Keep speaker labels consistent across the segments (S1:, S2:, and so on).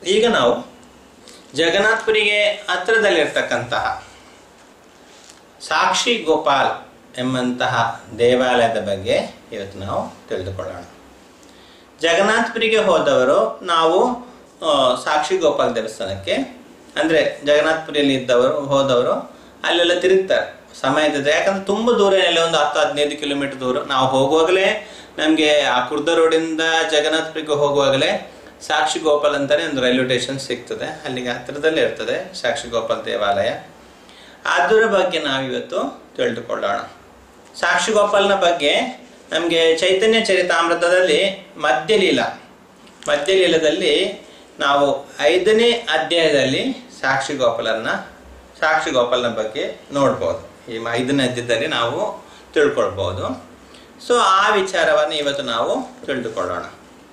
S1: ಈಗ ನಾವು ಜಗನ್ನಾಥ್ಪುರಿಗೆ ಹತ್ತಿರದಲ್ಲಿರ್ತಕ್ಕಂತಹ ಸಾಕ್ಷಿ ಗೋಪಾಲ್ ಎಂಬಂತಹ ದೇವಾಲಯದ ಬಗ್ಗೆ ಇವತ್ತು ನಾವು ತಿಳಿದುಕೊಳ್ಳೋಣ ಜಗನ್ನಾಥ್ಪುರಿಗೆ ಹೋದವರು ನಾವು ಆ, ಸಾಕ್ಷಿ ಗೋಪಾಲ್ ದೇವಸ್ಥಾನಕ್ಕೆ ಅಂದರೆ ಜಗನ್ನಾಥ್ಪುರಿಯಲ್ಲಿ ಇದ್ದವರು ಹೋದವರು ಅಲ್ಲೆಲ್ಲ ತಿರುಗ್ತಾರೆ ಸಮಯ ಇದ್ದದ್ದು ಯಾಕಂದ್ರೆ ತುಂಬ ದೂರ ಏನಿಲ್ಲ ಒಂದು ಹತ್ತು ಹದಿನೈದು ಕಿಲೋಮೀಟರ್ ದೂರ ನಾವು ಹೋಗುವಾಗಲೇ ನಮಗೆ ಆ ಕುರ್ದ ರೋಡಿಂದ ಜಗನ್ನಾಥ್ಪುರಿಗೆ ಹೋಗುವಾಗಲೇ ಸಾಕ್ಷಿ ಗೋಪಾಲ್ ಅಂತಾನೆ ಒಂದು ರೈಲ್ವೆ ಸ್ಟೇಷನ್ ಸಿಗ್ತದೆ ಅಲ್ಲಿಗೆ ಹತ್ತಿರದಲ್ಲೇ ಇರ್ತದೆ ಸಾಕ್ಷಿ ಗೋಪಾಲ್ ದೇವಾಲಯ ಅದರ ಬಗ್ಗೆ ನಾವಿವತ್ತು ತಿಳಿದುಕೊಳ್ಳೋಣ ಸಾಕ್ಷಿ ಗೋಪಾಲ್ನ ಬಗ್ಗೆ ನಮಗೆ ಚೈತನ್ಯ ಚರಿತಾಮೃತದಲ್ಲಿ ಮಧ್ಯಲೀಲ ಮಧ್ಯಲೀಲದಲ್ಲಿ ನಾವು ಐದನೇ ಅಧ್ಯಾಯದಲ್ಲಿ ಸಾಕ್ಷಿ ಗೋಪಾಲನ್ನ ಸಾಕ್ಷಿ ಗೋಪಾಲನ ಬಗ್ಗೆ ನೋಡ್ಬೋದು ಈ ಮ- ಐದನೇ ಅಧ್ಯಾಯದಲ್ಲಿ ನಾವು ತಿಳ್ಕೊಳ್ಬೋದು ಸೊ ಆ ವಿಚಾರವನ್ನು ಇವತ್ತು ನಾವು ತಿಳಿದುಕೊಳ್ಳೋಣ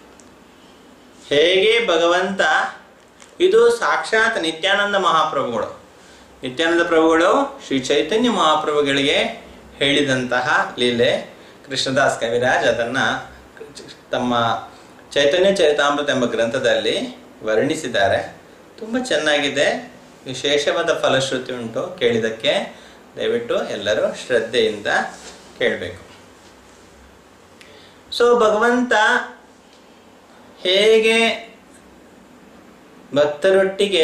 S1: ಹೇಗೆ ಭಗವಂತ ಇದು ಸಾಕ್ಷಾತ್ ನಿತ್ಯಾನಂದ ಮಹಾಪ್ರಭುಗಳು ನಿತ್ಯಾನಂದ ಪ್ರಭುಗಳು ಶ್ರೀ ಚೈತನ್ಯ ಮಹಾಪ್ರಭುಗಳಿಗೆ ಹೇಳಿದಂತಹ ಲೀಲೆ ಕೃಷ್ಣದಾಸ್ ಕವಿರಾಜ್ ಅದನ್ನು ತಮ್ಮ ಚೈತನ್ಯ ಚರಿತಾಮೃತ ಎಂಬ ಗ್ರಂಥದಲ್ಲಿ ವರ್ಣಿಸಿದ್ದಾರೆ ತುಂಬ ಚೆನ್ನಾಗಿದೆ ವಿಶೇಷವಾದ ಫಲಶ್ರುತಿ ಉಂಟು ಕೇಳಿದ್ದಕ್ಕೆ ದಯವಿಟ್ಟು ಎಲ್ಲರೂ ಶ್ರದ್ಧೆಯಿಂದ ಕೇಳಬೇಕು ಸೊ ಭಗವಂತ ಹೇಗೆ ಭಕ್ತರೊಟ್ಟಿಗೆ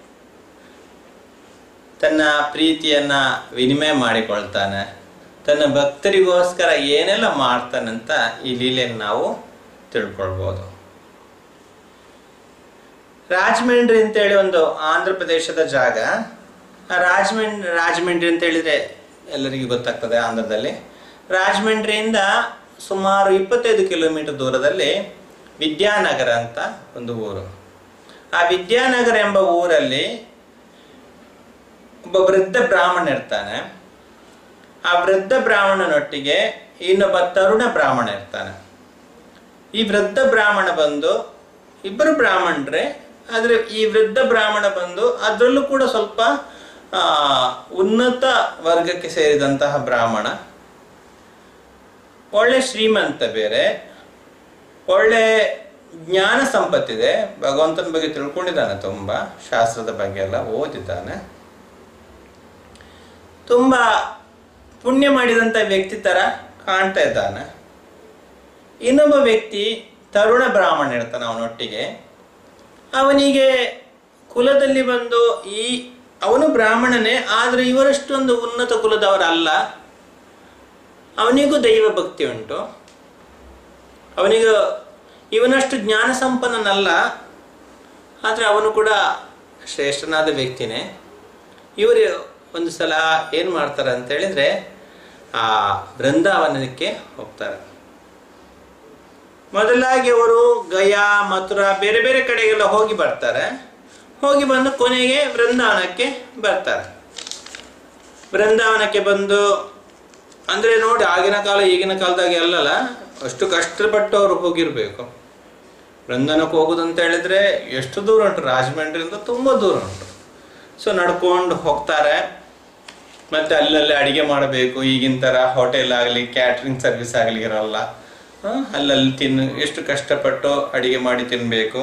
S1: ತನ್ನ ಪ್ರೀತಿಯನ್ನ ವಿನಿಮಯ ಮಾಡಿಕೊಳ್ತಾನೆ ತನ್ನ ಭಕ್ತರಿಗೋಸ್ಕರ ಏನೆಲ್ಲ ಮಾಡ್ತಾನಂತ ಈ ಲೀಲೆಯನ್ನು ನಾವು ತಿಳ್ಕೊಳ್ಬೋದು ರಾಜಮಂಡ್ರಿ ಅಂತೇಳಿ ಒಂದು ಆಂಧ್ರ ಪ್ರದೇಶದ ಜಾಗ ಆ ರಾಜಮಂಡ್ ರಾಜಮಂಡ್ರಿ ಅಂತ ಹೇಳಿದ್ರೆ ಎಲ್ಲರಿಗೂ ಗೊತ್ತಾಗ್ತದೆ ಆಂಧ್ರದಲ್ಲಿ ರಾಜಮಂಡ್ರಿಯಿಂದ ಸುಮಾರು ಇಪ್ಪತ್ತೈದು ಕಿಲೋಮೀಟರ್ ದೂರದಲ್ಲಿ ವಿದ್ಯಾನಗರ ಅಂತ ಒಂದು ಊರು ಆ ವಿದ್ಯಾನಗರ ಎಂಬ ಊರಲ್ಲಿ ಒಬ್ಬ ವೃದ್ಧ ಬ್ರಾಹ್ಮಣ ಇರ್ತಾನೆ ಆ ವೃದ್ಧ ಬ್ರಾಹ್ಮಣನೊಟ್ಟಿಗೆ ಇನ್ನೊಬ್ಬ ತರುಣ ಬ್ರಾಹ್ಮಣ ಇರ್ತಾನೆ ಈ ವೃದ್ಧ ಬ್ರಾಹ್ಮಣ ಬಂದು ಇಬ್ಬರು ಬ್ರಾಹ್ಮಣರೇ ಆದರೆ ಈ ವೃದ್ಧ ಬ್ರಾಹ್ಮಣ ಬಂದು ಅದರಲ್ಲೂ ಕೂಡ ಸ್ವಲ್ಪ ಆ, ಉನ್ನತ ವರ್ಗಕ್ಕೆ ಸೇರಿದಂತಹ ಬ್ರಾಹ್ಮಣ ಒಳ್ಳೆ ಶ್ರೀಮಂತ ಬೇರೆ ಒಳ್ಳೆ ಜ್ಞಾನ ಸಂಪತ್ತಿದೆ ಭಗವಂತನ ಬಗ್ಗೆ ತಿಳ್ಕೊಂಡಿದ್ದಾನೆ ತುಂಬ ಶಾಸ್ತ್ರದ ಬಗ್ಗೆ ಎಲ್ಲ ಓದಿದ್ದಾನೆ ತುಂಬ ಪುಣ್ಯ ಮಾಡಿದಂಥ ವ್ಯಕ್ತಿ ಥರ ಕಾಣ್ತಾ ಇದ್ದಾನೆ ಇನ್ನೊಬ್ಬ ವ್ಯಕ್ತಿ ತರುಣ ಬ್ರಾಹ್ಮಣ ಇರ್ತಾನೆ ಅವನೊಟ್ಟಿಗೆ ಅವನಿಗೆ ಕುಲದಲ್ಲಿ ಬಂದು ಈ ಅವನು ಬ್ರಾಹ್ಮಣನೇ ಆದರೆ ಇವರಷ್ಟೊಂದು ಉನ್ನತ ಕುಲದವರಲ್ಲ ಅವನಿಗೂ ದೈವ ಭಕ್ತಿ ಉಂಟು ಅವನಿಗೂ ಇವನಷ್ಟು ಜ್ಞಾನ ಸಂಪನ್ನನಲ್ಲ ಆದರೆ ಅವನು ಕೂಡ ಶ್ರೇಷ್ಠನಾದ ವ್ಯಕ್ತಿನೇ ಇವರು ಒಂದು ಸಲ ಏನು ಮಾಡ್ತಾರೆ ಅಂತ ಹೇಳಿದ್ರೆ ಆ ಬೃಂದಾವನಕ್ಕೆ ಹೋಗ್ತಾರೆ ಮೊದಲಾಗಿ ಅವರು ಗಯಾ ಮಥುರಾ ಬೇರೆ ಬೇರೆ ಕಡೆಗೆಲ್ಲ ಹೋಗಿ ಬರ್ತಾರೆ ಹೋಗಿ ಬಂದು ಕೊನೆಗೆ ಬೃಂದಾವನಕ್ಕೆ ಬರ್ತಾರೆ ಬೃಂದಾವನಕ್ಕೆ ಬಂದು ಅಂದರೆ ನೋಡಿ ಆಗಿನ ಕಾಲ ಈಗಿನ ಕಾಲದಾಗ ಎಲ್ಲಲ್ಲ ಅಷ್ಟು ಕಷ್ಟಪಟ್ಟು ಅವರು ಹೋಗಿರಬೇಕು ಬೃಂದಾವನಕ್ಕೆ ಹೋಗೋದಂತ ಹೇಳಿದ್ರೆ ಎಷ್ಟು ದೂರ ಉಂಟು ರಾಜಮಂಡ್ರಿಯಿಂದ ತುಂಬ ದೂರ ಉಂಟು ಸೊ ನಡ್ಕೊಂಡು ಹೋಗ್ತಾರೆ ಮತ್ತೆ ಅಲ್ಲಲ್ಲೇ ಅಡಿಗೆ ಮಾಡಬೇಕು ಈಗಿನ ಥರ ಹೋಟೆಲ್ ಆಗಲಿ ಕ್ಯಾಟ್ರಿಂಗ್ ಸರ್ವಿಸ್ ಆಗಲಿ ಇರಲ್ಲ ಆ, ಅಲ್ಲಲ್ಲಿ ತಿನ್ನು ಎಷ್ಟು ಕಷ್ಟಪಟ್ಟು ಅಡಿಗೆ ಮಾಡಿ ತಿನ್ನಬೇಕು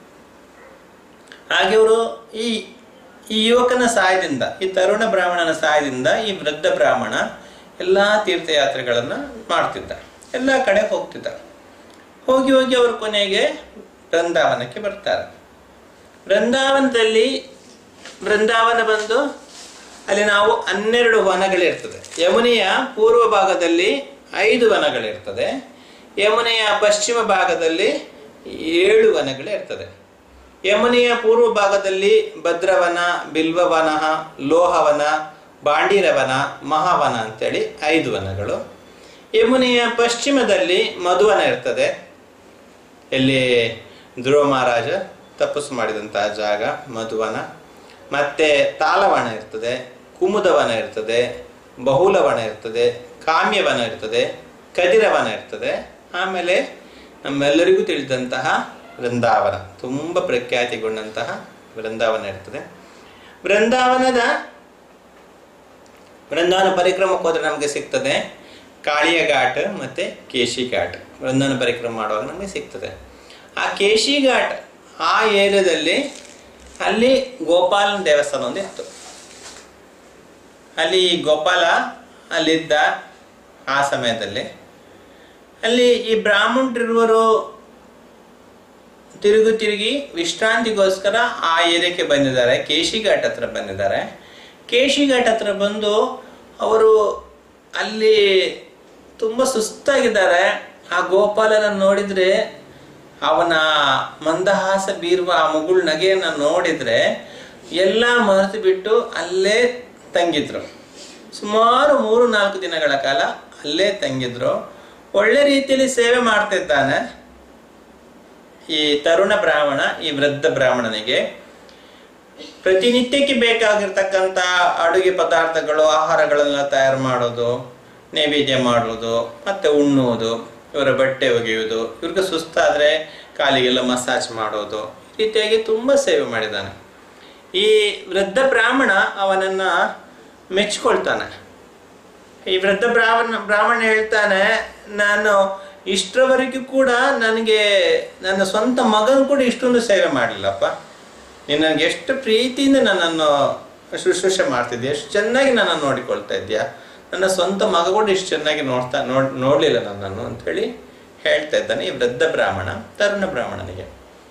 S1: ಹಾಗೆ ಅವರು ಈ ಈ ಯುವಕನ ಸಹಾಯದಿಂದ ಈ ತರುಣ ಬ್ರಾಹ್ಮಣನ ಸಹಾಯದಿಂದ ಈ ವೃದ್ಧ ಬ್ರಾಹ್ಮಣ ಎಲ್ಲ ತೀರ್ಥಯಾತ್ರೆಗಳನ್ನು ಮಾಡ್ತಿದ್ದ ಎಲ್ಲ ಕಡೆ ಹೋಗ್ತಿದ್ದ ಹೋಗಿ ಹೋಗಿ ಅವರು ಕೊನೆಗೆ ಬೃಂದಾವನಕ್ಕೆ ಬರ್ತಾರೆ ಬೃಂದಾವನದಲ್ಲಿ ಬೃಂದಾವನ ಬಂದು ಅಲ್ಲಿ ನಾವು ಹನ್ನೆರಡು ವನಗಳಿರ್ತದೆ ಯಮುನೆಯ ಪೂರ್ವ ಭಾಗದಲ್ಲಿ ಐದು ವನಗಳಿರ್ತದೆ ಯಮುನೆಯ ಪಶ್ಚಿಮ ಭಾಗದಲ್ಲಿ ಏಳು ವನಗಳಿರ್ತದೆ ಯಮುನೆಯ ಪೂರ್ವ ಭಾಗದಲ್ಲಿ ಭದ್ರವನ ಬಿಲ್ವವನ ಲೋಹವನ ಬಾಂಡೀರವನ ಮಹಾವನ ಅಂತೇಳಿ ಐದು ವನಗಳು ಯಮುನೆಯ ಪಶ್ಚಿಮದಲ್ಲಿ ಮಧುವನ ಇರ್ತದೆ ಎಲ್ಲಿ ಧ್ರುವ ಮಹಾರಾಜ ತಪಸ್ಸು ಮಾಡಿದಂತಹ ಜಾಗ ಮಧುವನ ಮತ್ತೆ ತಾಲವನ ಇರ್ತದೆ ಕುಮುದವನ ಇರ್ತದೆ ಬಹುಲವನ ಇರ್ತದೆ ಕಾಮ್ಯವನ ಇರ್ತದೆ ಕದಿರವನ ಇರ್ತದೆ ಆಮೇಲೆ ನಮ್ಮೆಲ್ಲರಿಗೂ ತಿಳಿದಂತಹ ವೃಂದಾವನ ತುಂಬ ಪ್ರಖ್ಯಾತಿಗೊಂಡಂತಹ ವೃಂದಾವನ ಇರ್ತದೆ ವೃಂದಾವನದ ವೃಂದಾವನ ಪರಿಕ್ರಮಕ್ಕೆ ಹೋದ್ರೆ ನಮಗೆ ಸಿಗ್ತದೆ ಕಾಳಿಯ ಘಾಟ್ ಮತ್ತೆ ಕೇಶಿ ಘಾಟ್ ವೃಂದಾವನ ಪರಿಕ್ರಮ ಮಾಡುವಾಗ ನಮಗೆ ಸಿಗ್ತದೆ ಆ ಕೇಶಿ ಘಾಟ್ ಆ ಏರಿಯಾದಲ್ಲಿ ಅಲ್ಲಿ ಗೋಪಾಲನ ದೇವಸ್ಥಾನ ಒಂದು ಇತ್ತು ಅಲ್ಲಿ ಗೋಪಾಲ ಅಲ್ಲಿದ್ದ ಆ ಸಮಯದಲ್ಲಿ ಅಲ್ಲಿ ಈ ಬ್ರಾಹ್ಮಣರಿರುವರು ತಿರುಗು ತಿರುಗಿ ವಿಶ್ರಾಂತಿಗೋಸ್ಕರ ಆ ಏರಿಯಾಕ್ಕೆ ಬಂದಿದ್ದಾರೆ ಕೇಶಿಘಾಟ್ ಹತ್ರ ಬಂದಿದ್ದಾರೆ ಕೇಶಿಘಾಟ್ ಹತ್ರ ಬಂದು ಅವರು ಅಲ್ಲಿ ತುಂಬ ಸುಸ್ತಾಗಿದ್ದಾರೆ ಆ ಗೋಪಾಲನ ನೋಡಿದರೆ ಅವನ ಮಂದಹಾಸ ಬೀರುವ ಆ ಮುಗುಳ್ ನಗೆಯನ್ನು ನೋಡಿದರೆ ಎಲ್ಲ ಮರೆತು ಬಿಟ್ಟು ಅಲ್ಲೇ ತಂಗಿದ್ರು ಸುಮಾರು ಮೂರು ನಾಲ್ಕು ದಿನಗಳ ಕಾಲ ಅಲ್ಲೇ ತಂಗಿದ್ರು ಒಳ್ಳೆ ರೀತಿಯಲ್ಲಿ ಸೇವೆ ಮಾಡ್ತಿದ್ದಾನೆ ಈ ತರುಣ ಬ್ರಾಹ್ಮಣ ಈ ವೃದ್ಧ ಬ್ರಾಹ್ಮಣನಿಗೆ ಪ್ರತಿನಿತ್ಯಕ್ಕೆ ಬೇಕಾಗಿರ್ತಕ್ಕಂಥ ಅಡುಗೆ ಪದಾರ್ಥಗಳು ಆಹಾರಗಳನ್ನೆಲ್ಲ ತಯಾರು ಮಾಡೋದು ನೈವೇದ್ಯ ಮಾಡುವುದು ಮತ್ತೆ ಉಣ್ಣುವುದು ಇವರ ಬಟ್ಟೆ ಒಗೆಯುವುದು ಇವ್ರಿಗೆ ಸುಸ್ತಾದರೆ ಕಾಲಿಗೆಲ್ಲ ಮಸಾಜ್ ಮಾಡೋದು ಈ ರೀತಿಯಾಗಿ ತುಂಬ ಸೇವೆ ಮಾಡಿದ್ದಾನೆ ಈ ವೃದ್ಧ ಬ್ರಾಹ್ಮಣ ಅವನನ್ನ ಮೆಚ್ಕೊಳ್ತಾನೆ ಈ ವೃದ್ಧ ಬ್ರಾಹ್ಮಣ ಬ್ರಾಹ್ಮಣ ಹೇಳ್ತಾನೆ ನಾನು ಇಷ್ಟರವರೆಗೂ ಕೂಡ ನನಗೆ ನನ್ನ ಸ್ವಂತ ಮಗನ ಕೂಡ ಇಷ್ಟೊಂದು ಸೇವೆ ಮಾಡಲಿಲ್ಲಪ್ಪ ನೀನು ನನಗೆ ಎಷ್ಟು ಪ್ರೀತಿಯಿಂದ ನನ್ನನ್ನು ಶುಶ್ರೂಷೆ ಮಾಡ್ತಿದ್ಯಾ ಎಷ್ಟು ಚೆನ್ನಾಗಿ ನನ್ನನ್ನು ನೋಡಿಕೊಳ್ತಾ ಇದ್ಯಾ ನನ್ನ ಸ್ವಂತ ಮಗ ಕೂಡ ಇಷ್ಟು ಚೆನ್ನಾಗಿ ನೋಡ್ತಾ ನೋಡ್ ನೋಡಲಿಲ್ಲ ನನ್ನನ್ನು ಅಂಥೇಳಿ ಹೇಳ್ತಾ ಇದ್ದಾನೆ ಈ ವೃದ್ಧ ಬ್ರಾಹ್ಮಣ ತರುಣ ಬ್ರಾಹ್ಮಣನಿಗೆ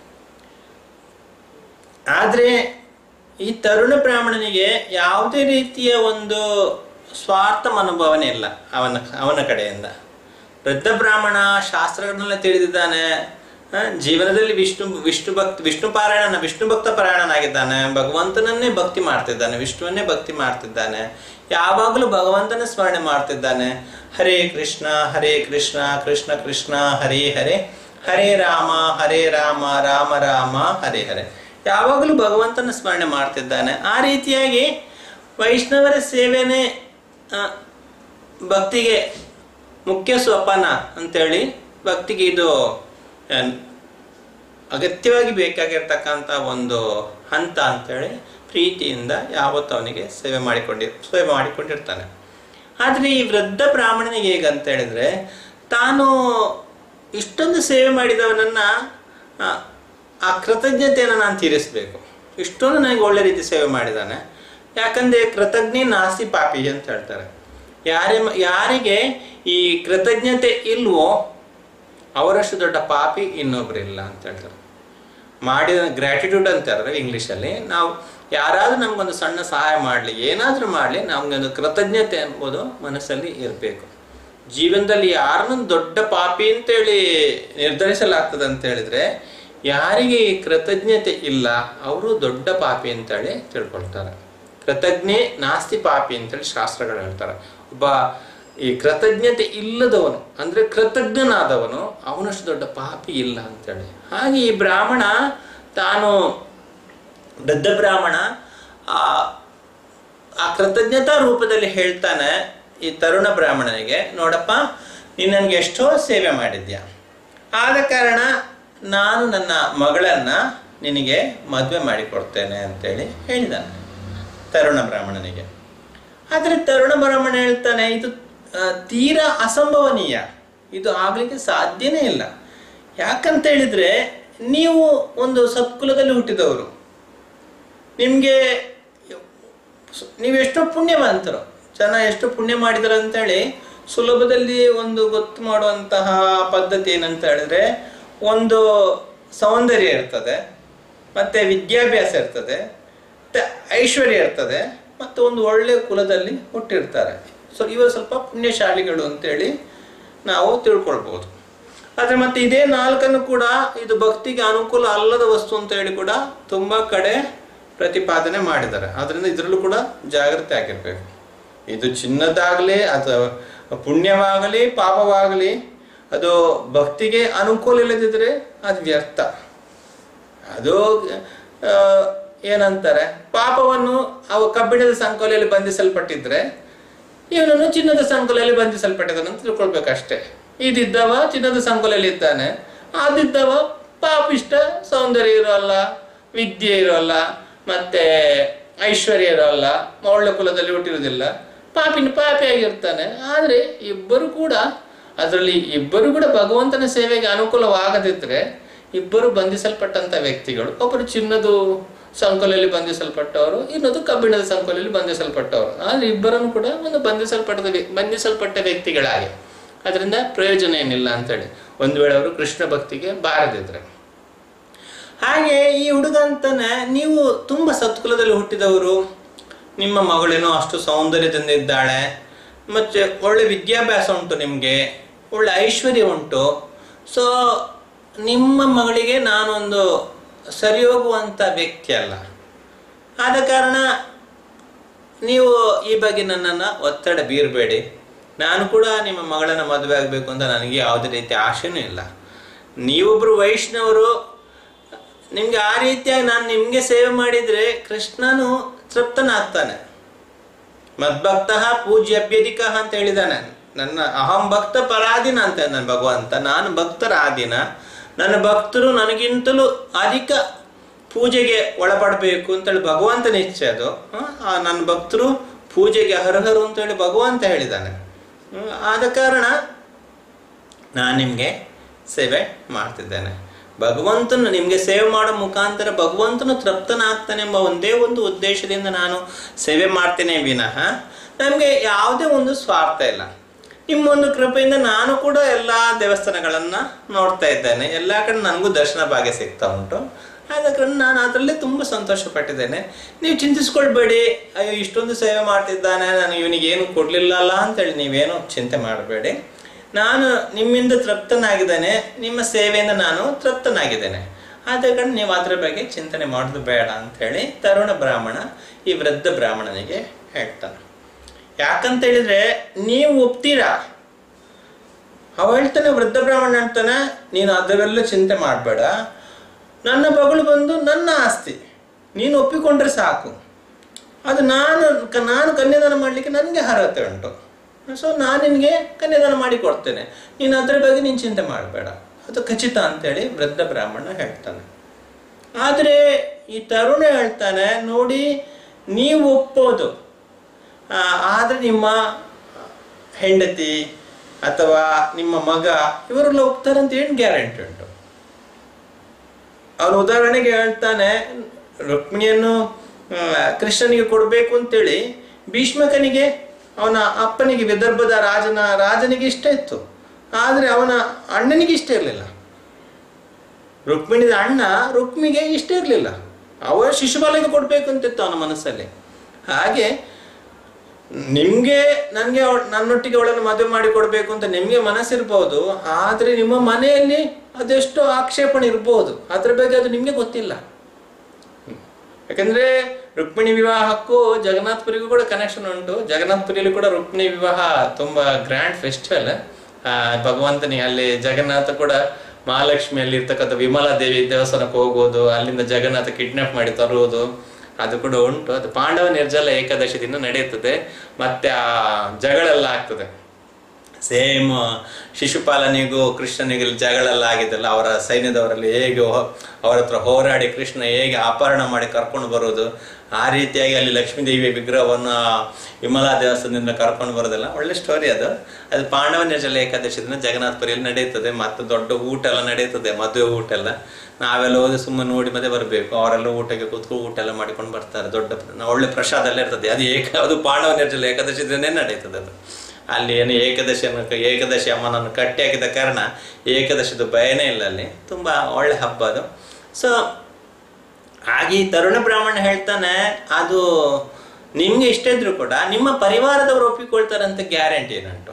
S1: ಆದರೆ ಈ ತರುಣ ಬ್ರಾಹ್ಮಣನಿಗೆ ಯಾವುದೇ ರೀತಿಯ ಒಂದು ಸ್ವಾರ್ಥ ಮನೋಭಾವನೆ ಇಲ್ಲ ಅವನ ಅವನ ಕಡೆಯಿಂದ ವೃದ್ಧ ಬ್ರಾಹ್ಮಣ ಶಾಸ್ತ್ರಗಳನ್ನೆಲ್ಲ ತಿಳಿದಿದ್ದಾನೆ ಆ, ಜೀವನದಲ್ಲಿ ವಿಷ್ಣು ವಿಷ್ಣು ಭಕ್ತ ವಿಷ್ಣು ಪಾರಾಯಣ ವಿಷ್ಣು ಭಕ್ತ ಪಾರಾಯಣನಾಗಿದ್ದಾನೆ ಭಗವಂತನನ್ನೇ ಭಕ್ತಿ ಮಾಡ್ತಿದ್ದಾನೆ ವಿಷ್ಣುವನ್ನೇ ಭಕ್ತಿ ಮಾಡ್ತಿದ್ದಾನೆ ಯಾವಾಗಲೂ ಭಗವಂತನ ಸ್ಮರಣೆ ಮಾಡ್ತಿದ್ದಾನೆ ಹರೇ ಕೃಷ್ಣ ಹರೇ ಕೃಷ್ಣ ಕೃಷ್ಣ ಕೃಷ್ಣ ಹರೇ ಹರೇ ಹರೇ ರಾಮ ಹರೇ ರಾಮ ರಾಮ ರಾಮ ಹರೇ ಹರೇ ಯಾವಾಗಲೂ ಭಗವಂತನ ಸ್ಮರಣೆ ಮಾಡ್ತಿದ್ದಾನೆ ಆ ರೀತಿಯಾಗಿ ವೈಷ್ಣವರ ಸೇವೆನೇ ಆ, ಭಕ್ತಿಗೆ ಮುಖ್ಯ ಸೋಪಾನ ಅಂತೇಳಿ ಭಕ್ತಿಗೆ ಇದು ಏನ್, ಅಗತ್ಯವಾಗಿ ಬೇಕಾಗಿರ್ತಕ್ಕಂಥ ಒಂದು ಹಂತ ಅಂತೇಳಿ ಪ್ರೀತಿಯಿಂದ ಯಾವತ್ತೂ ಅವನಿಗೆ ಸೇವೆ ಮಾಡಿಕೊಂಡಿ ಸೇವೆ ಮಾಡಿಕೊಂಡಿರ್ತಾನೆ ಆದರೆ ಈ ವೃದ್ಧ ಬ್ರಾಹ್ಮಣನಿಗೆ ಹೇಗಂತ ಹೇಳಿದ್ರೆ ತಾನು ಇಷ್ಟೊಂದು ಸೇವೆ ಮಾಡಿದವನನ್ನ ಆ, ಆ ಕೃತಜ್ಞತೆಯನ್ನು ನಾನು ತೀರಿಸಬೇಕು ಇಷ್ಟೊಂದು ನನಗೆ ಒಳ್ಳೆ ರೀತಿ ಸೇವೆ ಮಾಡಿದ್ದಾನೆ ಯಾಕಂದ್ರೆ ಕೃತಜ್ಞೆ ನಾಸ್ತಿ ಪಾಪಿ ಅಂತ ಹೇಳ್ತಾರೆ ಯಾರೇ ಯಾರಿಗೆ ಈ ಕೃತಜ್ಞತೆ ಇಲ್ವೋ ಅವರಷ್ಟು ದೊಡ್ಡ ಪಾಪಿ ಇನ್ನೊಬ್ರಿಲ್ಲ ಅಂತ ಹೇಳ್ತಾರೆ ಮಾಡಿದ ಗ್ರ್ಯಾಟಿಟ್ಯೂಡ್ ಅಂತಾರೆ ಇಂಗ್ಲೀಷಲ್ಲಿ ನಾವು ಯಾರಾದರೂ ನಮಗೊಂದು ಸಣ್ಣ ಸಹಾಯ ಮಾಡಲಿ ಏನಾದರೂ ಮಾಡಲಿ ನಮಗೊಂದು ಕೃತಜ್ಞತೆ ಅನ್ಬೋದು ಮನಸ್ಸಲ್ಲಿ ಇರಬೇಕು ಜೀವನದಲ್ಲಿ ಯಾರನ್ನು ದೊಡ್ಡ ಪಾಪಿ ಅಂತೇಳಿ ನಿರ್ಧರಿಸಲಾಗ್ತದೆ ಅಂತ ಹೇಳಿದ್ರೆ ಯಾರಿಗೆ ಈ ಕೃತಜ್ಞತೆ ಇಲ್ಲ ಅವರು ದೊಡ್ಡ ಪಾಪಿ ಅಂತೇಳಿ ತಿಳ್ಕೊಳ್ತಾರೆ ಕೃತಜ್ಞೆ ನಾಸ್ತಿ ಪಾಪಿ ಅಂತೇಳಿ ಶಾಸ್ತ್ರಗಳು ಹೇಳ್ತಾರೆ ಒಬ್ಬ ಈ ಕೃತಜ್ಞತೆ ಇಲ್ಲದವನು ಅಂದ್ರೆ ಕೃತಜ್ಞನಾದವನು ಅವನಷ್ಟು ದೊಡ್ಡ ಪಾಪಿ ಇಲ್ಲ ಅಂತೇಳಿ ಹಾಗೆ ಈ ಬ್ರಾಹ್ಮಣ ತಾನು ವೃದ್ಧ ಬ್ರಾಹ್ಮಣ ಆ ಆ ಕೃತಜ್ಞತಾ ರೂಪದಲ್ಲಿ ಹೇಳ್ತಾನೆ ಈ ತರುಣ ಬ್ರಾಹ್ಮಣನಿಗೆ ನೋಡಪ್ಪ ನೀನು ನನಗೆ ಎಷ್ಟೋ ಸೇವೆ ಮಾಡಿದ್ಯಾ ಆದ ಕಾರಣ ನಾನು ನನ್ನ ಮಗಳನ್ನ ನಿನಗೆ ಮದುವೆ ಮಾಡಿಕೊಡ್ತೇನೆ ಅಂತೇಳಿ ಹೇಳಿದಾನೆ ತರುಣ ಬ್ರಾಹ್ಮಣನಿಗೆ ಆದರೆ ತರುಣ ಬ್ರಾಹ್ಮಣ ಹೇಳ್ತಾನೆ ಇದು ಆ, ತೀರಾ ಅಸಂಭವನೀಯ ಇದು ಆಗ್ಲಿಕ್ಕೆ ಸಾಧ್ಯನೇ ಇಲ್ಲ ಯಾಕಂತ ಹೇಳಿದ್ರೆ ನೀವು ಒಂದು ಸತ್ಕುಲದಲ್ಲಿ ಹುಟ್ಟಿದವರು ನಿಮಗೆ ನೀವೆಷ್ಟೋ ಪುಣ್ಯವಂತರು ಜನ ಎಷ್ಟು ಪುಣ್ಯ ಮಾಡಿದಾರೆ ಅಂತೇಳಿ ಸುಲಭದಲ್ಲಿ ಒಂದು ಗೊತ್ತು ಮಾಡುವಂತಹ ಪದ್ಧತಿ ಏನಂತ ಹೇಳಿದ್ರೆ ಒಂದು ಸೌಂದರ್ಯ ಇರ್ತದೆ ಮತ್ತೆ ವಿದ್ಯಾಭ್ಯಾಸ ಇರ್ತದೆ ಮತ್ತೆ ಐಶ್ವರ್ಯ ಇರ್ತದೆ ಮತ್ತು ಒಂದು ಒಳ್ಳೆ ಕುಲದಲ್ಲಿ ಹುಟ್ಟಿರ್ತಾರೆ ಸೊ ಇವರು ಸ್ವಲ್ಪ ಪುಣ್ಯಶಾಲಿಗಳು ಅಂತೇಳಿ ನಾವು ತಿಳ್ಕೊಳ್ಬೋದು ಆದರೆ ಮತ್ತೆ ಇದೇ ನಾಲ್ಕನ್ನು ಕೂಡ ಇದು ಭಕ್ತಿಗೆ ಅನುಕೂಲ ಅಲ್ಲದ ವಸ್ತು ಅಂತ ಹೇಳಿ ಕೂಡ ತುಂಬ ಕಡೆ ಪ್ರತಿಪಾದನೆ ಮಾಡಿದ್ದಾರೆ ಅದರಿಂದ ಇದರಲ್ಲೂ ಕೂಡ ಜಾಗ್ರತೆ ಆಗಿರ್ಬೇಕು ಇದು ಚಿನ್ನದಾಗಲಿ ಅಥವಾ ಪುಣ್ಯವಾಗಲಿ ಪಾಪವಾಗಲಿ ಅದು ಭಕ್ತಿಗೆ ಅನುಕೂಲ ಇಲ್ಲದಿದ್ರೆ ಅದು ವ್ಯರ್ಥ ಅದು ಆ, ಏನಂತಾರೆ ಪಾಪವನ್ನು ಅವ ಕಬ್ಬಿಣದ ಸಂಕೋಲೆಯಲ್ಲಿ ಬಂಧಿಸಲ್ಪಟ್ಟಿದ್ರೆ ಇವನನ್ನು ಚಿನ್ನದ ಸಂಕೋಲೆಯಲ್ಲಿ ಬಂಧಿಸಲ್ಪಟ್ಟಿದ್ದಾನೆ ಅಂತ ತಿಳ್ಕೊಳ್ಬೇಕಷ್ಟೇ ಇದಿದ್ದವ ಚಿನ್ನದ ಸಂಕೋಲೆಯಲ್ಲಿ ಇದ್ದಾನೆ ಆದಿದ್ದವ ಪಾಪಿಷ್ಟ ಸೌಂದರ್ಯ ಇರೋಲ್ಲ ವಿದ್ಯೆ ಇರೋಲ್ಲ ಮತ್ತೆ ಐಶ್ವರ್ಯ ಇರೋಲ್ಲ ಒಳ್ಳೆ ಕುಲದಲ್ಲಿ ಹುಟ್ಟಿರೋದಿಲ್ಲ ಪಾಪಿನ ಪಾಪಿ ಆಗಿರ್ತಾನೆ ಆದರೆ ಇಬ್ಬರು ಕೂಡ ಅದರಲ್ಲಿ ಇಬ್ಬರು ಕೂಡ ಭಗವಂತನ ಸೇವೆಗೆ ಅನುಕೂಲವಾಗದಿದ್ರೆ
S2: ಇಬ್ಬರು ಬಂಧಿಸಲ್ಪಟ್ಟಂತ ವ್ಯಕ್ತಿಗಳು ಒಬ್ಬರು ಚಿನ್ನದು ಸಂಕೋಲೆಯಲ್ಲಿ ಬಂಧಿಸಲ್ಪಟ್ಟವರು ಇನ್ನೊಂದು ಕಬ್ಬಿಣದ ಸಂಕೋಲೆಯಲ್ಲಿ ಬಂಧಿಸಲ್ಪಟ್ಟವರು ಆದ್ರೆ ಇಬ್ಬರನ್ನು ಕೂಡ ಒಂದು ಬಂಧಿಸಲ್ಪಟ್ಟ ವ್ಯ- ಬಂಧಿಸಲ್ಪಟ್ಟ ವ್ಯಕ್ತಿಗಳಾಗಿ ಅದರಿಂದ ಪ್ರಯೋಜನ ಏನಿಲ್ಲ ಅಂತೇಳಿ ಒಂದು ವೇಳೆ ಅವರು ಕೃಷ್ಣ ಭಕ್ತಿಗೆ ಬಾರದಿದ್ರೆ
S1: ಹಾಗೆ ಈ ಹುಡುಗ ಅಂತಾನೆ ನೀವು ತುಂಬ ಸತ್ಕುಲದಲ್ಲಿ ಹುಟ್ಟಿದವರು ನಿಮ್ಮ ಮಗಳೇನೋ ಅಷ್ಟು ಸೌಂದರ್ಯದಿಂದ ಇದ್ದಾಳೆ ಮತ್ತು ಒಳ್ಳೆ ವಿದ್ಯಾಭ್ಯಾಸ ಉಂಟು ನಿಮಗೆ ಒಳ್ಳೆ ಐಶ್ವರ್ಯ ಉಂಟು ಸೊ ನಿಮ್ಮ ಮಗಳಿಗೆ ನಾನೊಂದು ಸರಿ ಹೋಗುವಂಥ ವ್ಯಕ್ತಿ ಅಲ್ಲ ಆದ ಕಾರಣ ನೀವು ಈ ಬಗ್ಗೆ ನನ್ನನ್ನು ಒತ್ತಡ ಬೀರಬೇಡಿ ನಾನು ಕೂಡ ನಿಮ್ಮ ಮಗಳನ್ನ ಮದುವೆ ಆಗಬೇಕು ಅಂತ ನನಗೆ ಯಾವುದೇ ರೀತಿ ಆಶೆನೂ ಇಲ್ಲ ನೀವೊಬ್ಬರು ವೈಷ್ಣವರು ನಿಮ್ಗೆ ಆ ರೀತಿಯಾಗಿ ನಾನು ನಿಮಗೆ ಸೇವೆ ಮಾಡಿದರೆ ಕೃಷ್ಣನು ತೃಪ್ತನಾಗ್ತಾನೆ ಮದ್ಭಕ್ತ ಪೂಜ್ಯಭ್ಯಧಿಕ ಅಂತ ಹೇಳಿದಾನೆ ನನ್ನ ಅಹಂ ಭಕ್ತ ಪರಾಧೀನ ಅಂತ ನನ್ನ ಭಗವಂತ ನಾನು ಭಕ್ತರ ಆಧೀನ ನನ್ನ ಭಕ್ತರು ನನಗಿಂತಲೂ ಅಧಿಕ ಪೂಜೆಗೆ ಒಳಪಡಬೇಕು ಅಂತೇಳಿ ಭಗವಂತನ ಇಚ್ಛೆ ಅದು ಹ? ಆ ನನ್ನ ಭಕ್ತರು ಪೂಜೆಗೆ ಅರ್ಹರು ಅಂತೇಳಿ ಭಗವಂತ ಹೇಳಿದ್ದಾನೆ ಹ್ಮ್, ಆದ ಕಾರಣ ನಾನು ನಿಮಗೆ ಸೇವೆ ಮಾಡ್ತಿದ್ದೇನೆ ಭಗವಂತನು ನಿಮಗೆ ಸೇವೆ ಮಾಡೋ ಮುಖಾಂತರ ಭಗವಂತನು ತೃಪ್ತನಾಗ್ತಾನೆಂಬ ಒಂದೇ ಒಂದು ಉದ್ದೇಶದಿಂದ ನಾನು ಸೇವೆ ಮಾಡ್ತೇನೆ ವಿನಃ ನಮಗೆ ಯಾವುದೇ ಒಂದು ಸ್ವಾರ್ಥ ಇಲ್ಲ ನಿಮ್ಮ ಒಂದು ಕೃಪೆಯಿಂದ ನಾನು ಕೂಡ ಎಲ್ಲ ದೇವಸ್ಥಾನಗಳನ್ನು ನೋಡ್ತಾ ಇದ್ದೇನೆ ಎಲ್ಲ ಕಡೆ ನನಗೂ ದರ್ಶನ ಭಾಗ್ಯ ಸಿಗ್ತಾ ಉಂಟು ಆದ ಕಾರಣ ನಾನು ಅದರಲ್ಲಿ ತುಂಬ ಸಂತೋಷ ಪಟ್ಟಿದ್ದೇನೆ ನೀವು ಚಿಂತಿಸ್ಕೊಳ್ಬೇಡಿ ಅಯ್ಯೋ ಇಷ್ಟೊಂದು ಸೇವೆ ಮಾಡ್ತಿದ್ದಾನೆ ನಾನು ಇವನಿಗೆ ಏನು ಕೊಡಲಿಲ್ಲಲ್ಲ ಅಂತೇಳಿ ನೀವೇನು ಚಿಂತೆ ಮಾಡಬೇಡಿ ನಾನು ನಿಮ್ಮಿಂದ ತೃಪ್ತನಾಗಿದ್ದೇನೆ ನಿಮ್ಮ ಸೇವೆಯಿಂದ ನಾನು ತೃಪ್ತನಾಗಿದ್ದೇನೆ ಆದ ಕಾರಣ ನೀವು ಅದರ ಬಗ್ಗೆ ಚಿಂತನೆ ಮಾಡೋದು ಬೇಡ ಅಂಥೇಳಿ ತರುಣ ಬ್ರಾಹ್ಮಣ ಈ ವೃದ್ಧ ಬ್ರಾಹ್ಮಣನಿಗೆ ಹೇಳ್ತಾನೆ ಯಾಕಂತ ಹೇಳಿದ್ರೆ ನೀವು ಒಪ್ತೀರಾ ಅವ ಹೇಳ್ತಾನೆ ವೃದ್ಧ ಬ್ರಾಹ್ಮಣ ಹೇಳ್ತಾನೆ ನೀನು ಅದರಲ್ಲೂ ಚಿಂತೆ ಮಾಡಬೇಡ ನನ್ನ ಮಗಳು ಬಂದು ನನ್ನ ಆಸ್ತಿ ನೀನು ಒಪ್ಪಿಕೊಂಡ್ರೆ ಸಾಕು ಅದು ನಾನು ಕ- ನಾನು ಕನ್ಯಾದಾನ ಮಾಡಲಿಕ್ಕೆ ನನಗೆ ಅರ್ಹತೆ ಉಂಟು ಸೊ ನಾನು ನಿನಗೆ ಕನ್ಯಾದಾನ ಮಾಡಿ ಕೊಡ್ತೇನೆ ನೀನು ಅದರ ಬಗ್ಗೆ ನೀನು ಚಿಂತೆ ಮಾಡಬೇಡ ಅದು ಖಚಿತ ಅಂತೇಳಿ ವೃದ್ಧ ಬ್ರಾಹ್ಮಣ ಹೇಳ್ತಾನೆ ಆದರೆ ಈ ತರುಣ ಹೇಳ್ತಾನೆ ನೋಡಿ ನೀವು ಒಪ್ಪೋದು ಆ, ಆದರೆ ನಿಮ್ಮ ಹೆಂಡತಿ ಅಥವಾ ನಿಮ್ಮ ಮಗ ಇವರೆಲ್ಲ ಒಪ್ತಾರೆ ಅಂತ ಏನು ಗ್ಯಾರಂಟಿ ಉಂಟು ಅವನು ಉದಾಹರಣೆಗೆ ಹೇಳ್ತಾನೆ ರುಕ್ಮಿಣಿಯನ್ನು ಆ, ಕೃಷ್ಣನಿಗೆ ಕೊಡಬೇಕು ಅಂತೇಳಿ ಭೀಷ್ಮಕನಿಗೆ ಅವನ ಅಪ್ಪನಿಗೆ ವಿದರ್ಭದ ರಾಜನ ರಾಜನಿಗೆ ಇಷ್ಟ ಇತ್ತು ಆದರೆ ಅವನ ಅಣ್ಣನಿಗೆ ಇಷ್ಟ ಇರಲಿಲ್ಲ ರುಕ್ಮಿಣಿದ ಅಣ್ಣ ರುಕ್ಮಿಗೆ ಇಷ್ಟ ಇರಲಿಲ್ಲ ಅವ ಶಿಶುಪಾಲಿಗೆ ಕೊಡಬೇಕು ಅಂತಿತ್ತು ಅವನ ಮನಸ್ಸಲ್ಲಿ ಹಾಗೆ ನಿಮಗೆ ನನಗೆ ನನ್ನೊಟ್ಟಿಗೆ ಅವಳನ್ನು ಮದುವೆ ಮಾಡಿ ಕೊಡಬೇಕು ಅಂತ ನಿಮಗೆ ಮನಸ್ಸಿರ್ಬೋದು ಆದರೆ ನಿಮ್ಮ ಮನೆಯಲ್ಲಿ ಅದೆಷ್ಟೋ ಆಕ್ಷೇಪಣೆ ಇರ್ಬೋದು ಅದ್ರ ಬಗ್ಗೆ ಅದು ನಿಮಗೆ ಗೊತ್ತಿಲ್ಲ ಹ್ಮ್. ಯಾಕಂದ್ರೆ ರುಕ್ಮಿಣಿ ವಿವಾಹಕ್ಕೂ ಜಗನ್ನಾಥ್ಪುರಿಗೂ ಕೂಡ ಕನೆಕ್ಷನ್ ಉಂಟು ಜಗನ್ನಾಥ್ಪುರಿಯಲ್ಲಿ ಕೂಡ ರುಕ್ಮಿಣಿ ವಿವಾಹ ತುಂಬಾ ಗ್ರ್ಯಾಂಡ್ ಫೆಸ್ಟಿವಲ್ ಭಗವಂತನಿಗೆ ಅಲ್ಲಿ ಜಗನ್ನಾಥ ಕೂಡ ಮಹಾಲಕ್ಷ್ಮಿಯಲ್ಲಿ ಇರ್ತಕ್ಕಂಥ ವಿಮಲಾ ದೇವಿ ದೇವಸ್ಥಾನಕ್ಕೆ ಹೋಗೋದು ಅಲ್ಲಿಂದ ಜಗನ್ನಾಥ ಕಿಡ್ನಾಪ್ ಮಾಡಿ ತರುವುದು ಅದು ಕೂಡ ಉಂಟು ಅದು ಪಾಂಡವ ನಿರ್ಜಲ ಏಕಾದಶಿ ದಿನ ನಡೆಯುತ್ತದೆ ಮತ್ತೆ ಆ ಜಗಳೆಲ್ಲ ಆಗ್ತದೆ ಸೇಮ್ ಶಿಶುಪಾಲನಿಗೂ ಕೃಷ್ಣನಿಗೂ ಜಗಳೆಲ್ಲ ಆಗಿದ್ದಲ್ಲ ಅವರ ಸೈನ್ಯದವರಲ್ಲಿ ಹೇಗೆ ಹೋ- ಅವರ ಹತ್ರ ಹೋರಾಡಿ ಕೃಷ್ಣ ಹೇಗೆ ಅಪಹರಣ ಮಾಡಿ ಕರ್ಕೊಂಡು ಬರೋದು ಆ ರೀತಿಯಾಗಿ ಅಲ್ಲಿ ಲಕ್ಷ್ಮೀದೇವಿಯ ವಿಗ್ರಹವನ್ನು ಆ ವಿಮಲಾ ದೇವಸ್ಥಾನದಿಂದ ಕರ್ಕೊಂಡು ಬರೋದಲ್ಲ ಒಳ್ಳೆ ಸ್ಟೋರಿ ಅದು ಅದು ಪಾಂಡವ ನಿರ್ಜಲ ಏಕಾದಶಿ ದಿನ ಜಗನ್ನಾಥಪುರಿಯಲ್ಲಿ ನಡೆಯುತ್ತದೆ ಮತ್ತು ದೊಡ್ಡ ಊಟ ಎಲ್ಲ ನಡೆಯುತ್ತದೆ ಮದುವೆ ಊಟ ಎಲ್ಲ ನಾವೆಲ್ಲ ಹೋಗಿ ಸುಮ್ಮನೆ ನೋಡಿ ಮತ್ತೆ ಬರಬೇಕು ಅವರೆಲ್ಲ ಊಟಕ್ಕೆ ಕೂತ್ಕೊಂಡು ಊಟ ಎಲ್ಲ ಮಾಡಿಕೊಂಡು ಬರ್ತಾರೆ ದೊಡ್ಡ ಪ್ರ- ಒಳ್ಳೆ ಪ್ರಸಾದ ಎಲ್ಲ ಇರ್ತದೆ ಅದು ಏಕ ಅದು ಪಾಂಡವ ನಿರ್ಜಲ ಏಕಾದಶಿ ದಿನನೇ ನಡೆಯುತ್ತದೆ ಅದು ಅಲ್ಲಿ ಏನು ಏಕಾದಶಿಯನ್ನು ಏಕಾದಶಿ ಅಮ್ಮನನ್ನು ಕಟ್ಟಿ ಹಾಕಿದ ಕಾರಣ ಏಕಾದಶಿದು ಭಯನೇ ಇಲ್ಲ ಅಲ್ಲಿ ತುಂಬ ಒಳ್ಳೆ ಹಬ್ಬ ಅದು ಸೊ ಹಾಗೆ ಈ ತರುಣ ಬ್ರಾಹ್ಮಣ ಹೇಳ್ತಾನೆ ಅದು ನಿಮ್ಗೆ ಇಷ್ಟ ಇದ್ರು ಕೂಡ ನಿಮ್ಮ ಪರಿವಾರದವರು ಒಪ್ಪಿಕೊಳ್ತಾರಂತ ಗ್ಯಾರಂಟಿ ಏನುಂಟು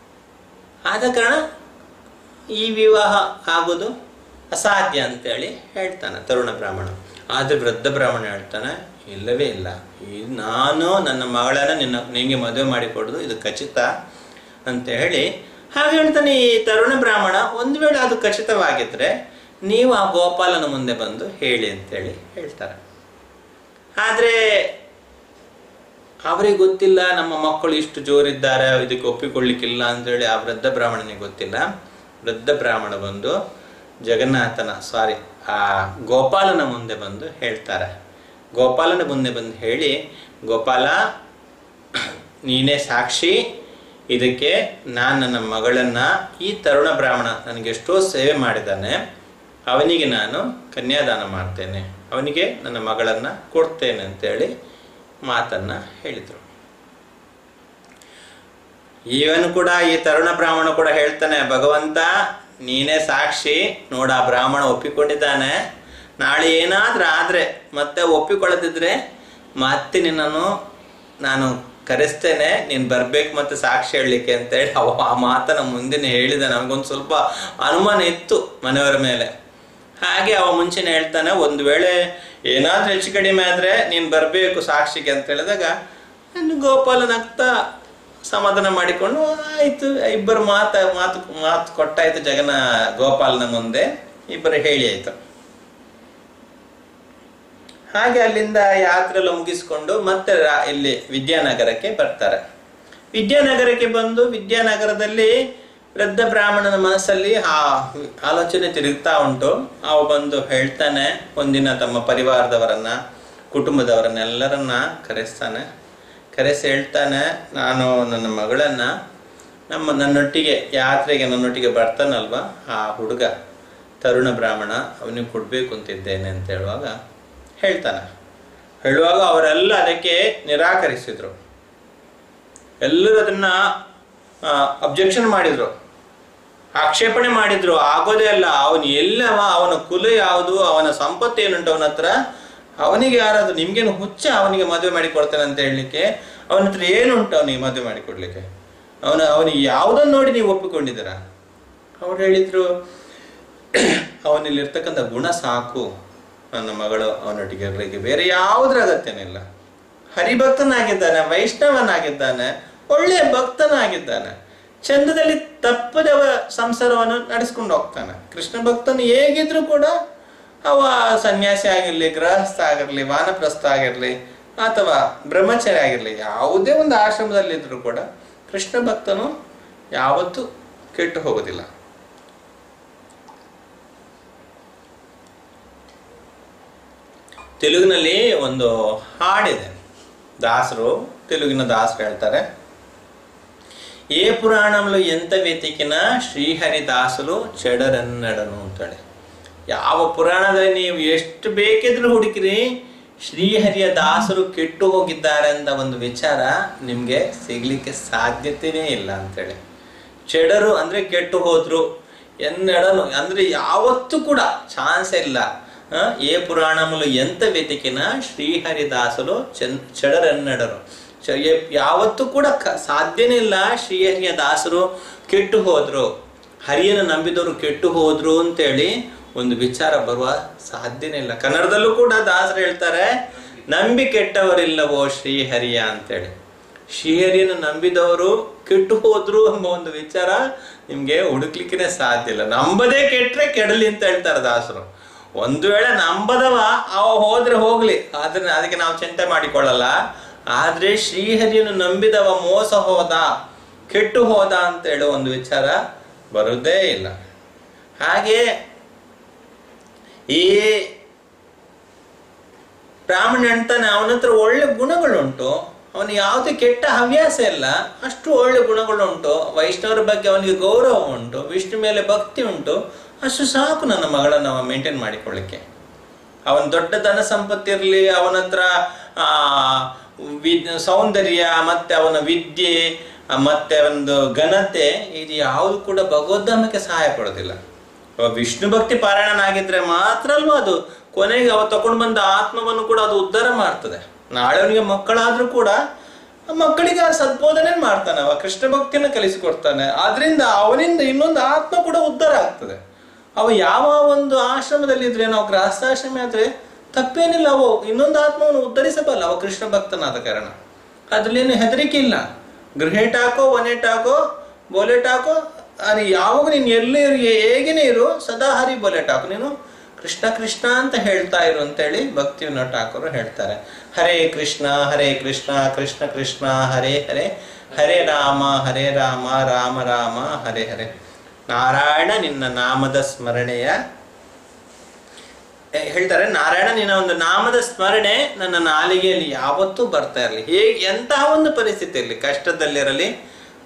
S1: ಆದ ಕಾರಣ ಈ ವಿವಾಹ ಆಗೋದು ಅಸಾಧ್ಯ ಅಂತೇಳಿ ಹೇಳ್ತಾನೆ ತರುಣ ಬ್ರಾಹ್ಮಣ ಆದರೆ ವೃದ್ಧ ಬ್ರಾಹ್ಮಣ ಹೇಳ್ತಾನೆ ಇಲ್ಲವೇ ಇಲ್ಲ ಈ ನಾನು ನನ್ನ ಮಗಳನ್ನ ನಿನ್ನ ನಿನಗೆ ಮದುವೆ ಮಾಡಿಕೊಡೋದು ಇದು ಖಚಿತ ಅಂತ ಹೇಳಿ ಹಾಗೆ ಹೇಳ್ತಾನೆ ಈ ತರುಣ ಬ್ರಾಹ್ಮಣ ಒಂದು ವೇಳೆ ಅದು ಖಚಿತವಾಗಿದ್ರೆ ನೀವು ಆ ಗೋಪಾಲನ ಮುಂದೆ ಬಂದು ಹೇಳಿ ಅಂತೇಳಿ ಹೇಳ್ತಾರೆ ಆದರೆ ಅವರಿಗೆ ಗೊತ್ತಿಲ್ಲ ನಮ್ಮ ಮಕ್ಕಳು ಇಷ್ಟು ಜೋರಿದ್ದಾರೆ ಇದಕ್ಕೆ ಒಪ್ಪಿಕೊಳ್ಳಿಕ್ಕಿಲ್ಲ ಅಂತೇಳಿ ಆ ವೃದ್ಧ ಬ್ರಾಹ್ಮಣನಿಗೆ ಗೊತ್ತಿಲ್ಲ ವೃದ್ಧ ಬ್ರಾಹ್ಮಣ ಬಂದು ಜಗನ್ನಾಥನ ಸಾರಿ ಆ ಗೋಪಾಲನ ಮುಂದೆ ಬಂದು ಹೇಳ್ತಾರೆ ಗೋಪಾಲನ ಮುಂದೆ ಬಂದು ಹೇಳಿ ಗೋಪಾಲ ನೀನೇ ಸಾಕ್ಷಿ ಇದಕ್ಕೆ ನಾನು ನನ್ನ ಮಗಳನ್ನ ಈ ತರುಣ ಬ್ರಾಹ್ಮಣ ನನಗೆ ಎಷ್ಟೋ ಸೇವೆ ಮಾಡಿದ್ದಾನೆ ಅವನಿಗೆ ನಾನು ಕನ್ಯಾದಾನ ಮಾಡ್ತೇನೆ ಅವನಿಗೆ ನನ್ನ ಮಗಳನ್ನು ಕೊಡ್ತೇನೆ ಅಂತೇಳಿ ಮಾತನ್ನು ಹೇಳಿದರು ಇವನು ಕೂಡ ಈ ತರುಣ ಬ್ರಾಹ್ಮಣ ಕೂಡ ಹೇಳ್ತಾನೆ ಭಗವಂತ ನೀನೇ ಸಾಕ್ಷಿ ನೋಡ ಆ ಬ್ರಾಹ್ಮಣ ಒಪ್ಪಿಕೊಂಡಿದ್ದಾನೆ ನಾಳೆ ಏನಾದ್ರೂ ಆದ್ರೆ ಮತ್ತೆ ಒಪ್ಪಿಕೊಳ್ಳದಿದ್ರೆ ಮತ್ತೆ ನಿನ್ನನ್ನು ನಾನು ಕರೆಸ್ತೇನೆ ನೀನು ಬರ್ಬೇಕು ಮತ್ತೆ ಸಾಕ್ಷಿ ಹೇಳಲಿಕ್ಕೆ ಅಂತೇಳಿ ಅವ ಆ ಮಾತನ್ನ ಮುಂದಿನ ಹೇಳಿದ ನಮಗೊಂದು ಸ್ವಲ್ಪ ಅನುಮಾನ ಇತ್ತು ಮನೆಯವರ ಮೇಲೆ ಹಾಗೆ ಅವ ಮುಂಚೆನೆ ಹೇಳ್ತಾನೆ ಒಂದು ವೇಳೆ ಏನಾದ್ರೂ ಹೆಚ್ಚು ಕಡಿಮೆ ಆದ್ರೆ ನೀನು ಬರಬೇಕು ಸಾಕ್ಷಿಗೆ ಅಂತ ಹೇಳಿದಾಗ ಇನ್ನು ಗೋಪಾಲ ನಗ್ತಾ ಸಮಾಧಾನ ಮಾಡಿಕೊಂಡು ಆಯ್ತು ಇಬ್ಬರು ಮಾತ ಮಾತು ಮಾತು ಕೊಟ್ಟಾಯ್ತು ಜಗನ ಗೋಪಾಲನ ಮುಂದೆ ಇಬ್ಬರು ಹೇಳಿ ಆಯ್ತು ಹಾಗೆ ಅಲ್ಲಿಂದ ಯಾತ್ರೆ ಎಲ್ಲ ಮುಗಿಸ್ಕೊಂಡು ಮತ್ತೆ ರಾ- ಇಲ್ಲಿ ವಿದ್ಯಾನಗರಕ್ಕೆ ಬರ್ತಾರೆ ವಿದ್ಯಾನಗರಕ್ಕೆ ಬಂದು ವಿದ್ಯಾನಗರದಲ್ಲಿ ವೃದ್ಧ ಬ್ರಾಹ್ಮಣನ ಮನಸ್ಸಲ್ಲಿ ಆ ಆಲೋಚನೆ ತಿರುಗ್ತಾ ಉಂಟು ಅವ ಬಂದು ಹೇಳ್ತಾನೆ ಒಂದಿನ ತಮ್ಮ ಪರಿವಾರದವರನ್ನ ಕುಟುಂಬದವರನ್ನೆಲ್ಲರನ್ನ ಕರೆಸ್ತಾನೆ ಕರೆಸಿ ಹೇಳ್ತಾನೆ ನಾನು ನನ್ನ ಮಗಳನ್ನ ನಮ್ಮ ನನ್ನೊಟ್ಟಿಗೆ ಯಾತ್ರೆಗೆ ನನ್ನೊಟ್ಟಿಗೆ ಬರ್ತಾನಲ್ವ ಆ ಹುಡುಗ ತರುಣ ಬ್ರಾಹ್ಮಣ ಅವನಿಗೆ ಕೊಡಬೇಕು ಅಂತಿದ್ದೇನೆ ಅಂತ ಹೇಳುವಾಗ ಹೇಳ್ತಾನೆ ಹೇಳುವಾಗ ಅವರೆಲ್ಲ ಅದಕ್ಕೆ ನಿರಾಕರಿಸಿದ್ರು ಎಲ್ಲರೂ ಅದನ್ನ ಅಬ್ಜೆಕ್ಷನ್ ಮಾಡಿದ್ರು ಆಕ್ಷೇಪಣೆ ಮಾಡಿದ್ರು ಆಗೋದೇ ಅಲ್ಲ ಅವನು ಎಲ್ಲವ ಅವನ ಕುಲ ಯಾವುದು ಅವನ ಸಂಪತ್ತು ಏನುಂಟು ಅವನ ಹತ್ರ ಅವನಿಗೆ ಯಾರಾದ್ರು ನಿಮ್ಗೇನು ಹುಚ್ಚ ಅವನಿಗೆ ಮದುವೆ ಮಾಡಿ ಕೊಡ್ತೇನೆ ಅಂತ ಹೇಳಲಿಕ್ಕೆ ಅವನ ಹತ್ರ ಏನುಂಟು ಅವನಿಗೆ ಮದುವೆ ಮಾಡಿ ಕೊಡ್ಲಿಕ್ಕೆ ಅವನ ಅವನಿಗೆ ಯಾವುದನ್ನು ನೋಡಿ ನೀವು ಒಪ್ಪಿಕೊಂಡಿದ್ದೀರಾ ಅವ್ರು ಹೇಳಿದ್ರು ಅವನಲ್ಲಿರ್ತಕ್ಕಂಥ ಗುಣ ಸಾಕು ನನ್ನ ಮಗಳು ಅವನೊಟ್ಟಿಗೆ ಇರಲಿಕ್ಕೆ ಬೇರೆ ಯಾವುದ್ರ ಅಗತ್ಯನಿಲ್ಲ ಹರಿಭಕ್ತನಾಗಿದ್ದಾನೆ ವೈಷ್ಣವನಾಗಿದ್ದಾನೆ ಒಳ್ಳೆಯ ಭಕ್ತನಾಗಿದ್ದಾನೆ ಚಂದದಲ್ಲಿ ತಪ್ಪದವ ಸಂಸಾರವನ್ನು ನಡೆಸ್ಕೊಂಡು ಹೋಗ್ತಾನೆ ಕೃಷ್ಣ ಭಕ್ತನು ಹೇಗಿದ್ರು ಕೂಡ ಅವ ಸನ್ಯಾಸಿ ಆಗಿರ್ಲಿ ಗೃಹಸ್ಥ ಆಗಿರ್ಲಿ ವಾನಪ್ರಸ್ಥ ಆಗಿರ್ಲಿ ಅಥವಾ ಬ್ರಹ್ಮಚಾರಿ ಆಗಿರ್ಲಿ ಯಾವುದೇ ಒಂದು ಆಶ್ರಮದಲ್ಲಿದ್ರು ಕೂಡ ಕೃಷ್ಣ ಭಕ್ತನು ಯಾವತ್ತೂ ಕೆಟ್ಟು ಹೋಗೋದಿಲ್ಲ ತೆಲುಗಿನಲ್ಲಿ ಒಂದು ಹಾಡಿದೆ ದಾಸರು ತೆಲುಗಿನ ದಾಸರು ಹೇಳ್ತಾರೆ ఏ పురాణంలో ఎంత వెతికిన ಶ್ರೀಹರಿದಾಸರು చెడరನ್ನಡನು ಅಂತೇಳಿ ಯಾವ ಪುರಾಣದಲ್ಲಿ ನೀವು ಎಷ್ಟು ಬೇಕಿದ್ರೂ ಹುಡುಕಿರಿ ಶ್ರೀಹರಿಯ ದಾಸರು ಕೆಟ್ಟು ಹೋಗಿದ್ದಾರೆ ಅಂತ ಒಂದು ವಿಚಾರ ನಿಮಗೆ ಸಿಗ್ಲಿಕ್ಕೆ ಸಾಧ್ಯತೆನೇ ಇಲ್ಲ ಅಂತೇಳಿ ಚೆಡರು ಅಂದ್ರೆ ಕೆಟ್ಟು ಹೋದ್ರು ఎన్నడను ಅಂದ್ರೆ ಯಾವತ್ತೂ ಕೂಡ ಚಾನ್ಸ್ ಇಲ್ಲ ಆ, ఏ పురాణములు ఎంత వెతికిన ಶ್ರೀಹರಿದಾಸರು ಚೆನ್ చెడరನ್ನಡರು ಚ- ಎ- ಯಾವತ್ತೂ ಕೂಡ ಕ- ಸಾಧ್ಯನೇ ಇಲ್ಲ ಶ್ರೀಹರಿಯ ದಾಸರು ಕೆಟ್ಟು ಹೋದ್ರು ಹರಿಯನ್ನು ನಂಬಿದವರು ಕೆಟ್ಟು ಹೋದ್ರು ಅಂತೇಳಿ ಒಂದು ವಿಚಾರ ಬರುವ ಸಾಧ್ಯನೇ ಇಲ್ಲ ಕನ್ನಡದಲ್ಲೂ ಕೂಡ ದಾಸರು ಹೇಳ್ತಾರೆ ನಂಬಿ ಕೆಟ್ಟವರಿಲ್ಲವೋ ಶ್ರೀಹರಿಯ ಅಂತೇಳಿ ಶ್ರೀಹರಿಯನ್ನು ನಂಬಿದವರು ಕೆಟ್ಟು ಹೋದ್ರು ಎಂಬ ಒಂದು ವಿಚಾರ ನಿಮ್ಗೆ ಹುಡುಕ್ಲಿಕ್ಕೆ ಸಾಧ್ಯ ಇಲ್ಲ ನಂಬದೇ ಕೆಟ್ರೆ ಕೆಡಲಿ ಅಂತ ಹೇಳ್ತಾರೆ ದಾಸರು ಒಂದು ವೇಳೆ ನಂಬದವ ಅವ ಹೋದ್ರೆ ಹೋಗ್ಲಿ ಆದ್ರೆ ಅದಕ್ಕೆ ನಾವು ಚಿಂತೆ ಮಾಡಿಕೊಳ್ಳಲ್ಲ ಆದ್ರೆ ಶ್ರೀಹರಿಯನ್ನು ನಂಬಿದವ ಮೋಸ ಹೋದ ಕೆಟ್ಟು ಹೋದ ಅಂತ ಹೇಳೋ ಒಂದು ವಿಚಾರ ಬರುವುದೇ ಇಲ್ಲ ಹಾಗೆ ಈ ಬ್ರಾಹ್ಮಣ ಹೇಳ್ತಾನೆ ಅವನ ಹತ್ರ ಒಳ್ಳೆ ಗುಣಗಳುಂಟು ಅವನು ಯಾವುದೇ ಕೆಟ್ಟ ಹವ್ಯಾಸ ಇಲ್ಲ ಅಷ್ಟು ಒಳ್ಳೆ ಗುಣಗಳುಂಟು ವೈಷ್ಣವರ ಬಗ್ಗೆ ಅವನಿಗೆ ಗೌರವ ಉಂಟು ವಿಷ್ಣು ಮೇಲೆ ಭಕ್ತಿ ಉಂಟು ಅಷ್ಟು ಸಾಕು ನನ್ನ ಮಗಳನ್ನು ಅವ ಮೇಂಟೈನ್ ಮಾಡಿಕೊಳ್ಳಿಕ್ಕೆ ಅವನ ದೊಡ್ಡ ಧನ ಸಂಪತ್ತಿರಲಿ ಅವನ ಹತ್ರ ಆ ವಿದ್ ಸೌಂದರ್ಯ ಮತ್ತೆ ಅವನ ವಿದ್ಯೆ ಆ, ಮತ್ತೆ ಒಂದು ಘನತೆ ಇದು ಯಾವುದು ಕೂಡ ಭಗವದ್ಧಾಮಕ್ಕೆ ಸಹಾಯ ಕೊಡೋದಿಲ್ಲ ಅವ ವಿಷ್ಣು ಭಕ್ತಿ ಪಾರಾಯಣನಾಗಿದ್ರೆ ಮಾತ್ರ ಅಲ್ವಾ ಅದು ಕೊನೆಗೆ ಅವ ತಗೊಂಡು ಬಂದ ಆತ್ಮವನ್ನು ಕೂಡ ಅದು ಉದ್ಧಾರ ಮಾಡ್ತದೆ ನಾಳೆ ಅವನಿಗೆ ಮಕ್ಕಳಾದ್ರೂ ಕೂಡ ಆ ಮಕ್ಕಳಿಗೆ ಆ ಸದ್ಬೋಧನೆ ಮಾಡ್ತಾನೆ ಅವ ಕೃಷ್ಣ ಭಕ್ತಿಯನ್ನು ಕಲಿಸಿಕೊಡ್ತಾನೆ ಆದ್ರಿಂದ ಅವನಿಂದ ಇನ್ನೊಂದು ಆತ್ಮ ಕೂಡ ಉದ್ಧಾರ ಆಗ್ತದೆ ಅವ ಯಾವ ಒಂದು ಆಶ್ರಮದಲ್ಲಿ ಇದ್ರೆ ನಾವು ಗೃಹಸ್ಥಾಶ್ರಮ ಆದ್ರೆ ತಪ್ಪೇನಿಲ್ಲ ಅವು ಇನ್ನೊಂದು ಆತ್ಮವನ್ನು ಉದ್ಧರಿಸಬಲ್ಲ ಅವ ಕೃಷ್ಣ ಭಕ್ತನಾದ ಕಾರಣ ಅದ್ರಲ್ಲೇನು ಹೆದರಿಕೆ ಇಲ್ಲ ಗೃಹೇಟಾಕೋ ಒನೆಟಾಕೋ ಬೋಲೆಟಾಕೋ ಅದು ಯಾವಾಗ ನೀನು ಎಲ್ಲಿ ಇರು ಹೇಗೇನೆ ಇರು ಸದಾ ಹರಿ ಬೋಲೆಟಾಕು ನೀನು ಕೃಷ್ಣ ಕೃಷ್ಣ ಅಂತ ಹೇಳ್ತಾ ಇರು ಅಂತೇಳಿ ಭಕ್ತಿಯನ್ನು ಠಾಕೂರು ಹೇಳ್ತಾರೆ ಹರೇ ಕೃಷ್ಣ ಹರೇ ಕೃಷ್ಣ ಕೃಷ್ಣ ಕೃಷ್ಣ ಹರೇ ಹರೇ ಹರೇ ರಾಮ ಹರೇ ರಾಮ ರಾಮ ರಾಮ ಹರೇ ಹರೇ ನಾರಾಯಣ ನಿನ್ನ ನಾಮದ ಸ್ಮರಣೆಯ ಏ, ಹೇಳ್ತಾರೆ ನಾರಾಯಣ ನಿನ್ನ ಒಂದು ನಾಮದ ಸ್ಮರಣೆ ನನ್ನ ನಾಲಿಗೆಯಲ್ಲಿ ಯಾವತ್ತೂ ಬರ್ತಾ ಇರಲಿ ಹೇಗೆ ಎಂತಹ ಒಂದು ಪರಿಸ್ಥಿತಿ ಇರಲಿ ಕಷ್ಟದಲ್ಲಿರಲಿ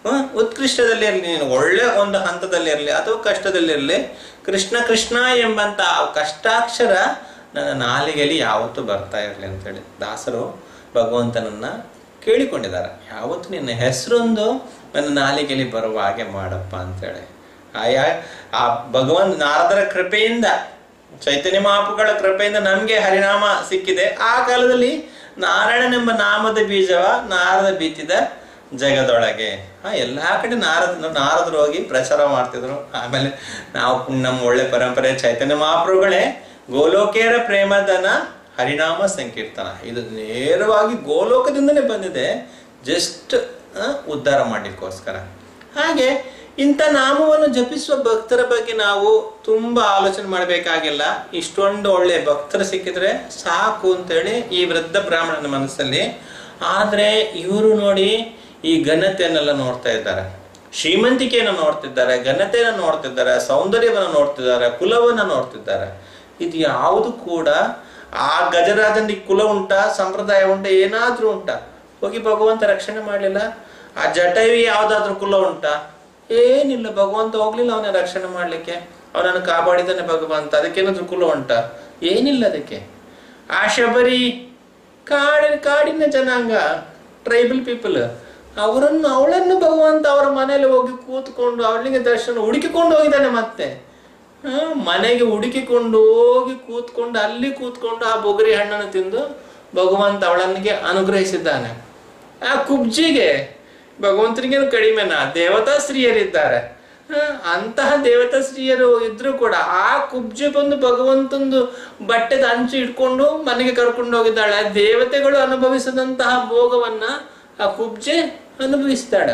S1: ಹ್ಮ್? ಉತ್ಕೃಷ್ಟದಲ್ಲಿ ಇರಲಿ ನೀನು ಒಳ್ಳೆ ಒಂದು ಹಂತದಲ್ಲಿ ಇರಲಿ ಅಥವಾ ಕಷ್ಟದಲ್ಲಿರಲಿ ಕೃಷ್ಣ ಕೃಷ್ಣ ಎಂಬಂತ ಆ ಕಷ್ಟಾಕ್ಷರ ನನ್ನ ನಾಲಿಗೆಯಲ್ಲಿ ಯಾವತ್ತೂ ಬರ್ತಾ ಇರಲಿ ಅಂತೇಳಿ ದಾಸರು ಭಗವಂತನನ್ನ ಕೇಳಿಕೊಂಡಿದ್ದಾರೆ ಯಾವತ್ತು ನಿನ್ನ ಹೆಸರೊಂದು ನನ್ನ ನಾಲಿಗೆಯಲ್ಲಿ ಬರುವ ಹಾಗೆ ಮಾಡಪ್ಪ ಅಂತೇಳಿ ಆಯಾ ಆ ಭಗವಂತ ನಾರದರ ಕೃಪೆಯಿಂದ ಚೈತನ್ಯ ಮಹಾಪುಗಳ ಕೃಪೆಯಿಂದ ನಮಗೆ ಹರಿನಾಮ ಸಿಕ್ಕಿದೆ ಆ ಕಾಲದಲ್ಲಿ ನಾರಾಯಣನೆಂಬ ನಾಮದ ಬೀಜವ ನಾರದ ಬೀತಿದ ಜಗದೊಳಗೆ ಆ ಎಲ್ಲಾ ಕಡೆ ನಾರದ ನಾರದರು ಹೋಗಿ ಪ್ರಚಾರ ಮಾಡ್ತಿದ್ರು ಆಮೇಲೆ ನಾವು ನಮ್ಮ ಒಳ್ಳೆ ಪರಂಪರೆ ಚೈತನ್ಯ ಮಹಾಪ್ರಭುಗಳೇ ಗೋಲೋಕೇರ ಪ್ರೇಮದನ ಹರಿನಾಮ ಸಂಕೀರ್ತನ ಇದು ನೇರವಾಗಿ ಗೋಲೋಕದಿಂದನೇ ಬಂದಿದೆ ಜಸ್ಟ್ ಉದ್ಧಾರ ಮಾಡಲಿಕ್ಕೋಸ್ಕರ ಹಾಗೆ ಇಂಥ ನಾಮವನ್ನು ಜಪಿಸುವ ಭಕ್ತರ ಬಗ್ಗೆ ನಾವು ತುಂಬಾ ಆಲೋಚನೆ ಮಾಡಬೇಕಾಗಿಲ್ಲ ಇಷ್ಟೊಂದು ಒಳ್ಳೆ ಭಕ್ತರು ಸಿಕ್ಕಿದ್ರೆ ಸಾಕು ಅಂತೇಳಿ ಈ ವೃದ್ಧ ಬ್ರಾಹ್ಮಣನ ಮನಸ್ಸಲ್ಲಿ ಆದ್ರೆ ಇವರು ನೋಡಿ ಈ ಘನತೆಯನ್ನೆಲ್ಲ ನೋಡ್ತಾ ಇದ್ದಾರೆ ಶ್ರೀಮಂತಿಕೆಯನ್ನು ನೋಡ್ತಿದ್ದಾರೆ ಘನತೆಯನ್ನು ನೋಡ್ತಿದ್ದಾರೆ ಸೌಂದರ್ಯವನ್ನು ನೋಡ್ತಿದ್ದಾರೆ ಕುಲವನ್ನು ನೋಡ್ತಿದ್ದಾರೆ ಇದು ಯಾವುದು ಕೂಡ ಆ ಗಜರಾಜನಿಗೆ ಕುಲ ಉಂಟಾ ಸಂಪ್ರದಾಯ ಉಂಟಾ ಏನಾದ್ರೂ ಉಂಟಾ ಹೋಗಿ ಭಗವಂತ ರಕ್ಷಣೆ ಮಾಡಲಿಲ್ಲ ಆ ಜಟವಿ ಯಾವ್ದಾದ್ರೂ ಕುಲ ಉಂಟಾ ಏನಿಲ್ಲ ಭಗವಂತ ಹೋಗ್ಲಿಲ್ಲ ಅವನ ರಕ್ಷಣೆ ಮಾಡ್ಲಿಕ್ಕೆ ಅವನನ್ನು ಕಾಪಾಡಿದ್ದಾನೆ ಭಗವಂತ ಅದಕ್ಕೇನಾದ್ರೂ ಕುಲ ಉಂಟಾ ಏನಿಲ್ಲ ಅದಕ್ಕೆ ಆ ಶಬರಿ ಕಾಡಿನ ಕಾಡಿನ ಜನಾಂಗ ಟ್ರೈಬಲ್ ಪೀಪಲ್ ಅವರನ್ನು ಅವಳನ್ನು ಭಗವಂತ ಅವರ ಮನೆಯಲ್ಲಿ ಹೋಗಿ ಕೂತ್ಕೊಂಡು ಅವಳಿಗೆ ದರ್ಶನ ಹುಡುಕಿಕೊಂಡು ಹೋಗಿದ್ದಾನೆ ಮತ್ತೆ ಆ, ಮನೆಗೆ ಹುಡುಕಿಕೊಂಡು ಹೋಗಿ ಕೂತ್ಕೊಂಡು ಅಲ್ಲಿ ಕೂತ್ಕೊಂಡು ಆ ಬೊಗರಿ ಹಣ್ಣನ್ನು ತಿಂದು ಭಗವಂತ ಅವಳನ್ನಿಗೆ ಅನುಗ್ರಹಿಸಿದ್ದಾನೆ ಆ ಕುಬ್ಜಿಗೆ ಭಗವಂತನಿಗೇನು ಕಡಿಮೆನಾ ದೇವತಾ ಸ್ತ್ರೀಯರಿದ್ದಾರೆ ಆ, ಅಂತಹ ದೇವತಾ ಸ್ತ್ರೀಯರು ಇದ್ರು ಕೂಡ ಆ ಕುಬ್ಜೆ ಬಂದು ಭಗವಂತಂದು ಬಟ್ಟೆದ ಅಂಚು ಇಟ್ಕೊಂಡು ಮನೆಗೆ ಕರ್ಕೊಂಡು ಹೋಗಿದ್ದಾಳೆ ಆ ದೇವತೆಗಳು ಅನುಭವಿಸದಂತಹ ಭೋಗವನ್ನ ಆ ಕುಬ್ಜೆ ಅನುಭವಿಸ್ತಾಳೆ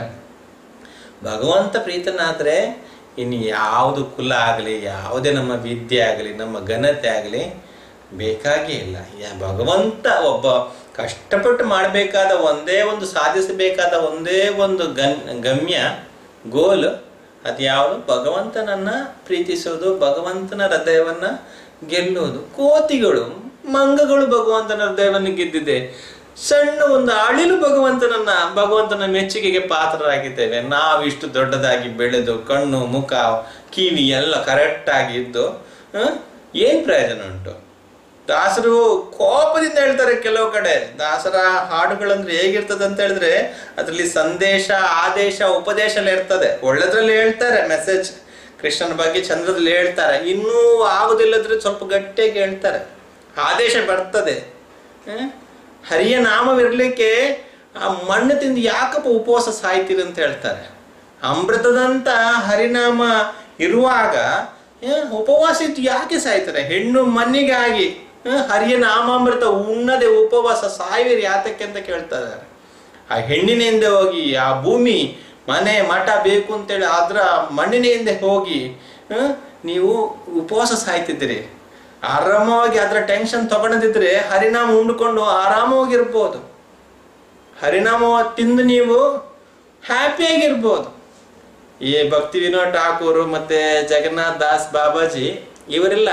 S1: ಭಗವಂತ ಪ್ರೀತನಾದ್ರೆ ಇನ್ನು ಯಾವುದು ಕುಲ ಆಗಲಿ ಯಾವುದೇ ನಮ್ಮ ವಿದ್ಯೆ ಆಗಲಿ ನಮ್ಮ ಘನತೆ ಆಗಲಿ ಬೇಕಾಗೇ ಇಲ್ಲ ಯಾ ಭಗವಂತ ಒಬ್ಬ ಕಷ್ಟಪಟ್ಟು ಮಾಡಬೇಕಾದ ಒಂದೇ ಒಂದು ಸಾಧಿಸಬೇಕಾದ ಒಂದೇ ಒಂದು ಗನ್ ಗಮ್ಯ ಗೋಲ್ ಅದು ಯಾವುದು ಭಗವಂತನನ್ನ ಪ್ರೀತಿಸೋದು ಭಗವಂತನ ಹೃದಯವನ್ನ ಗೆಲ್ಲುವುದು ಕೋತಿಗಳು ಮಂಗಗಳು ಭಗವಂತನ ಹೃದಯವನ್ನು ಗೆದ್ದಿದೆ ಸಣ್ಣ ಒಂದು ಅಳಿಲು ಭಗವಂತನನ್ನ ಭಗವಂತನ ಮೆಚ್ಚುಗೆಗೆ ಪಾತ್ರರಾಗಿದ್ದೇವೆ ನಾವು ಇಷ್ಟು ದೊಡ್ಡದಾಗಿ ಬೆಳೆದು ಕಣ್ಣು ಮುಖ ಕಿವಿ ಎಲ್ಲ ಕರೆಕ್ಟ್ ಆಗಿ ಇದ್ದು ಆ, ಏನ್ ಪ್ರಯೋಜನ ಉಂಟು ದಾಸರು ಕೋಪದಿಂದ ಹೇಳ್ತಾರೆ ಕೆಲವು ಕಡೆ ದಾಸರ ಹಾಡುಗಳಂದ್ರೆ ಹೇಗಿರ್ತದೆ ಅಂತ ಹೇಳಿದ್ರೆ ಅದರಲ್ಲಿ ಸಂದೇಶ ಆದೇಶ ಉಪದೇಶ ಎಲ್ಲ ಇರ್ತದೆ ಒಳ್ಳೆದ್ರಲ್ಲಿ ಹೇಳ್ತಾರೆ ಮೆಸೇಜ್ ಕೃಷ್ಣನ ಬಗ್ಗೆ ಚಂದ್ರದಲ್ಲಿ ಹೇಳ್ತಾರೆ ಇನ್ನೂ ಆಗುದಿಲ್ಲದ್ರೆ ಸ್ವಲ್ಪ ಗಟ್ಟಿಯಾಗಿ ಹೇಳ್ತಾರೆ ಆದೇಶ ಬರ್ತದೆ ಹ್ಮ್? ಹರಿಯ ನಾಮವಿರ್ಲಿಕ್ಕೆ ಆ ಮಣ್ಣು ತಿಂದು ಯಾಕಪ್ಪ ಉಪವಾಸ ಸಾಯ್ತೀರಿ ಅಂತ ಹೇಳ್ತಾರೆ ಅಮೃತದಂತ ಹರಿನಾಮ ಇರುವಾಗ ಏ, ಉಪವಾಸ ಇತ್ತು ಯಾಕೆ ಸಾಯ್ತಾರೆ ಹೆಣ್ಣು ಮಣ್ಣಿಗಾಗಿ ಆ, ಹರಿಯ ನಾಮಾಮೃತ ಉಣ್ಣದೆ ಉಪವಾಸ ಸಾಯ್ವಿರಿ ಯಾತಕ್ಕೆ ಅಂತ ಕೇಳ್ತಾ ಇದ್ದಾರೆ ಆ ಹೆಣ್ಣಿನ ಹಿಂದೆ ಹೋಗಿ ಆ ಭೂಮಿ ಮನೆ ಮಠ ಬೇಕು ಅಂತೇಳಿ ಅದ್ರ ಮಣ್ಣಿನ ಹಿಂದೆ ಹೋಗಿ ಆ, ನೀವು ಉಪವಾಸ ಸಾಯ್ತಿದ್ದೀರಿ ಆರಾಮವಾಗಿ ಅದರ ಟೆನ್ಷನ್ ತಗೊಳದಿದ್ರೆ ಹರಿನಾಮ ಉಂಡ್ಕೊಂಡು ಆರಾಮವಾಗಿರ್ಬೋದು ಹರಿನಾಮ ತಿಂದು ನೀವು ಹ್ಯಾಪಿಯಾಗಿರ್ಬೋದು ಈ ಭಕ್ತಿ ವಿನೋದ್ ಠಾಕೂರ್ ಮತ್ತೆ ಜಗನ್ನಾಥ್ ದಾಸ್ ಬಾಬಾಜಿ ಇವರೆಲ್ಲ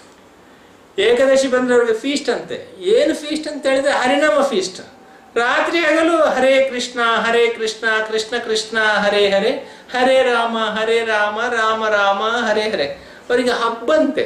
S1: ಏಕಾದಶಿ ಬಂದ್ರೆ ಅವ್ರಿಗೆ ಫೀಸ್ಟ್ ಅಂತೆ ಏನು ಫೀಸ್ಟ್ ಅಂತ ಹೇಳಿದ್ರೆ ಹರಿನಾಮ ಫೀಸ್ಟ್ ರಾತ್ರಿ ಹಗಲು ಹರೇ ಕೃಷ್ಣ ಹರೇ ಕೃಷ್ಣ ಕೃಷ್ಣ ಕೃಷ್ಣ ಹರೇ ಹರೇ ಹರೇ ರಾಮ ಹರೇ ರಾಮ ರಾಮ ರಾಮ ಹರೇ ಹರೇ ಅವರಿಗೆ ಹಬ್ಬಂತೆ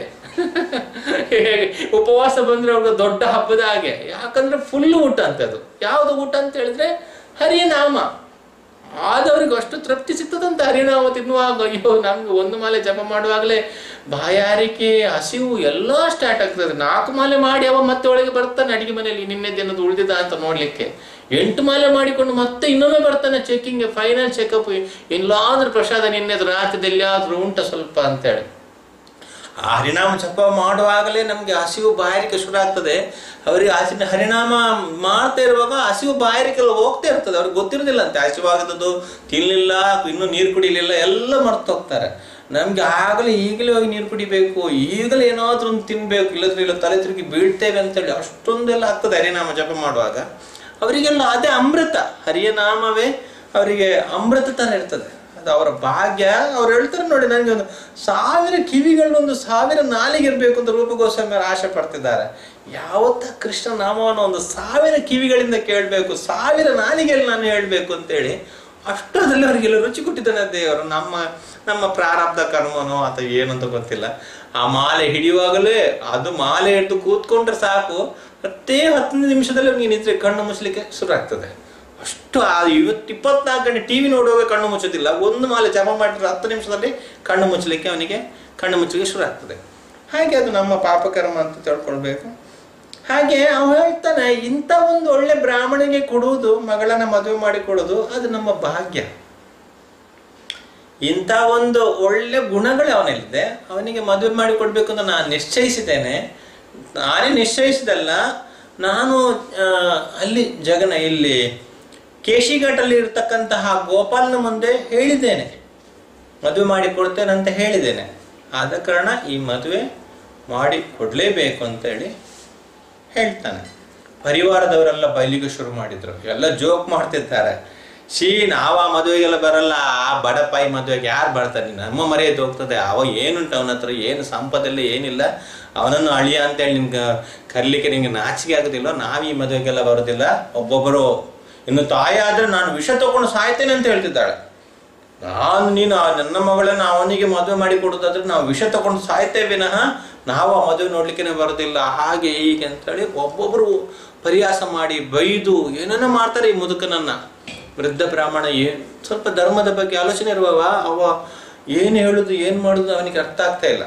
S1: ಉಪವಾಸ ಬಂದ್ರೆ ಅವ್ರಿಗೆ ದೊಡ್ಡ ಹಬ್ಬದ ಹಾಗೆ ಯಾಕಂದ್ರೆ ಫುಲ್ ಊಟ ಅಂತ ಅದು ಯಾವ್ದು ಊಟ ಅಂತ ಹೇಳಿದ್ರೆ ಹರಿನಾಮ ಆದವ್ರಿಗೆ ಅಷ್ಟು ತೃಪ್ತಿ ಸಿಗ್ತದಂತ ಹರಿನಾಮ ತಿನ್ನುವಾಗ ಅಯ್ಯೋ ನಮ್ಗೆ ಒಂದು ಮಾಲೆ ಜಪ ಮಾಡುವಾಗಲೇ ಬಾಯಾರಿಕೆ ಹಸಿವು ಎಲ್ಲ ಸ್ಟಾರ್ಟ್ ಆಗ್ತದೆ ನಾಲ್ಕು ಮಾಲೆ ಮಾಡಿ ಅವ ಮತ್ತೆ ಒಳಗೆ ಬರ್ತಾನೆ ಅಡಿಗೆ ಮನೆಯಲ್ಲಿ ನಿನ್ನೆ ದಿನದ ಉಳಿದಿದ ಅಂತ ನೋಡ್ಲಿಕ್ಕೆ ಎಂಟು ಮಾಲೆ ಮಾಡಿಕೊಂಡು ಮತ್ತೆ ಇನ್ನೊಮ್ಮೆ ಬರ್ತಾನೆ ಚೆಕಿಂಗ್ ಫೈನಲ್ ಚೆಕಪ್ ಎಲ್ಲಾದ್ರೂ ಪ್ರಸಾದ ನಿನ್ನೆದು ರಾತ್ರಿದಲ್ಲಿ ಎಲ್ಲಿಯಾದ್ರೂ ಉಂಟ ಸ್ವಲ್ಪ ಅಂತೇಳಿ ಆ ಹರಿನಾಮ ಜಪ ಮಾಡುವಾಗಲೇ ನಮಗೆ ಹಸಿವು ಬಾಯಾರಿಕೆ ಶುರು ಆಗ್ತದೆ ಅವರಿಗೆ ಹಸಿನ ಹರಿನಾಮ ಮಾಡ್ತಾ ಇರುವಾಗ ಹಸಿವು ಬಾಯಾರಿಕೆ ಎಲ್ಲ ಹೋಗ್ತಾ ಇರ್ತದೆ ಅವ್ರಿಗೆ ಗೊತ್ತಿರೋದಿಲ್ಲ ಅಂತೆ ಹಸಿವಾಗದ್ದು ತಿನ್ಲಿಲ್ಲ ಇನ್ನೂ ನೀರು ಕುಡಿಲಿಲ್ಲ ಎಲ್ಲ ಮರ್ತು ಹೋಗ್ತಾರೆ ನಮ್ಗೆ ಆಗಲೇ ಈಗಲೇ ಹೋಗಿ ನೀರು ಕುಡಿಬೇಕು ಈಗಲೇ ಏನಾದ್ರೂ ಒಂದು ತಿನ್ಬೇಕು ಇಲ್ಲದ್ರೆ ಇಲ್ಲ ತಲೆ ತಿರುಗಿ ಬೀಳ್ತೇವೆ ಅಂತೇಳಿ ಅಷ್ಟೊಂದೆಲ್ಲ ಆಗ್ತದೆ ಹರಿನಾಮ ಜಪ ಮಾಡುವಾಗ ಅವರಿಗೆಲ್ಲ ಅದೇ ಅಮೃತ ಹರಿಯ ನಾಮವೇ ಅವರಿಗೆ ಅಮೃತ ತರ ಇರ್ತದೆ ಅದು ಅವರ ಭಾಗ್ಯ ಅವ್ರು ಹೇಳ್ತಾರೆ ನೋಡಿ ನನಗೆ ಒಂದು ಸಾವಿರ ಕಿವಿಗಳನ್ನೊಂದು ಸಾವಿರ ನಾಲಿಗೆ ಇರಬೇಕು ಅಂತ ರೂಪ ಗೋಸ್ವಾಮಿ ಅವರು ಆಸೆ ಪಡ್ತಿದ್ದಾರೆ ಯಾವತ್ತ ಕೃಷ್ಣ ನಾಮವನ್ನು ಒಂದು ಸಾವಿರ ಕಿವಿಗಳಿಂದ ಕೇಳಬೇಕು ಸಾವಿರ ನಾಲಿಗೆಯಲ್ಲಿ ನಾನು ಹೇಳಬೇಕು ಅಂತೇಳಿ ಅಷ್ಟು ಅದರಲ್ಲಿ ಅವರಿಗೆಲ್ಲ ರುಚಿ ಕೊಟ್ಟಿದ್ದಾನೆ ದೇವರು ನಮ್ಮ ನಮ್ಮ ಪ್ರಾರಬ್ಧ ಕರ್ಮನೋ ಅಥವಾ ಏನು ಅಂತ ಗೊತ್ತಿಲ್ಲ ಆ ಮಾಲೆ ಹಿಡಿಯುವಾಗಲೇ ಅದು ಮಾಲೆ ಹಿಡಿದು ಕೂತ್ಕೊಂಡ್ರೆ ಸಾಕು ಹತ್ತೇ ಹತ್ತನೇ ನಿಮಿಷದಲ್ಲಿ ಅವ್ನಿಗೆ ನಿದ್ರೆ ಕಣ್ಣು ಮುಚ್ಚಲಿಕ್ಕೆ ಶುರು ಆಗ್ತದೆ ಅಷ್ಟು ಆ ಇವತ್ತು ಇಪ್ಪತ್ನಾಲ್ಕು ಗಂಟೆ ಟಿವಿ ನೋಡುವಾಗ ಕಣ್ಣು ಮುಚ್ಚೋದಿಲ್ಲ ಒಂದು ಮಾಲೆ ಜಪ ಮಾಡಿದ್ರೆ ಹತ್ತು ನಿಮಿಷದಲ್ಲಿ ಕಣ್ಣು ಮುಚ್ಚಲಿಕ್ಕೆ ಅವನಿಗೆ ಕಣ್ಣು ಮುಚ್ಚಲಿಕ್ಕೆ ಶುರು ಆಗ್ತದೆ ಹಾಗೆ ಅದು ನಮ್ಮ ಪಾಪಕರ್ಮ ಅಂತ ತಿಳ್ಕೊಳ್ಬೇಕು ಹಾಗೆ ಅವ ಹೇಳ್ತಾನೆ ಇಂಥ ಒಂದು ಒಳ್ಳೆ ಬ್ರಾಹ್ಮಣಿಗೆ ಕೊಡುವುದು ಮಗಳನ್ನ ಮದುವೆ ಮಾಡಿ ಕೊಡುವುದು ಅದು ನಮ್ಮ ಭಾಗ್ಯ ಇಂಥ ಒಂದು ಒಳ್ಳೆ ಗುಣಗಳು ಅವನಲ್ಲಿದೆ ಅವನಿಗೆ ಮದುವೆ ಮಾಡಿ ಕೊಡ್ಬೇಕು ಅಂತ ನಾನು ನಿಶ್ಚಯಿಸಿದ್ದೇನೆ ನಾನೇ ನಿಶ್ಚಯಿಸಿದಲ್ಲ ನಾನು ಆ, ಅಲ್ಲಿ ಜಗನ ಇಲ್ಲಿ ಕೇಶಿಘಾಟಲ್ಲಿ ಇರ್ತಕ್ಕಂತಹ ಗೋಪಾಲನ ಮುಂದೆ ಹೇಳಿದ್ದೇನೆ ಮದುವೆ ಮಾಡಿ ಕೊಡ್ತೇನೆ ಅಂತ ಹೇಳಿದ್ದೇನೆ ಆದ ಕಾರಣ ಈ ಮದುವೆ ಮಾಡಿ ಕೊಡಲೇಬೇಕು ಅಂತೇಳಿ ಹೇಳ್ತಾನೆ ಪರಿವಾರದವರೆಲ್ಲ ಬೈಲಿಗೆ ಶುರು ಮಾಡಿದ್ರು ಎಲ್ಲ ಜೋಕ್ ಮಾಡ್ತಿದ್ದಾರೆ ಶೀ ನಾವ ಮದುವೆಗೆಲ್ಲ ಬರಲ್ಲ ಆ ಬಡಪಾಯಿ ಮದುವೆಗೆ ಯಾರು ಬರ್ತಾರೆ ನಮ್ಮ ಮರ್ಯಾದೆ ಹೋಗ್ತದೆ ಅವ ಏನುಂಟು ಅವನ ಹತ್ರ ಏನು ಸಂಪದೆಲ್ಲ ಏನಿಲ್ಲ ಅವನನ್ನು ಅಳಿಯ ಅಂತೇಳಿ ನಿಮ್ಗೆ ಕರ್ಲಿಕ್ಕೆ ನಿಮ್ಗೆ ನಾಚಿಕೆ ಆಗೋದಿಲ್ಲ ನಾವು ಈ ಮದುವೆಗೆಲ್ಲ ಬರೋದಿಲ್ಲ ಒಬ್ಬೊಬ್ಬರು ಇನ್ನು ತಾಯಿ ಆದ್ರೆ ನಾನು ವಿಷ ತಗೊಂಡು ಸಾಯ್ತೇನೆ ಅಂತ ಹೇಳ್ತಿದ್ದಾಳೆ ನಾನು ನೀನು ಆ ನನ್ನ ಮಗಳನ್ನ ಅವನಿಗೆ ಮದುವೆ ಮಾಡಿ ಕೊಡೋದಾದ್ರೆ ನಾವು ವಿಷ ತಗೊಂಡು ಸಾಯ್ತೇವೆ ವಿನಃ ನಾವು ಆ ಮದುವೆ ನೋಡ್ಲಿಕ್ಕೆ ಬರೋದಿಲ್ಲ ಹಾಗೆ ಹೀಗೆ ಅಂತೇಳಿ ಒಬ್ಬೊಬ್ರು ಪರಿಹಾಸ ಮಾಡಿ ಬೈದು ಏನೇನೋ ಮಾಡ್ತಾರೆ ಈ ಮುದುಕನನ್ನ ವೃದ್ಧ ಬ್ರಾಹ್ಮಣ ಏನ್ ಸ್ವಲ್ಪ ಧರ್ಮದ ಬಗ್ಗೆ ಆಲೋಚನೆ ಇರುವವ ಅವ ಏನು ಹೇಳುದು ಏನು ಮಾಡುದು ಅವನಿಗೆ ಅರ್ಥ ಆಗ್ತಾ ಇಲ್ಲ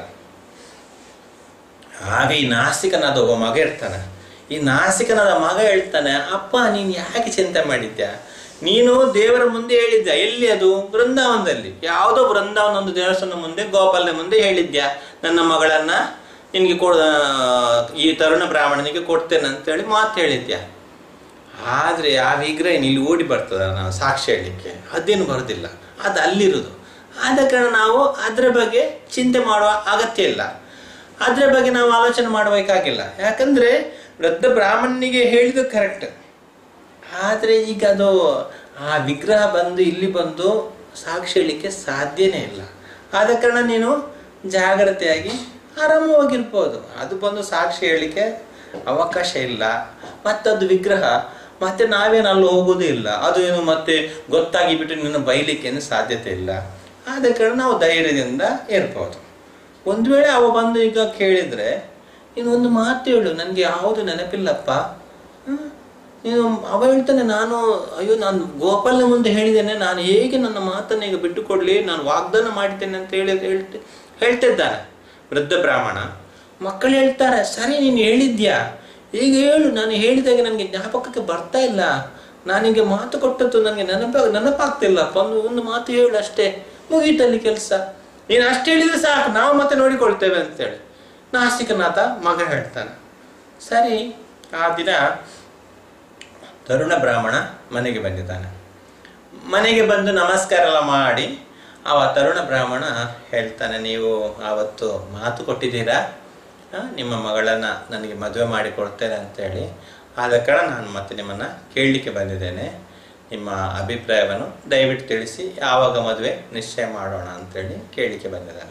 S1: ಆಗ ಈ ನಾಸ್ತಿಕನಾದ ಒಬ್ಬ ಮಗ ಇರ್ತಾನೆ ಈ ನಾಸ್ತಿಕನಾದ ಮಗ ಹೇಳ್ತಾನೆ ಅಪ್ಪ ನೀನು ಯಾಕೆ ಚಿಂತೆ ಮಾಡಿದ್ಯಾ ನೀನು ದೇವರ ಮುಂದೆ ಹೇಳಿದ್ಯಾ ಎಲ್ಲಿ ಅದು ಬೃಂದಾವನದಲ್ಲಿ ಯಾವುದೋ ಬೃಂದಾವನ ಒಂದು ದೇವಸ್ಥಾನ ಮುಂದೆ ಗೋಪಾಲನ ಮುಂದೆ ಹೇಳಿದ್ಯಾ ನನ್ನ ಮಗಳನ್ನ ನಿನಗೆ ಕೊಡ ಈ ತರುಣ ಬ್ರಾಹ್ಮಣನಿಗೆ ಕೊಡ್ತೇನೆ ಅಂತೇಳಿ ಮಾತು ಹೇಳಿದ್ಯಾ ಆದರೆ ಆ ವಿಗ್ರಹ ಇಲ್ಲಿ ಓಡಿ ಬರ್ತದ ನಾವು ಸಾಕ್ಷಿ ಹೇಳಲಿಕ್ಕೆ ಅದೇನು ಬರೋದಿಲ್ಲ ಅದು ಅಲ್ಲಿರುವುದು ಆದ ಕಾರಣ ನಾವು ಅದರ ಬಗ್ಗೆ ಚಿಂತೆ ಮಾಡುವ ಅಗತ್ಯ ಇಲ್ಲ ಅದರ ಬಗ್ಗೆ ನಾವು ಆಲೋಚನೆ ಮಾಡಬೇಕಾಗಿಲ್ಲ ಯಾಕಂದ್ರೆ ವೃದ್ಧ ಬ್ರಾಹ್ಮಣನಿಗೆ ಹೇಳಿದ್ದು ಕರೆಕ್ಟ್ ಆದರೆ ಈಗ ಅದು ಆ ವಿಗ್ರಹ ಬಂದು ಇಲ್ಲಿ ಬಂದು ಸಾಕ್ಷಿ ಹೇಳಲಿಕ್ಕೆ ಸಾಧ್ಯನೇ ಇಲ್ಲ ಆದ ಕಾರಣ ನೀನು ಜಾಗ್ರತೆಯಾಗಿ ಆರಾಮವಾಗಿರ್ಬೋದು ಅದು ಬಂದು ಸಾಕ್ಷಿ ಹೇಳಲಿಕ್ಕೆ ಅವಕಾಶ ಇಲ್ಲ ಮತ್ತದು ವಿಗ್ರಹ ಮತ್ತೆ ನಾವೇನು ಅಲ್ಲಿ ಹೋಗೋದೇ ಇಲ್ಲ ಅದು ಏನು ಮತ್ತೆ ಗೊತ್ತಾಗಿ ಬಿಟ್ಟು ನಿನ್ನ ಬೈಲಿಕ್ಕೆ ಏನು ಸಾಧ್ಯತೆ ಇಲ್ಲ ಆದ ಕಾರಣ ನಾವು ಧೈರ್ಯದಿಂದ ಇರ್ಬೋದು ಒಂದು ವೇಳೆ ಅವ ಬಂದು ಈಗ ಕೇಳಿದ್ರೆ ನೀನು ಒಂದು ಮಾತು ಹೇಳು ನನಗೆ ಯಾವುದು ನೆನಪಿಲ್ಲಪ್ಪ ಹ್ಮ್? ನೀನು ಅವ ಹೇಳ್ತಾನೆ ನಾನು ಅಯ್ಯೋ ನಾನು ಗೋಪಾಲನ ಮುಂದೆ ಹೇಳಿದ್ದೇನೆ ನಾನು ಹೇಗೆ ನನ್ನ ಮಾತನ್ನು ಈಗ ಬಿಟ್ಟುಕೊಡ್ಲಿ ನಾನು ವಾಗ್ದಾನ ಮಾಡಿದ್ದೇನೆ ಅಂತ ಹೇಳಿ ಹೇಳ್ತಿ ಹೇಳ್ತಿದ್ದಾನೆ ವೃದ್ಧ ಬ್ರಾಹ್ಮಣ ಮಕ್ಕಳು ಹೇಳ್ತಾರೆ ಸರಿ ನೀನು ಹೇಳಿದ್ಯಾ ಈಗ ಹೇಳು ನಾನು ಹೇಳಿದಾಗ ನನಗೆ ಜ್ಞಾಪಕಕ್ಕೆ ಬರ್ತಾ ಇಲ್ಲ ನಾನೀಗ ಮಾತು ಕೊಟ್ಟದ್ದು ನನಗೆ ನೆನಪ ನೆನಪಾಗ್ತಿಲ್ಲಪ್ಪ ಒಂದು ಒಂದು ಮಾತು ಹೇಳು ಅಷ್ಟೇ ಮುಗೀತಲ್ಲಿ ಕೆಲಸ ನೀನು ಅಷ್ಟು ಹೇಳಿದ್ರೆ ಸಾಕು ನಾವು ಮತ್ತೆ ನೋಡಿಕೊಳ್ತೇವೆ ಅಂತೇಳಿ ನಾಸ್ತಿಕನಾಥ ಮಗ ಹೇಳ್ತಾನೆ ಸರಿ ಆ ದಿನ ತರುಣ ಬ್ರಾಹ್ಮಣ ಮನೆಗೆ ಬಂದಿದ್ದಾನೆ ಮನೆಗೆ ಬಂದು ನಮಸ್ಕಾರ ಎಲ್ಲ ಮಾಡಿ ಅವ ತರುಣ ಬ್ರಾಹ್ಮಣ ಹೇಳ್ತಾನೆ ನೀವು ಆವತ್ತು ಮಾತು ಕೊಟ್ಟಿದ್ದೀರಾ ಆ, ನಿಮ್ಮ ಮಗಳನ್ನ ನನಗೆ ಮದುವೆ ಮಾಡಿ ಕೊಡ್ತೇನೆ ಅಂತೇಳಿ ಆದ ಕಾರಣ ನಾನು ಮತ್ತೆ ನಿಮ್ಮನ್ನು ಕೇಳಲಿಕ್ಕೆ ಬಂದಿದ್ದೇನೆ ನಿಮ್ಮ ಅಭಿಪ್ರಾಯವನ್ನು ದಯವಿಟ್ಟು ತಿಳಿಸಿ ಯಾವಾಗ ಮದುವೆ ನಿಶ್ಚಯ ಮಾಡೋಣ ಅಂತೇಳಿ ಕೇಳಲಿಕ್ಕೆ ಬಂದಿದ್ದಾನೆ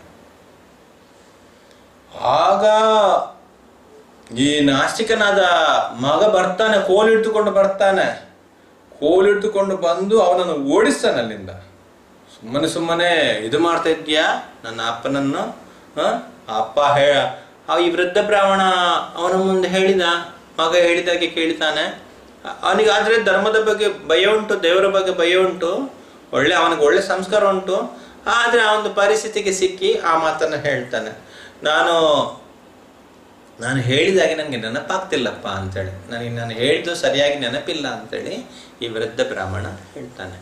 S1: ಆಗ ಈ ನಾಸ್ತಿಕನಾದ ಮಗ ಬರ್ತಾನೆ ಕೋಲಿಟ್ಟುಕೊಂಡು ಬರ್ತಾನೆ ಕೋಲಿಟ್ಟುಕೊಂಡು ಬಂದು ಅವನನ್ನು ಓಡಿಸ್ತಾನೆ ಅಲ್ಲಿಂದ ಸುಮ್ಮನೆ ಸುಮ್ಮನೆ ಇದು ಮಾಡ್ತಾ ಇದ್ಯಾ ನನ್ನ ಅಪ್ಪನನ್ನು ಹ? ಆ ಅಪ್ಪ ಹೇ ಆ ಈ ವೃದ್ಧ ಬ್ರಾಹ್ಮಣ ಅವನ ಮುಂದೆ ಹೇಳಿದ ಮಗ ಹೇಳಿದಾಗೆ ಕೇಳ್ತಾನೆ ಅ- ಅವನಿಗೆ ಆದ್ರೆ ಧರ್ಮದ ಬಗ್ಗೆ ಭಯ ಉಂಟು ದೇವರ ಬಗ್ಗೆ ಭಯ ಉಂಟು ಒಳ್ಳೆ ಅವನಿಗೆ ಒಳ್ಳೆ ಸಂಸ್ಕಾರ ಉಂಟು ಆದ್ರೆ ಆ ಒಂದು ಪರಿಸ್ಥಿತಿಗೆ ಸಿಕ್ಕಿ ಆ ಮಾತನ್ನು ಹೇಳ್ತಾನೆ ನಾನು ನಾನು ಹೇಳಿದಾಗೆ ನನಗೆ ನೆನಪಾಗ್ತಿಲ್ಲಪ್ಪ ಅಂತೇಳಿ ನನಗೆ ನಾನು ಹೇಳಿದ್ದು ಸರಿಯಾಗಿ ನೆನಪಿಲ್ಲ ಅಂತೇಳಿ ಈ ವೃದ್ಧ ಬ್ರಾಹ್ಮಣ ಹೇಳ್ತಾನೆ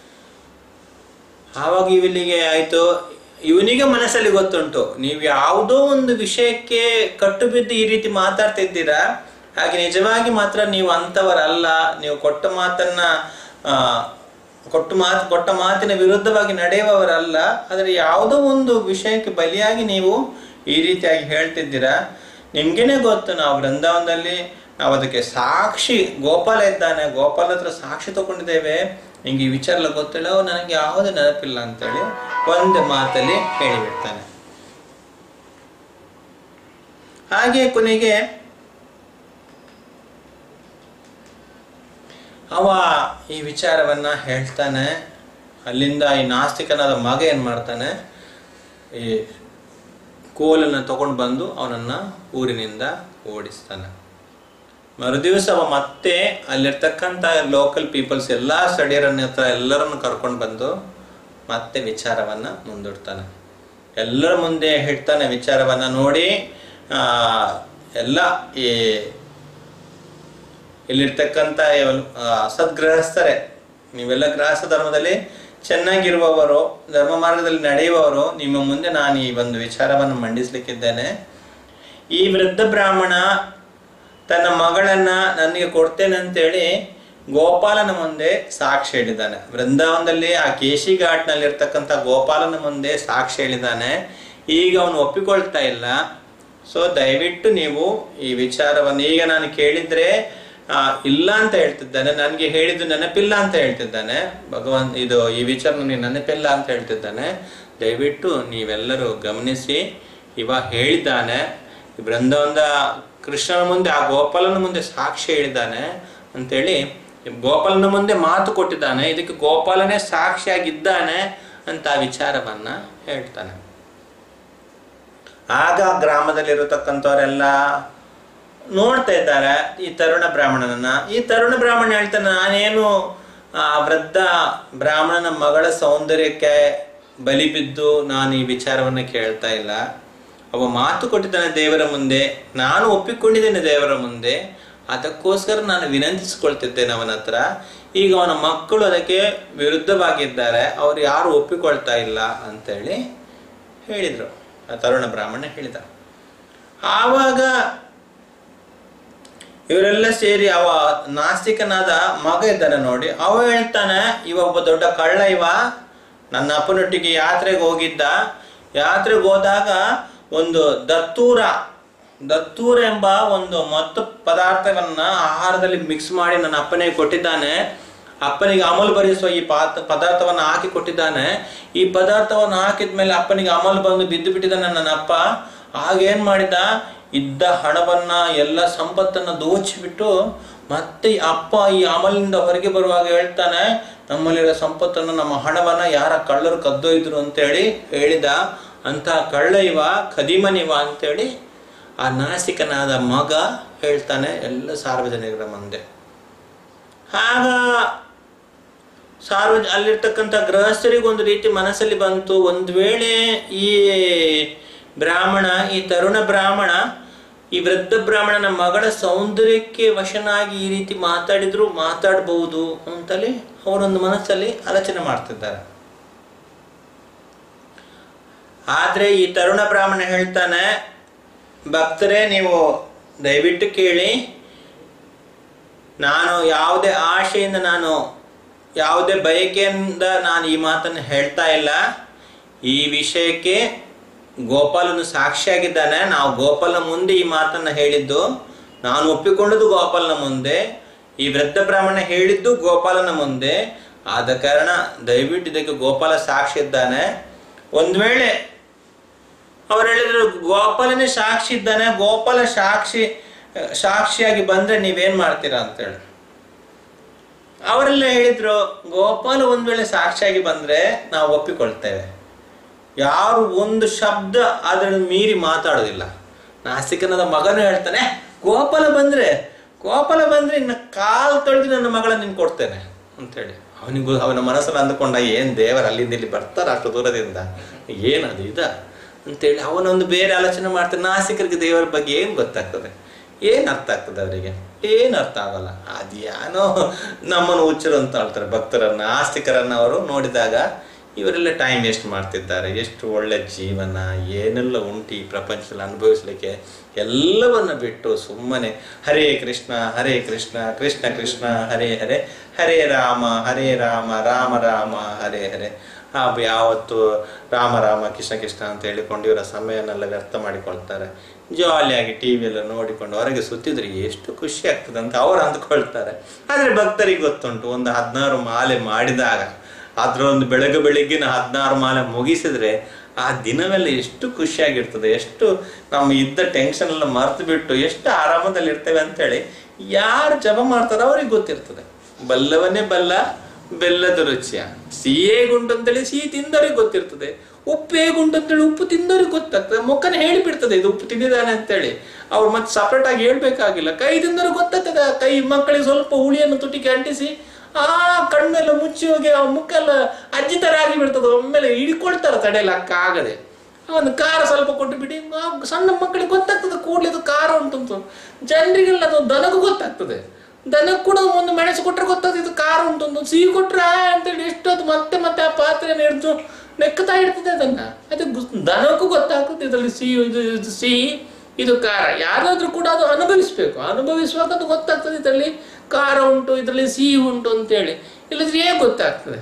S1: ಆವಾಗ ಇವನಿಗೆ ಆಯ್ತು ಇವನಿಗೆ ಮನಸ್ಸಲ್ಲಿ ಗೊತ್ತುಂಟು ನೀವು ಯಾವುದೋ ಒಂದು ವಿಷಯಕ್ಕೆ ಕಟ್ಟು ಬಿದ್ದು ಈ ರೀತಿ ಮಾತಾಡ್ತಿದ್ದೀರಾ ಹಾಗೆ ನಿಜವಾಗಿ ಮಾತ್ರ ನೀವು ಅಂಥವರಲ್ಲ ನೀವು ಕೊಟ್ಟ ಮಾತನ್ನ ಆ, ಕೊಟ್ಟು ಮಾತು ಕೊಟ್ಟ ಮಾತಿನ ವಿರುದ್ಧವಾಗಿ ನಡೆಯುವವರಲ್ಲ ಆದರೆ ಯಾವುದೋ ಒಂದು ವಿಷಯಕ್ಕೆ ಬಲಿಯಾಗಿ ನೀವು ಈ ರೀತಿಯಾಗಿ ಹೇಳ್ತಿದ್ದೀರಾ ನಿಮ್ಗೇನೆ ಗೊತ್ತು ನಾವು ಬೃಂದಾವನದಲ್ಲಿ ನಾವು ಅದಕ್ಕೆ ಸಾಕ್ಷಿ ಗೋಪಾಲ ಇದ್ದಾನೆ ಗೋಪಾಲ ಹತ್ರ ಸಾಕ್ಷಿ ತಗೊಂಡಿದ್ದೇವೆ ನಿಂಗೆ ಈ ವಿಚಾರ ಎಲ್ಲ ಗೊತ್ತಿಲ್ಲ ಅವು ನನಗೆ ಯಾವುದೇ ನೆನಪಿಲ್ಲ ಅಂತೇಳಿ ಒಂದು ಮಾತಲ್ಲಿ ಹೇಳಿಬಿಡ್ತಾನೆ ಹಾಗೆ ಕೊನೆಗೆ ಅವ ಈ ವಿಚಾರವನ್ನ ಹೇಳ್ತಾನೆ ಅಲ್ಲಿಂದ ಈ ನಾಸ್ತಿಕನಾದ ಮಗ ಏನು ಮಾಡ್ತಾನೆ ಈ ಕೋಲನ್ನು ತಗೊಂಡು ಬಂದು ಅವನನ್ನು ಊರಿನಿಂದ ಓಡಿಸ್ತಾನೆ ಮರುದಿವಸ ಅವ ಮತ್ತೆ ಅಲ್ಲಿರ್ತಕ್ಕಂಥ ಲೋಕಲ್ ಪೀಪಲ್ಸ್ ಎಲ್ಲ ಸ್ಥಳೀಯರನ್ನ ಹತ್ರ ಎಲ್ಲರನ್ನು ಕರ್ಕೊಂಡು ಬಂದು ಮತ್ತೆ ವಿಚಾರವನ್ನು ಮುಂದೂಡ್ತಾನೆ ಎಲ್ಲರ ಮುಂದೆ ಹೇಳ್ತಾನೆ ವಿಚಾರವನ್ನು ನೋಡಿ ಆ, ಎಲ್ಲ ಈ ಇಲ್ಲಿರ್ತಕ್ಕಂಥ ಎವಲ್- ಆ, ಸದ್ಗೃಹಸ್ಥರೇ ನೀವೆಲ್ಲ ಗೃಹಸ್ಥ ಧರ್ಮದಲ್ಲಿ ಚೆನ್ನಾಗಿರುವವರು ಧರ್ಮ ಮಾರ್ಗದಲ್ಲಿ ನಡೆಯುವವರು ನಿಮ್ಮ ಮುಂದೆ ನಾನು ಈ ಒಂದು ವಿಚಾರವನ್ನು ಮಂಡಿಸ್ಲಿಕ್ಕಿದ್ದೇನೆ ಈ ವೃದ್ಧ ಬ್ರಾಹ್ಮಣ ತನ್ನ ಮಗಳನ್ನ ನನಗೆ ಕೊಡ್ತೇನೆ ಅಂತೇಳಿ ಗೋಪಾಲನ ಮುಂದೆ ಸಾಕ್ಷಿ ಹೇಳಿದ್ದಾನೆ ವೃಂದಾವನದಲ್ಲಿ ಆ ಕೇಶಿ ಘಾಟ್ನಲ್ಲಿರ್ತಕ್ಕಂಥ ಗೋಪಾಲನ ಮುಂದೆ ಸಾಕ್ಷಿ ಹೇಳಿದ್ದಾನೆ ಈಗ ಅವನು ಒಪ್ಪಿಕೊಳ್ತಾ ಇಲ್ಲ ಸೊ ದಯವಿಟ್ಟು ನೀವು ಈ ವಿಚಾರವನ್ನು ಈಗ ನಾನು ಕೇಳಿದ್ರೆ ಆ, ಇಲ್ಲ ಅಂತ ಹೇಳ್ತಿದ್ದಾನೆ ನನಗೆ ಹೇಳಿದ್ದು ನೆನಪಿಲ್ಲ ಅಂತ ಹೇಳ್ತಿದ್ದಾನೆ ಭಗವಾನ್ ಇದು ಈ ವಿಚಾರ ನನಗೆ ನೆನಪಿಲ್ಲ ಅಂತ ಹೇಳ್ತಿದ್ದಾನೆ ದಯವಿಟ್ಟು ನೀವೆಲ್ಲರೂ ಗಮನಿಸಿ ಇವ ಹೇಳಿದ್ದಾನೆ ಈ ಬೃಂದಾವನದ ಕೃಷ್ಣನ ಮುಂದೆ ಆ ಗೋಪಾಲನ ಮುಂದೆ ಸಾಕ್ಷಿ ಹೇಳಿದ್ದಾನೆ ಅಂತೇಳಿ ಈ ಗೋಪಾಲನ ಮುಂದೆ ಮಾತು ಕೊಟ್ಟಿದ್ದಾನೆ ಇದಕ್ಕೆ ಗೋಪಾಲನೇ ಸಾಕ್ಷಿಯಾಗಿದ್ದಾನೆ ಅಂತ ಆ ವಿಚಾರವನ್ನ ಹೇಳ್ತಾನೆ ಆಗ ಗ್ರಾಮದಲ್ಲಿರತಕ್ಕಂಥವರೆಲ್ಲ ನೋಡ್ತಾ ಇದ್ದಾರೆ ಈ ತರುಣ ಬ್ರಾಹ್ಮಣನನ್ನ ಈ ತರುಣ ಬ್ರಾಹ್ಮಣ ಹೇಳ್ತಾನೆ ನಾನೇನು ಆ ವೃದ್ಧ ಬ್ರಾಹ್ಮಣನ ಮಗಳ ಸೌಂದರ್ಯಕ್ಕೆ ಬಲಿ ಬಿದ್ದು ನಾನು ಈ ವಿಚಾರವನ್ನು ಕೇಳ್ತಾ ಇಲ್ಲ ಅವ ಮಾತು ಕೊಟ್ಟಿದ್ದಾನೆ ದೇವರ ಮುಂದೆ ನಾನು ಒಪ್ಪಿಕೊಂಡಿದ್ದೇನೆ ದೇವರ ಮುಂದೆ ಅದಕ್ಕೋಸ್ಕರ ನಾನು ವಿನಂತಿಸ್ಕೊಳ್ತಿದ್ದೇನೆ ಅವನ ಹತ್ರ ಈಗ ಅವನ ಮಕ್ಕಳು ಅದಕ್ಕೆ ವಿರುದ್ಧವಾಗಿದ್ದಾರೆ ಅವ್ರು ಯಾರು ಒಪ್ಪಿಕೊಳ್ತಾ ಇಲ್ಲ ಅಂತೇಳಿ ಹೇಳಿದರು ಆ ತರುಣ ಬ್ರಾಹ್ಮಣ ಹೇಳಿದ ಆವಾಗ ಇವರೆಲ್ಲ ಸೇರಿ ಅವ ನಾಸ್ತಿಕನಾದ ಮಗ ಇದ್ದಾನೆ ನೋಡಿ ಅವ ಹೇಳ್ತಾನೆ ಇವ ಒಬ್ಬ ದೊಡ್ಡ ಕಳ್ಳ ಇವ ನನ್ನ ಅಪ್ಪನೊಟ್ಟಿಗೆ ಯಾತ್ರೆಗೆ ಹೋಗಿದ್ದ ಯಾತ್ರೆಗೆ ಹೋದಾಗ ಒಂದು ದತ್ತೂರ ದತ್ತೂರ ಎಂಬ ಒಂದು ಮತ್ತು ಪದಾರ್ಥವನ್ನ ಆಹಾರದಲ್ಲಿ ಮಿಕ್ಸ್ ಮಾಡಿ ನನ್ನ ಅಪ್ಪನಿಗೆ ಕೊಟ್ಟಿದ್ದಾನೆ ಅಪ್ಪನಿಗೆ ಅಮಲು ಭರಿಸುವ ಈ ಪಾತ್ ಪದಾರ್ಥವನ್ನು ಹಾಕಿ ಕೊಟ್ಟಿದ್ದಾನೆ ಈ ಪದಾರ್ಥವನ್ನು ಹಾಕಿದ ಮೇಲೆ ಅಪ್ಪನಿಗೆ ಅಮಲು ಬಂದು ಬಿದ್ದು ಬಿಟ್ಟಿದ್ದಾನೆ ನನ್ನ ಅಪ್ಪ ಆಗೇನ್ ಮಾಡಿದ ಇದ್ದ ಹಣವನ್ನ ಎಲ್ಲ ಸಂಪತ್ತನ್ನ ದೋಚಿಬಿಟ್ಟು ಮತ್ತೆ ಈ ಅಪ್ಪ ಈ ಅಮಲಿನಿಂದ ಹೊರಗೆ ಬರುವಾಗ ಹೇಳ್ತಾನೆ ನಮ್ಮಲ್ಲಿರೋ ಸಂಪತ್ತನ್ನು ನಮ್ಮ ಹಣವನ್ನ ಯಾರ ಕಳ್ಳರು ಕದ್ದೊಯ್ದ್ರು ಅಂತೇಳಿ ಹೇಳಿದ ಅಂತ ಕಳ್ಳ ಇವ ಖದೀಮನಿವ ಅಂತೇಳಿ ಆ ನಾಸಿಕನಾದ ಮಗ ಹೇಳ್ತಾನೆ ಎಲ್ಲ ಸಾರ್ವಜನಿಕರ ಮುಂದೆ ಆಗ ಸಾರ್ವಜ ಅಲ್ಲಿರ್ತಕ್ಕಂಥ ಗೃಹಸ್ಥರಿಗೂ ಒಂದು ರೀತಿ ಮನಸ್ಸಲ್ಲಿ ಬಂತು ಒಂದು ವೇಳೆ ಈ ಬ್ರಾಹ್ಮಣ ಈ ತರುಣ ಬ್ರಾಹ್ಮಣ ಈ ವೃದ್ಧ ಬ್ರಾಹ್ಮಣನ ಮಗಳ ಸೌಂದರ್ಯಕ್ಕೆ ವಶನಾಗಿ ಈ ರೀತಿ ಮಾತಾಡಿದ್ರು ಮಾತಾಡಬಹುದು ಅಂತಲೇ ಅವರೊಂದು ಮನಸ್ಸಲ್ಲಿ ಆಲೋಚನೆ ಮಾಡ್ತಿದ್ದಾರೆ ಆದ್ರೆ ಈ ತರುಣ ಬ್ರಾಹ್ಮಣ ಹೇಳ್ತಾನೆ ಭಕ್ತರೇ ನೀವು ದಯವಿಟ್ಟು ಕೇಳಿ ನಾನು ಯಾವುದೇ ಆಶೆಯಿಂದ ನಾನು ಯಾವುದೇ ಬಯಕೆಯಿಂದ ನಾನು ಈ ಮಾತನ್ನು ಹೇಳ್ತಾ ಇಲ್ಲ ಈ ವಿಷಯಕ್ಕೆ ಗೋಪಾಲನು ಸಾಕ್ಷಿಯಾಗಿದ್ದಾನೆ ನಾವು ಗೋಪಾಲನ ಮುಂದೆ ಈ ಮಾತನ್ನು ಹೇಳಿದ್ದು ನಾನು ಒಪ್ಪಿಕೊಂಡದ್ದು ಗೋಪಾಲನ ಮುಂದೆ ಈ ವೃದ್ಧ ಬ್ರಾಹ್ಮಣ ಹೇಳಿದ್ದು ಗೋಪಾಲನ ಮುಂದೆ ಆದ ಕಾರಣ ದಯವಿಟ್ಟು ಇದಕ್ಕೆ ಗೋಪಾಲ ಸಾಕ್ಷಿ ಇದ್ದಾನೆ ಒಂದು ವೇಳೆ ಅವ್ರು ಹೇಳಿದ್ರು ಗೋಪಾಲನೇ ಸಾಕ್ಷಿ ಇದ್ದಾನೆ ಗೋಪಾಲ ಸಾಕ್ಷಿ ಸಾಕ್ಷಿಯಾಗಿ ಬಂದ್ರೆ ನೀವೇನ್ ಮಾಡ್ತೀರಾ ಅಂತೇಳಿ ಅವರೆಲ್ಲ ಹೇಳಿದ್ರು ಗೋಪಾಲ ಒಂದ್ ವೇಳೆ ಸಾಕ್ಷಿಯಾಗಿ ಬಂದ್ರೆ ನಾವು ಒಪ್ಪಿಕೊಳ್ತೇವೆ ಯಾರು ಒಂದು ಶಬ್ದ ಅದನ್ನು ಮೀರಿ ಮಾತಾಡೋದಿಲ್ಲ ನಾಸಿಕನದ ಮಗನು ಹೇಳ್ತಾನೆ ಗೋಪಾಲ ಬಂದ್ರೆ ಗೋಪಾಲ ಬಂದ್ರೆ ಇನ್ನು ಕಾಲ್ ತೊಳೆದು ನನ್ನ ಮಗಳ ನಿನ್ ಕೊಡ್ತೇನೆ ಅಂತೇಳಿ ಅವನಿಗೂ ಅವನ ಮನಸ್ಸಲ್ಲಿ ಅಂದುಕೊಂಡ ಏನ್ ದೇವರ ಅಲ್ಲಿಂದ ಇಲ್ಲಿ ಬರ್ತಾರ ಅಷ್ಟು ದೂರದಿಂದ ಏನದು ಇದ ಅಂತೇಳಿ ಅವನೊಂದು ಬೇರೆ ಆಲೋಚನೆ ಮಾಡ್ತಾನೆ ನಾಸಿಕರಿಗೆ ದೇವರ ಬಗ್ಗೆ ಏನ್ ಗೊತ್ತಾಗ್ತದೆ ಏನ್ ಅರ್ಥ ಆಗ್ತದೆ ಅವರಿಗೆ ಏನ್ ಅರ್ಥ ಆಗಲ್ಲ ಅದ್ಯಾನೋ ನಮ್ಮನ್ನು ಹುಚ್ಚರು ಅಂತ ಹೇಳ್ತಾರೆ ಭಕ್ತರನ್ನ ಆಸ್ತಿಕರನ್ನ ಅವರು ನೋಡಿದಾಗ ಇವರೆಲ್ಲ ಟೈಮ್ ವೇಸ್ಟ್ ಮಾಡ್ತಿದ್ದಾರೆ ಎಷ್ಟು ಒಳ್ಳೆ ಜೀವನ ಏನೆಲ್ಲ ಉಂಟು ಈ ಪ್ರಪಂಚದಲ್ಲಿ ಅನುಭವಿಸ್ಲಿಕ್ಕೆ ಎಲ್ಲವನ್ನ ಬಿಟ್ಟು ಸುಮ್ಮನೆ ಹರೇ ಕೃಷ್ಣ ಹರೇ ಕೃಷ್ಣ ಕೃಷ್ಣ ಕೃಷ್ಣ ಹರೇ ಹರೇ ಹರೇ ರಾಮ ಹರೇ ರಾಮ ರಾಮ ರಾಮ ಹರೇ ಹರೇ ಆ ಯಾವತ್ತು ರಾಮ ರಾಮ ಕೃಷ್ಣ ಕೃಷ್ಣ ಅಂತ ಹೇಳಿಕೊಂಡು ಇವರ ಸಮಯನೆಲ್ಲ ವ್ಯರ್ಥ ಮಾಡಿಕೊಳ್ತಾರೆ ಜಾಲಿಯಾಗಿ ಟಿ ಎಲ್ಲ ನೋಡಿಕೊಂಡು ಹೊರಗೆ ಸುತ್ತಿದ್ರೆ ಎಷ್ಟು ಖುಷಿ ಆಗ್ತದೆ ಅಂತ ಅವ್ರು ಅಂದ್ಕೊಳ್ತಾರೆ ಆದರೆ ಭಕ್ತರಿಗೆ ಗೊತ್ತುಂಟು ಒಂದು ಹದಿನಾರು ಮಾಲೆ ಮಾಡಿದಾಗ ಅದರೊಂದು ಬೆಳಗ್ಗೆ ಬೆಳಿಗ್ಗಿನ ಹದಿನಾರು ಮಾಲೆ ಮುಗಿಸಿದ್ರೆ ಆ ದಿನವೆಲ್ಲ ಎಷ್ಟು ಖುಷಿಯಾಗಿರ್ತದೆ ಎಷ್ಟು ನಮ್ಮ ಇದ್ದ ಟೆನ್ಷನ್ ಎಲ್ಲ ಮರ್ತು ಬಿಟ್ಟು ಎಷ್ಟು ಆರಾಮದಲ್ಲಿ ಇರ್ತೇವೆ ಅಂತೇಳಿ ಯಾರು ಜಪ ಮಾಡ್ತಾರೋ ಅವ್ರಿಗೆ ಗೊತ್ತಿರ್ತದೆ ಬಲ್ಲವನ್ನೇ ಬಲ್ಲ
S2: ಬೆಲ್ಲದ ರುಚಿಯ ಸಿಹಿ ಹೇಗುಂಟು ಅಂತೇಳಿ ಸಿಹಿ ತಿಂದವರಿಗೆ ಗೊತ್ತಿರ್ತದೆ ಉಪ್ಪು ಹೇಗುಂಟು ಅಂತೇಳಿ ಉಪ್ಪು ತಿಂದವರಿಗೆ ಗೊತ್ತಾಗ್ತದೆ ಮುಖನ ಹೇಳಿಬಿಡ್ತದೆ ಇದು ಉಪ್ಪು ತಿಂದಿದ್ದಾನೆ ಅಂತೇಳಿ ಅವ್ರು ಮತ್ತೆ ಸಪರೇಟ್ ಆಗಿ ಹೇಳ್ಬೇಕಾಗಿಲ್ಲ ಕೈ ತಿಂದವ್ರಿಗೆ ಗೊತ್ತಾಗ್ತದೆ ಆ ಕೈ ಮಕ್ಕಳಿಗೆ ಸ್ವಲ್ಪ ಹುಳಿಯನ್ನು ತುಟಿಗೆ ಅಂಟಿಸಿ ಆ ಕಣ್ಣೆಲ್ಲ ಮುಚ್ಚಿ ಹೋಗಿ ಆ ಮುಖೆಲ್ಲ ಅಜ್ಜಿ ತರ ಆಗಿ ಬಿಡ್ತದೆ ಒಮ್ಮೆಲೆ ಹಿಡ್ಕೊಳ್ತಾರೆ ತಡೆಯಲಕ್ಕ ಆಗದೆ ಒಂದು ಖಾರ ಸ್ವಲ್ಪ ಕೊಟ್ಟು ಬಿಡಿ ಆ ಸಣ್ಣ ಮಕ್ಕಳಿಗೆ ಗೊತ್ತಾಗ್ತದೆ ಕೂಡಲೇ ಇದು ಖಾರ ಉಂಟು ಜನರಿಗೆಲ್ಲ ಅದು ದನಗೂ ಗೊತ್ತಾಗ್ತದೆ ದನಕ್ಕೆ ಕೂಡ ಒಂದು ಮೆಣಸು ಕೊಟ್ಟರೆ ಗೊತ್ತಾಗ್ತದೆ ಇದು ಖಾರ ಉಂಟು ಅಂತ ಸಿಹಿ ಕೊಟ್ರೆ ಆ ಅಂತೇಳಿ ಎಷ್ಟೊತ್ತು ಮತ್ತೆ ಮತ್ತೆ ಆ ಪಾತ್ರೆಯನ್ನು ಹಿಡಿದು ನೆಕ್ಕತಾ ಇರ್ತದೆ ಅದನ್ನ ಅದು ಗು- ದನಕ್ಕೂ ಗೊತ್ತಾಗ್ತದೆ ಇದರಲ್ಲಿ ಸಿಹಿ ಇದು ಇದು ಸಿಹಿ ಇದು ಖಾರ ಯಾರಾದ್ರೂ ಕೂಡ ಅದು ಅನುಭವಿಸ್ಬೇಕು ಅನುಭವಿಸುವಾಗ ಅದು ಗೊತ್ತಾಗ್ತದೆ ಇದರಲ್ಲಿ ಖಾರ ಉಂಟು ಇದರಲ್ಲಿ ಸಿಹಿ ಉಂಟು ಅಂತೇಳಿ ಇಲ್ಲದ್ರೆ ಹೇಗೆ ಗೊತ್ತಾಗ್ತದೆ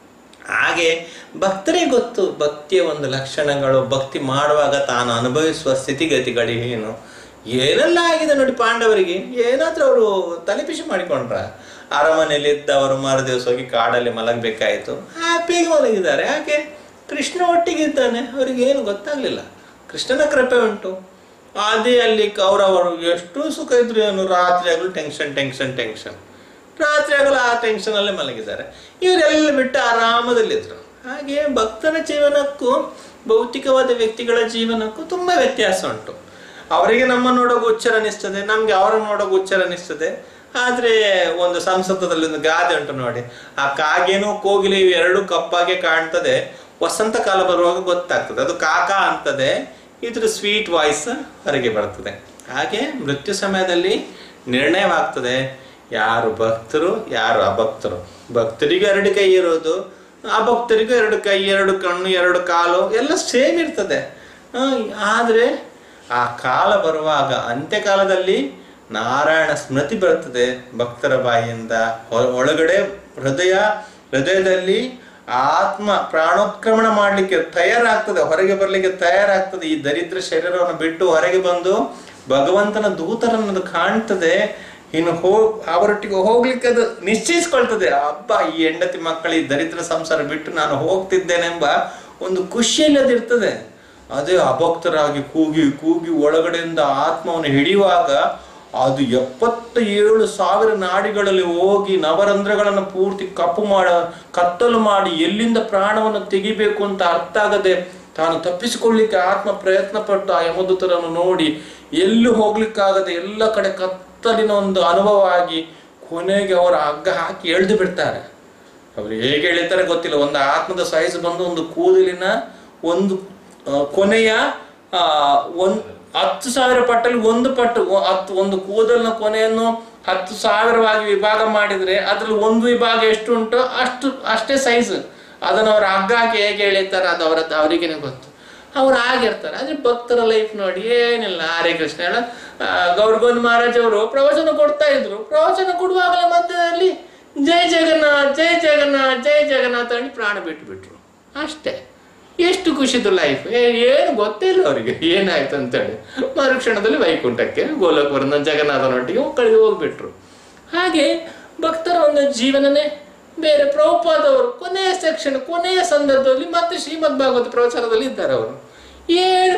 S1: ಹಾಗೆ ಭಕ್ತರಿಗೆ ಗೊತ್ತು ಭಕ್ತಿಯ ಒಂದು ಲಕ್ಷಣಗಳು ಭಕ್ತಿ ಮಾಡುವಾಗ ತಾನು ಅನುಭವಿಸುವ ಸ್ಥಿತಿಗತಿಗಳು ಏನು ಏನೆಲ್ಲ ಆಗಿದೆ ನೋಡಿ ಪಾಂಡವರಿಗೆ ಏನಾದ್ರೂ ಅವರು ತಲೆಪಿಸಿ ಮಾಡಿಕೊಂಡ್ರ ಅರಮನೆಯಲ್ಲಿ ಇದ್ದವರು ಮರು ದಿವಸ ಹೋಗಿ ಕಾಡಲ್ಲಿ ಮಲಗಬೇಕಾಯಿತು ಹ್ಯಾಪಿಯಾಗಿ ಮಲಗಿದ್ದಾರೆ ಯಾಕೆ ಕೃಷ್ಣ ಒಟ್ಟಿಗೆ ಇದ್ದಾನೆ ಅವರಿಗೆ ಏನು ಗೊತ್ತಾಗ್ಲಿಲ್ಲ ಕೃಷ್ಣನ ಕೃಪೆ ಉಂಟು ಅದೇ ಅಲ್ಲಿ ಕೌರವರು ಎಷ್ಟು ಸುಖ ಇದ್ರು ಏನು ರಾತ್ರಿ ಆಗಲು ಟೆನ್ಷನ್ ಟೆನ್ಷನ್ ಟೆನ್ಷನ್ ರಾತ್ರಿ ಆಗಲು ಆ ಟೆನ್ಷನ್ ಅಲ್ಲೇ ಮಲಗಿದ್ದಾರೆ ಇವರೆಲ್ಲ ಬಿಟ್ಟು ಆರಾಮದಲ್ಲಿದ್ರು ಹಾಗೆ ಭಕ್ತರ ಜೀವನಕ್ಕೂ ಭೌತಿಕವಾದ ವ್ಯಕ್ತಿಗಳ ಜೀವನಕ್ಕೂ ತುಂಬಾ ವ್ಯತ್ಯಾಸ ಉಂಟು ಅವರಿಗೆ ನಮ್ಮ ನೋಡೋಕೆ ಹುಚ್ಚರ ಅನಿಸ್ತದೆ ನಮ್ಗೆ ಅವರನ್ನು ನೋಡೋಕೆ ಹುಚ್ಚರ ಅನಿಸ್ತದೆ ಆದ್ರೆ ಒಂದು ಸಂಸ್ಕೃತದಲ್ಲಿ ಒಂದು ಗಾದೆ ಉಂಟು ನೋಡಿ ಆ ಕಾಗೇನು ಕೋಗಿಲೆ ಇವು ಎರಡು ಕಪ್ಪಾಗೆ ಕಾಣ್ತದೆ ವಸಂತ ಕಾಲ ಬರುವಾಗ ಗೊತ್ತಾಗ್ತದೆ ಅದು ಕಾಕ ಅಂತದೆ ಇದ್ರ ಸ್ವೀಟ್ ವಾಯ್ಸ್ ಹೊರಗೆ ಬರ್ತದೆ ಹಾಗೆ ಮೃತ್ಯು ಸಮಯದಲ್ಲಿ ನಿರ್ಣಯವಾಗ್ತದೆ ಯಾರು ಭಕ್ತರು ಯಾರು ಅಭಕ್ತರು ಭಕ್ತರಿಗೂ ಎರಡು ಕೈ ಇರೋದು ಅಭಕ್ತರಿಗೂ ಎರಡು ಕೈ ಎರಡು ಕಣ್ಣು ಎರಡು ಕಾಲು ಎಲ್ಲ ಸೇಮ್ ಇರ್ತದೆ ಆ, ಆದ್ರೆ ಆ ಕಾಲ ಬರುವಾಗ ಅಂತ್ಯಕಾಲದಲ್ಲಿ ನಾರಾಯಣ ಸ್ಮೃತಿ ಬರ್ತದೆ ಭಕ್ತರ ಬಾಯಿಯಿಂದ ಒ- ಒಳಗಡೆ ಹೃದಯ ಹೃದಯದಲ್ಲಿ ಆತ್ಮ ಪ್ರಾಣೋತ್ಕ್ರಮಣ ಮಾಡ್ಲಿಕ್ಕೆ ತಯಾರಾಗ್ತದೆ ಹೊರಗೆ ಬರ್ಲಿಕ್ಕೆ ತಯಾರಾಗ್ತದೆ ಈ ದರಿದ್ರ ಶರೀರವನ್ನು ಬಿಟ್ಟು ಹೊರಗೆ ಬಂದು ಭಗವಂತನ ದೂತರನ್ನದು ಕಾಣ್ತದೆ ಇನ್ನು ಹೋ ಅವರೊಟ್ಟಿಗೆ ಹೋಗ್ಲಿಕ್ಕೆ ಅದು ನಿಶ್ಚಯಿಸ್ಕೊಳ್ತದೆ ಅಬ್ಬ ಈ ಹೆಂಡತಿ ಮಕ್ಕಳ ಈ ದರಿದ್ರ ಸಂಸಾರ ಬಿಟ್ಟು ನಾನು ಹೋಗ್ತಿದ್ದೇನೆಂಬ ಒಂದು ಖುಷಿಯಲ್ಲಿ ಅದಿರ್ತದೆ ಅದೇ ಅಭಕ್ತರಾಗಿ ಕೂಗಿ ಕೂಗಿ ಒಳಗಡೆಯಿಂದ ಆತ್ಮವನ್ನು ಹಿಡಿಯುವಾಗ ಅದು ಎಪ್ಪತ್ತ ಏಳು ಸಾವಿರ ನಾಡಿಗಳಲ್ಲಿ ಹೋಗಿ ನವರಂಧ್ರಗಳನ್ನು ಪೂರ್ತಿ ಕಪ್ಪು ಮಾಡ ಕತ್ತಲು ಮಾಡಿ ಎಲ್ಲಿಂದ ಪ್ರಾಣವನ್ನು ತೆಗಿಬೇಕು ಅಂತ ಅರ್ಥ ಆಗದೆ ತಾನು ತಪ್ಪಿಸಿಕೊಳ್ಳಿಕ್ಕೆ ಆತ್ಮ ಪ್ರಯತ್ನ ಪಟ್ಟು ಆ ಯಮದೂತರನ್ನು ನೋಡಿ ಎಲ್ಲೂ ಹೋಗ್ಲಿಕ್ಕಾಗದೆ ಎಲ್ಲ ಕಡೆ ಕತ್ತಲಿನ ಒಂದು ಅನುಭವ ಆಗಿ ಕೊನೆಗೆ ಅವರ ಹಗ್ಗ ಹಾಕಿ ಎಳ್ದು ಬಿಡ್ತಾರೆ ಅವರು ಹೇಗೆ ಎಳಿತಾರೆ ಗೊತ್ತಿಲ್ಲ ಒಂದು ಆತ್ಮದ ಸೈಜ್ ಬಂದು ಒಂದು ಕೂದಲಿನ ಒಂದು ಆ, ಕೊನೆಯ ಆ, ಒಂದ್ ಹತ್ತು ಸಾವಿರ ಪಟ್ಟಲ್ಲಿ ಒಂದು ಪಟ್ಟು ಒ- ಹತ್ತು ಒಂದು ಕೂದಲಿನ ಕೊನೆಯನ್ನು ಹತ್ತು ಸಾವಿರವಾಗಿ ವಿಭಾಗ ಮಾಡಿದ್ರೆ ಅದ್ರಲ್ಲಿ ಒಂದು ವಿಭಾಗ ಎಷ್ಟು ಉಂಟು ಅಷ್ಟು ಅಷ್ಟೇ ಸೈಜ್ ಅದನ್ನು ಅವ್ರ ಹಗ್ಗ ಹಾಕಿ ಹೇಗೆ ಎಳಿತಾರೆ ಅದು ಅವರ ಅವರಿಗೇನೆ ಗೊತ್ತು ಅವ್ರು ಆಗಿರ್ತಾರೆ ಆದ್ರೆ ಭಕ್ತರ ಲೈಫ್ ನೋಡಿ ಏನಿಲ್ಲ ಹರೇ ಕೃಷ್ಣ ಹೇಳ ಗೌರಗೋಂದ್ ಮಹಾರಾಜ್ ಅವರು ಪ್ರವಚನ ಕೊಡ್ತಾ ಇದ್ರು ಪ್ರವಚನ ಕೊಡುವಾಗಲೇ ಮಧ್ಯದಲ್ಲಿ ಜೈ ಜಗನ್ನಾಥ್ ಜೈ ಜಗನ್ನಾಥ್ ಜೈ ಜಗನ್ನಾಥ್ ಹೇಳಿ ಪ್ರಾಣ ಬಿಟ್ಟು ಬಿಟ್ರು ಅಷ್ಟೇ ಎಷ್ಟು ಖುಷಿದು ಲೈಫ್ ಏನು ಗೊತ್ತೇ ಇಲ್ಲ ಅವರಿಗೆ ಏನಾಯ್ತು ಅಂತೇಳಿ ಮರುಕ್ಷಣದಲ್ಲಿ ವೈಕುಂಠಕ್ಕೆ ಗೋಲಕವರನ ಜಗನ್ನಾಥನೊಟ್ಟಿಗೆ ಮಕ್ಕಳಿಗೆ ಹೋಗ್ಬಿಟ್ರು ಹಾಗೆ ಭಕ್ತರ ಒಂದು ಜೀವನನೇ ಬೇರೆ ಪ್ರಭುಪಾದವರು ಕೊನೆಯ ಸೆಕ್ಷನ್ ಕೊನೆಯ ಸಂದರ್ಭದಲ್ಲಿ ಮತ್ತೆ ಶ್ರೀಮದ್ ಭಾಗವತ ಪ್ರವಚನದಲ್ಲಿ ಇದ್ದಾರೆ ಅವರು ಏನು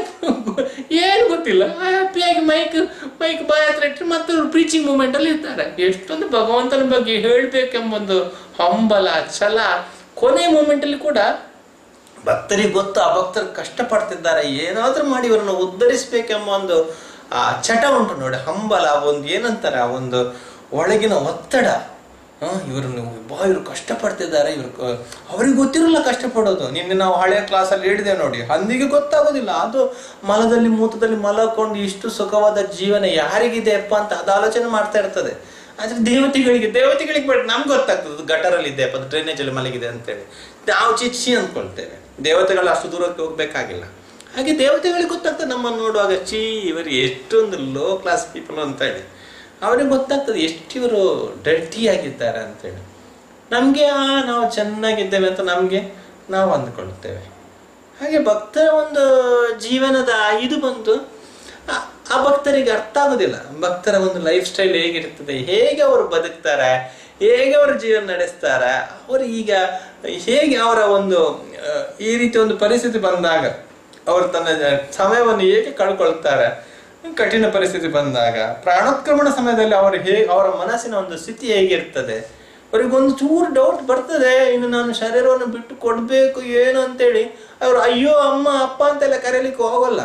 S1: ಏನು ಗೊತ್ತಿಲ್ಲ ಹ್ಯಾಪಿಯಾಗಿ ಮೈಕ್ ಮೈಕ್ ಬಾಯ್ ಹತ್ರ ಇಟ್ಟರೆ ಮತ್ತೆ ಅವರು ಪ್ರೀಚಿಂಗ್ ಮೂಮೆಂಟ್ ಅಲ್ಲಿ ಇರ್ತಾರೆ ಎಷ್ಟೊಂದು ಭಗವಂತನ ಬಗ್ಗೆ ಹೇಳ್ಬೇಕೆಂಬೊಂದು ಹಂಬಲ ಛಲ ಕೊನೆ ಮೂಮೆಂಟ್ ಅಲ್ಲಿ ಕೂಡ ಭಕ್ತರಿಗೆ ಗೊತ್ತು ಆ ಭಕ್ತರು ಕಷ್ಟಪಡ್ತಿದ್ದಾರೆ ಏನಾದ್ರೂ ಮಾಡಿ ಇವರನ್ನು ಉದ್ಧರಿಸ್ಬೇಕೆಂಬ ಒಂದು ಆ ಚಟ ಉಂಟು ನೋಡಿ ಹಂಬಲ ಒಂದು ಏನಂತಾರೆ ಆ ಒಂದು ಒಳಗಿನ ಒತ್ತಡ ಹ, ಇವ್ರನ್ನು ಬಾ ಇವ್ರು ಕಷ್ಟಪಡ್ತಿದ್ದಾರೆ ಇವ್ರು ಕ- ಅವ್ರಿಗೆ ಗೊತ್ತಿರಲ್ಲ ಕಷ್ಟಪಡೋದು ನಿನ್ನೆ ನಾವು ಹಳೆಯ ಕ್ಲಾಸಲ್ಲಿ ಹೇಳಿದೆ ನೋಡಿ ಹಂದಿಗೆ ಗೊತ್ತಾಗೋದಿಲ್ಲ ಅದು ಮಲದಲ್ಲಿ ಮೂತದಲ್ಲಿ ಮಲಕೊಂಡು ಇಷ್ಟು ಸುಖವಾದ ಜೀವನ ಯಾರಿಗಿದೆ ಅಪ್ಪ ಅಂತ ಅದು ಆಲೋಚನೆ ಮಾಡ್ತಾ ಇರ್ತದೆ ಆದ್ರೆ ದೇವತೆಗಳಿಗೆ ದೇವತೆಗಳಿಗೆ ಬೇಡ ನಮ್ಗೆ ಗೊತ್ತಾಗ್ತದೆ ಅದು ಗಟರಲ್ಲಿ ಇದೆ ಅಪ್ಪ ಡ್ರೈನೇಜ್ ಅಲ್ಲಿ ಮಲಗಿದೆ ಅಂತೇಳಿ ನಾವು ಚಿಚ್ಚಿ ಅಂದ್ಕೊಳ್ತೇವೆ ದೇವತೆಗಳು ಅಷ್ಟು ದೂರಕ್ಕೆ ಹೋಗ್ಬೇಕಾಗಿಲ್ಲ ಹಾಗೆ ದೇವತೆಗಳಿಗೆ ಗೊತ್ತಾಗ್ತದೆ ನಮ್ಮನ್ನು ನೋಡುವಾಗ ಚೀ ಇವರು ಎಷ್ಟೊಂದು ಲೋ ಕ್ಲಾಸ್ ಪೀಪಲ್ ಅಂತ ಹೇಳಿ ಅವ್ರಿಗೆ ಗೊತ್ತಾಗ್ತದೆ ಎಷ್ಟು ಇವರು ಡರ್ಟಿ ಆಗಿದ್ದಾರೆ ಅಂತೇಳಿ ನಮಗೆ ಆ ನಾವು ಚೆನ್ನಾಗಿದ್ದೇವೆ ಅಂತ ನಮಗೆ ನಾವು ಅಂದ್ಕೊಳ್ತೇವೆ ಹಾಗೆ ಭಕ್ತರ ಒಂದು ಜೀವನದ ಇದು ಬಂತು ಆ- ಆ ಭಕ್ತರಿಗೆ ಅರ್ಥ ಆಗೋದಿಲ್ಲ ಭಕ್ತರ ಒಂದು ಲೈಫ್ ಸ್ಟೈಲ್ ಹೇಗಿರ್ತದೆ ಹೇಗೆ ಅವರು ಬದುಕ್ತಾರೆ ಹೇಗೆ ಅವರು ಜೀವನ ನಡೆಸ್ತಾರೆ ಅವರು ಈಗ ಹೇಗೆ ಅವರ ಒಂದು ಆ, ಈ ರೀತಿ ಒಂದು ಪರಿಸ್ಥಿತಿ ಬಂದಾಗ ಅವರು ತನ್ನ ಜ- ಸಮಯವನ್ನು ಹೇಗೆ ಕಳ್ಕೊಳ್ತಾರೆ ಕಠಿಣ ಪರಿಸ್ಥಿತಿ ಬಂದಾಗ ಪ್ರಾಣೋತ್ಕ್ರಮಣ ಸಮಯದಲ್ಲಿ ಅವರು ಹೇಗೆ ಅವರ ಮನಸ್ಸಿನ ಒಂದು ಸ್ಥಿತಿ ಹೇಗಿರ್ತದೆ ಅವ್ರಿಗೊಂದು ಚೂರು ಡೌಟ್ ಬರ್ತದೆ ಇನ್ನು ನಾನು ಶರೀರವನ್ನು ಬಿಟ್ಟು ಕೊಡಬೇಕು ಏನು ಅಂತೇಳಿ ಅವ್ರು ಅಯ್ಯೋ ಅಮ್ಮ ಅಪ್ಪ ಅಂತೆಲ್ಲ ಕರೀಲಿಕ್ಕೆ ಹೋಗಲ್ಲ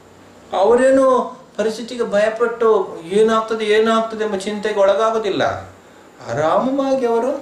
S1: ಅವರೇನು ಪರಿಸ್ಥಿತಿಗೆ ಭಯಪಟ್ಟು ಏನಾಗ್ತದೆ ಏನಾಗ್ತದೆ ಎಂಬ ಚಿಂತೆಗೆ ಒಳಗಾಗೋದಿಲ್ಲ ಆರಾಮವಾಗಿ ಅವರು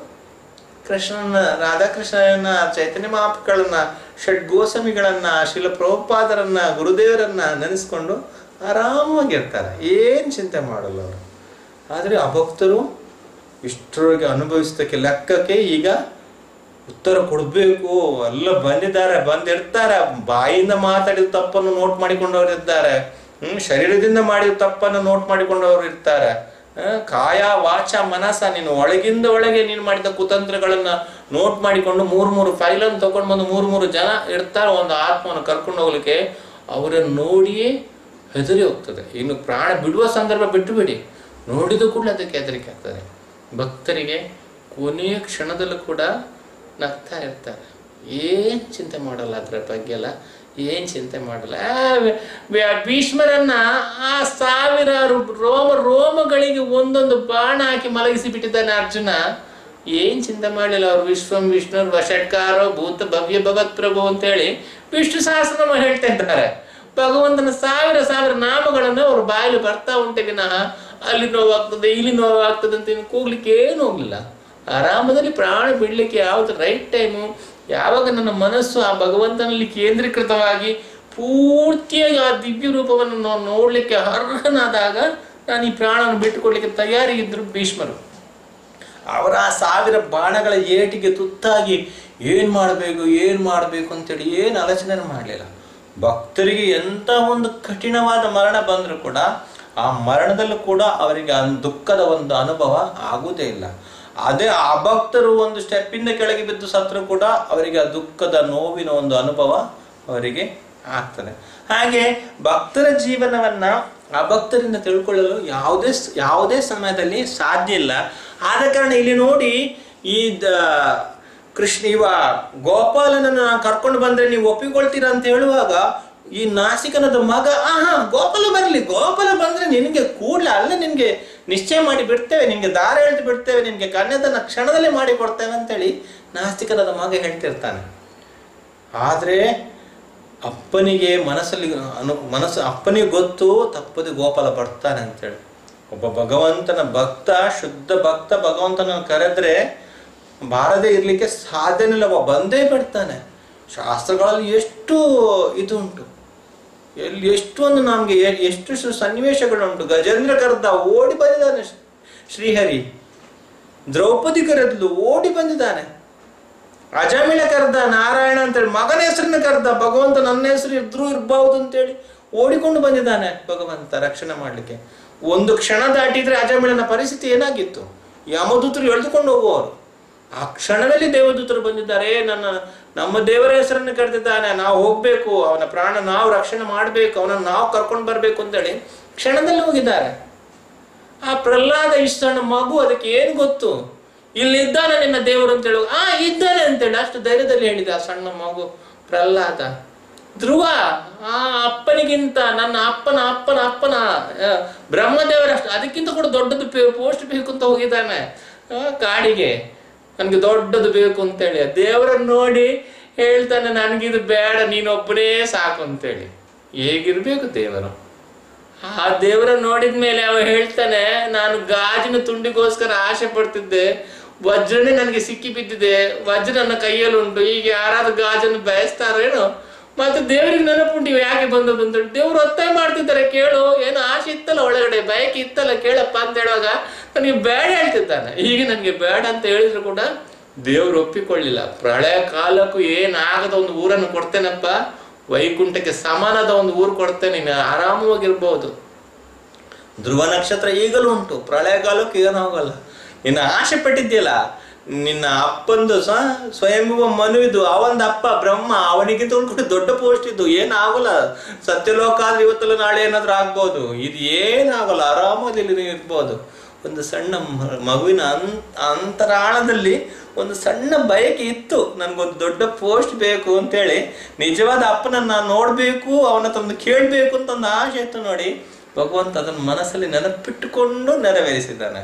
S1: ಕೃಷ್ಣನ ರಾಧಾಕೃಷ್ಣನ ಚೈತನ್ಯ ಮಹಾಪ್ರಗಳನ್ನ ಷಡ್ಗೋಸಮಿಗಳನ್ನ ಶಿಲ ಪ್ರಭುಪಾದರನ್ನ ಗುರುದೇವರನ್ನ ನೆನೆಸ್ಕೊಂಡು ಆರಾಮಾಗಿರ್ತಾರೆ ಏನು ಚಿಂತೆ ಮಾಡಲ್ಲ ಅವರು ಆದರೆ ಆ ಭಕ್ತರು ಇಷ್ಟರೊಳಗೆ ಅನುಭವಿಸೋದಕ್ಕೆ ಲೆಕ್ಕಕ್ಕೆ ಈಗ ಉತ್ತರ ಕೊಡಬೇಕು ಎಲ್ಲ ಬಂದಿದ್ದಾರೆ ಬಂದಿರ್ತಾರೆ ಬಾಯಿಂದ ಮಾತಾಡಿದ ತಪ್ಪನ್ನು ನೋಟ್ ಮಾಡಿಕೊಂಡವರು ಇದ್ದಾರೆ ಹ್ಮ್ ಶರೀರದಿಂದ ಮಾಡಿದ ತಪ್ಪನ್ನು ನೋಟ್ ಮಾಡಿಕೊಂಡವರು ಇರ್ತಾರೆ ಆ, ಕಾಯ ವಾಚ ಮನಸ ನೀನು ಒಳಗಿಂದ ಒಳಗೆ ನೀನು ಮಾಡಿದ ಕುತಂತ್ರಗಳನ್ನ ನೋಟ್ ಮಾಡಿಕೊಂಡು ಮೂರು ಮೂರು ಫೈಲನ್ನು ತಗೊಂಡು ಬಂದು ಮೂರು ಮೂರು ಜನ ಇರ್ತಾರೆ ಒಂದು ಆತ್ಮವನ್ನು ಕರ್ಕೊಂಡು ಹೋಗ್ಲಿಕ್ಕೆ ಅವರನ್ನು ನೋಡಿಯೇ ಹೆದರಿ ಹೋಗ್ತದೆ ಇನ್ನು ಪ್ರಾಣ ಬಿಡುವ ಸಂದರ್ಭ ಬಿಟ್ಟು ಬಿಡಿ ನೋಡಿದ ಕೂಡಲೇ ಅದಕ್ಕೆ ಹೆದರಿಕೆ ಆಗ್ತದೆ ಭಕ್ತರಿಗೆ ಕೊನೆಯ ಕ್ಷಣದಲ್ಲೂ ಕೂಡ ನಗ್ತಾ ಇರ್ತಾರೆ ಏನು ಚಿಂತೆ ಮಾಡಲ್ಲ ಅದರ ಬಗ್ಗೆ ಎಲ್ಲ ಏನು ಚಿಂತೆ ಮಾಡಲ್ಲ ಆ, ವಿ- ವಿ- ಭೀಷ್ಮರನ್ನ ಆ ಸಾವಿರಾರು ರೋಮ ರೋಮಗಳಿಗೆ ಒಂದೊಂದು ಬಾಣ ಹಾಕಿ ಮಲಗಿಸಿ ಬಿಟ್ಟಿದ್ದಾನೆ ಅರ್ಜುನ ಏನ್ ಚಿಂತೆ ಮಾಡಲಿಲ್ಲ ಅವ್ರು ವಿಶ್ವಂ ವಿಷ್ಣು ವಷಟ್ಕಾರೋ ಭೂತ ಭವ್ಯ ಭಗವತ್ ಪ್ರಭು ಅಂತೇಳಿ ವಿಷ್ಣು ಸಹಸ್ರನಾಮ ಹೇಳ್ತಾ ಇದ್ದಾರೆ ಭಗವಂತನ ಸಾವಿರ ಸಾವಿರ ನಾಮಗಳನ್ನು ಅವ್ರ ಬಾಯಲ್ಲಿ ಬರ್ತಾ ಉಂಟೆ ವಿನಃ ಅಲ್ಲಿ ನೋವಾಗ್ತದೆ ಇಲ್ಲಿ ನೋವಾಗ್ತದೆ ಅಂತ ಇನ್ನು ಕೂಗ್ಲಿಕ್ಕೆ ಏನು ಹೋಗ್ಲಿಲ್ಲ ಆರಾಮದಲ್ಲಿ ಪ್ರಾಣ ಬಿಡ್ಲಿಕ್ಕೆ ಯಾವ್ದು ರೈಟ್ ಟೈಮು ಯಾವಾಗ ನನ್ನ ಮನಸ್ಸು ಆ ಭಗವಂತನಲ್ಲಿ ಕೇಂದ್ರೀಕೃತವಾಗಿ ಪೂರ್ತಿಯಾಗಿ ಆ ದಿವ್ಯ ರೂಪವನ್ನು ನಾವು ನೋಡ್ಲಿಕ್ಕೆ ಅರ್ಹನಾದಾಗ ನಾನು ಈ ಪ್ರಾಣವನ್ನು ಬಿಟ್ಟುಕೊಡ್ಲಿಕ್ಕೆ ತಯಾರಿಗಿದ್ರು ಭೀಷ್ಮರು ಅವರ ಆ ಸಾವಿರ ಬಾಣಗಳ ಏಟಿಗೆ ತುತ್ತಾಗಿ ಏನ್ ಮಾಡಬೇಕು ಏನ್ ಮಾಡಬೇಕು ಅಂತೇಳಿ ಏನು ಆಲೋಚನೆ ಮಾಡಲಿಲ್ಲ ಭಕ್ತರಿಗೆ ಎಂತ ಒಂದು ಕಠಿಣವಾದ ಮರಣ ಬಂದರೂ ಕೂಡ ಆ ಮರಣದಲ್ಲೂ ಕೂಡ ಅವರಿಗೆ ಆ ದುಃಖದ ಒಂದು ಅನುಭವ ಆಗುವುದೇ ಇಲ್ಲ ಅದೇ ಆ ಭಕ್ತರು ಒಂದು ಸ್ಟೆಪ್ಪಿಂದ ಕೆಳಗೆ ಬಿದ್ದು ಸತ್ರು ಕೂಡ ಅವರಿಗೆ ಆ ದುಃಖದ ನೋವಿನ ಒಂದು ಅನುಭವ ಅವರಿಗೆ ಆಗ್ತದೆ ಹಾಗೆ ಭಕ್ತರ ಜೀವನವನ್ನ ಅಭಕ್ತರಿಂದ ತಿಳ್ಕೊಳ್ಳಲು ಯಾವುದೇ ಸ್- ಯಾವುದೇ ಸಮಯದಲ್ಲಿ ಸಾಧ್ಯ ಇಲ್ಲ ಆದ ಕಾರಣ ಇಲ್ಲಿ ನೋಡಿ ಈ ದ- ಕೃಷ್ಣ ಇವ ಗೋಪಾಲನನ್ನು ನಾನು ಕರ್ಕೊಂಡು ಬಂದ್ರೆ ನೀವು ಒಪ್ಪಿಕೊಳ್ತೀರಾ ಅಂತ ಹೇಳುವಾಗ ಈ ನಾಸಿಕನದ ಮಗ ಆಹಾ ಗೋಪಾಲ ಬರಲಿ ಗೋಪಾಲ ಬಂದ್ರೆ ನಿನಗೆ ಕೂಡಲೇ ಅಲ್ಲೇ ನಿನಗೆ ನಿಶ್ಚಯ ಮಾಡಿ ಬಿಡ್ತೇವೆ ನಿನಗೆ ದಾರ ಎಳ್ದು ಬಿಡ್ತೇವೆ ನಿನಗೆ ಕನ್ಯತನ ಕ್ಷಣದಲ್ಲೇ ಮಾಡಿ ಕೊಡ್ತೇವೆ ಅಂತೇಳಿ ನಾಸ್ತಿಕನದ ಮಗ ಹೇಳ್ತಿರ್ತಾನೆ ಆದರೆ ಅಪ್ಪನಿಗೆ ಮನಸ್ಸಲ್ಲಿ ಅನು ಮನಸ್ಸು ಅಪ್ಪನಿಗೆ ಗೊತ್ತು ತಪ್ಪದೆ ಗೋಪಾಲ ಬರ್ತಾನೆ ಅಂತೇಳಿ ಒಬ್ಬ ಭಗವಂತನ ಭಕ್ತ ಶುದ್ಧ ಭಕ್ತ ಭಗವಂತನ ಕರೆದ್ರೆ ಬಾರದೇ ಇರ್ಲಿಕ್ಕೆ ಸಾಧ್ಯನಿಲ್ಲ ಅವ ಬಂದೇ ಬಿಡ್ತಾನೆ ಶಾಸ್ತ್ರಗಳಲ್ಲಿ ಎಷ್ಟು ಇದು ಉಂಟು ಎಲ್ಲಿ ಎಷ್ಟೊಂದು ನಮಗೆ ಎಷ್ಟು ಸ- ಸನ್ನಿವೇಶಗಳುಂಟು ಗಜೇಂದ್ರ ಕರೆದ ಓಡಿ ಬಂದಿದ್ದಾನೆ ಶ್ರೀ- ಶ್ರೀಹರಿ ದ್ರೌಪದಿ ಕರೆದ್ಲು ಓಡಿ ಬಂದಿದ್ದಾನೆ ಅಜಮಿಳ ಕರೆದ ನಾರಾಯಣ ಅಂತೇಳಿ ಮಗನ ಹೆಸರನ್ನ ಕರೆದ ಭಗವಂತ ನನ್ನ ಹೆಸರು ಇದ್ರೂ ಇರ್ಬಹುದು ಅಂತೇಳಿ ಓಡಿಕೊಂಡು ಬಂದಿದ್ದಾನೆ ಭಗವಂತ ರಕ್ಷಣೆ ಮಾಡಲಿಕ್ಕೆ ಒಂದು ಕ್ಷಣ ದಾಟಿದ್ರೆ ಅಜಮಿಳನ ಪರಿಸ್ಥಿತಿ ಏನಾಗಿತ್ತು ಯಮದೂತರು ಎಳೆದುಕೊಂಡು ಹೋಗುವವರು ಆ ಕ್ಷಣದಲ್ಲಿ ದೇವದೂತರು ಬಂದಿದ್ದಾರೆ ನನ್ನ ನಮ್ಮ ದೇವರ ಹೆಸರನ್ನು ಕರೆದಿದ್ದಾನೆ ನಾವು ಹೋಗ್ಬೇಕು ಅವನ ಪ್ರಾಣ ನಾವು ರಕ್ಷಣೆ ಮಾಡಬೇಕು ಅವನನ್ನು ನಾವು ಕರ್ಕೊಂಡು ಬರಬೇಕು ಅಂತೇಳಿ ಕ್ಷಣದಲ್ಲಿ ಹೋಗಿದ್ದಾರೆ ಆ ಪ್ರಹ್ಲಾದ ಇಷ್ಟು ಸಣ್ಣ ಮಗು ಅದಕ್ಕೆ ಏನು ಗೊತ್ತು ಇಲ್ಲಿ ಇದ್ದಾನೆ ನಿನ್ನ ದೇವರು ಅಂತ ಹೇಳುವ ಆ ಇದ್ದಾನೆ ಅಂತೇಳಿ ಅಷ್ಟು ಧೈರ್ಯದಲ್ಲಿ ಹೇಳಿದ ಆ ಸಣ್ಣ ಮಗು ಪ್ರಹ್ಲಾದ ಧ್ರುವ ಆ ಅಪ್ಪನಿಗಿಂತ ನನ್ನ ಅಪ್ಪನ ಅಪ್ಪನ ಅಪ್ಪನ ಆ, ಬ್ರಹ್ಮದೇವರಷ್ಟು ಅದಕ್ಕಿಂತ ಕೂಡ ದೊಡ್ಡದು ಪೋಸ್ಟ್ ಬೇಕು ಅಂತ ಹೋಗಿದ್ದಾನೆ ಆ, ಕಾಡಿಗೆ ನನಗೆ ದೊಡ್ಡದು ಬೇಕು ಅಂತೇಳಿ ದೇವರನ್ನು ನೋಡಿ ಹೇಳ್ತಾನೆ ನನಗಿದು ಬೇಡ ನೀನೊಬ್ಬನೇ ಸಾಕು ಅಂತೇಳಿ ಹೇಗಿರ್ಬೇಕು ದೇವರು ಆ ದೇವರ ನೋಡಿದ ಮೇಲೆ ಅವ ಹೇಳ್ತಾನೆ ನಾನು ಗಾಜಿನ ತುಂಡಿಗೋಸ್ಕರ ಆಸೆ ಪಡ್ತಿದ್ದೆ ವಜ್ರನೇ ನನಗೆ ಸಿಕ್ಕಿ ಬಿದ್ದಿದೆ ವಜ್ರ ನನ್ನ ಕೈಯಲ್ಲಿ ಉಂಟು ಈಗ ಯಾರಾದ್ರೂ ಗಾಜನ್ನು ಬಯಸ್ತಾರೇನೋ ಮತ್ತೆ ದೇವರಿಗೆ ನೆನಪುಂಟು ಇವು ಯಾಕೆ ಬಂದದ್ದು ಅಂತ ದೇವ್ರು ಒತ್ತಾಯ ಮಾಡ್ತಿದ್ದಾರೆ ಕೇಳು ಏನೋ ಆಸೆ ಇತ್ತಲ್ಲ ಒಳಗಡೆ ಬಯಕೆ ಇತ್ತಲ್ಲ ಕೇಳಪ್ಪ ಅಂತ ಹೇಳುವಾಗ ನನಗೆ ಬೇಡ ಹೇಳ್ತಿದ್ದಾನೆ ಈಗ ನನಗೆ ಬೇಡ ಅಂತ ಹೇಳಿದ್ರು ಕೂಡ ದೇವ್ರು ಒಪ್ಪಿಕೊಳ್ಳಿಲ್ಲ ಪ್ರಳಯ ಕಾಲಕ್ಕೂ ಏನಾಗದ ಒಂದು ಊರನ್ನು ಕೊಡ್ತೇನಪ್ಪ ವೈಕುಂಠಕ್ಕೆ ಸಮಾನದ ಒಂದು ಊರು ಕೊಡ್ತೇನೆ ನೀನು ಆರಾಮವಾಗಿರ್ಬೋದು ಧ್ರುವ ನಕ್ಷತ್ರ ಈಗಲೂ ಉಂಟು ಪ್ರಳಯ ಕಾಲಕ್ಕೂ ಏನಾಗಲ್ಲ ನಿನ್ನ ಆಸೆ ಪಟ್ಟಿದ್ಯಲ್ಲ ನಿನ್ನ ಅಪ್ಪಂದು ಸ ಸ್ವಯಂಭುವ ಮನುವಿದು ಅವಂದ ಅಪ್ಪ ಬ್ರಹ್ಮ ಅವನಿಗೆ ಕೂಡ ದೊಡ್ಡ ಪೋಸ್ಟ್ ಇದ್ದು ಏನಾಗಲ್ಲ ಸತ್ಯಲೋಕ ಆದ್ರೆ ಇವತ್ತಲ್ಲ ನಾಳೆ ಏನಾದ್ರೂ ಆಗ್ಬೋದು ಇದು ಏನಾಗಲ್ಲ ಆರಾಮದಲ್ಲಿ ನೀವು ಇರ್ಬೋದು ಒಂದು ಸಣ್ಣ ಮ- ಮಗುವಿನ ಅನ್ ಅಂತರಾಳದಲ್ಲಿ ಒಂದು ಸಣ್ಣ ಬಯಕೆ ಇತ್ತು ನನಗೊಂದು ದೊಡ್ಡ ಪೋಸ್ಟ್ ಬೇಕು ಅಂತೇಳಿ ನಿಜವಾದ ಅಪ್ಪನನ್ನ ನಾನು ನೋಡಬೇಕು ಅವನ ತಂದು ಕೇಳಬೇಕು ಅಂತ ಒಂದು ಆಸೆ ಇತ್ತು ನೋಡಿ ಭಗವಂತ ಅದನ್ನು ಮನಸ್ಸಲ್ಲಿ ನೆನಪಿಟ್ಟುಕೊಂಡು ನೆರವೇರಿಸಿದ್ದಾನೆ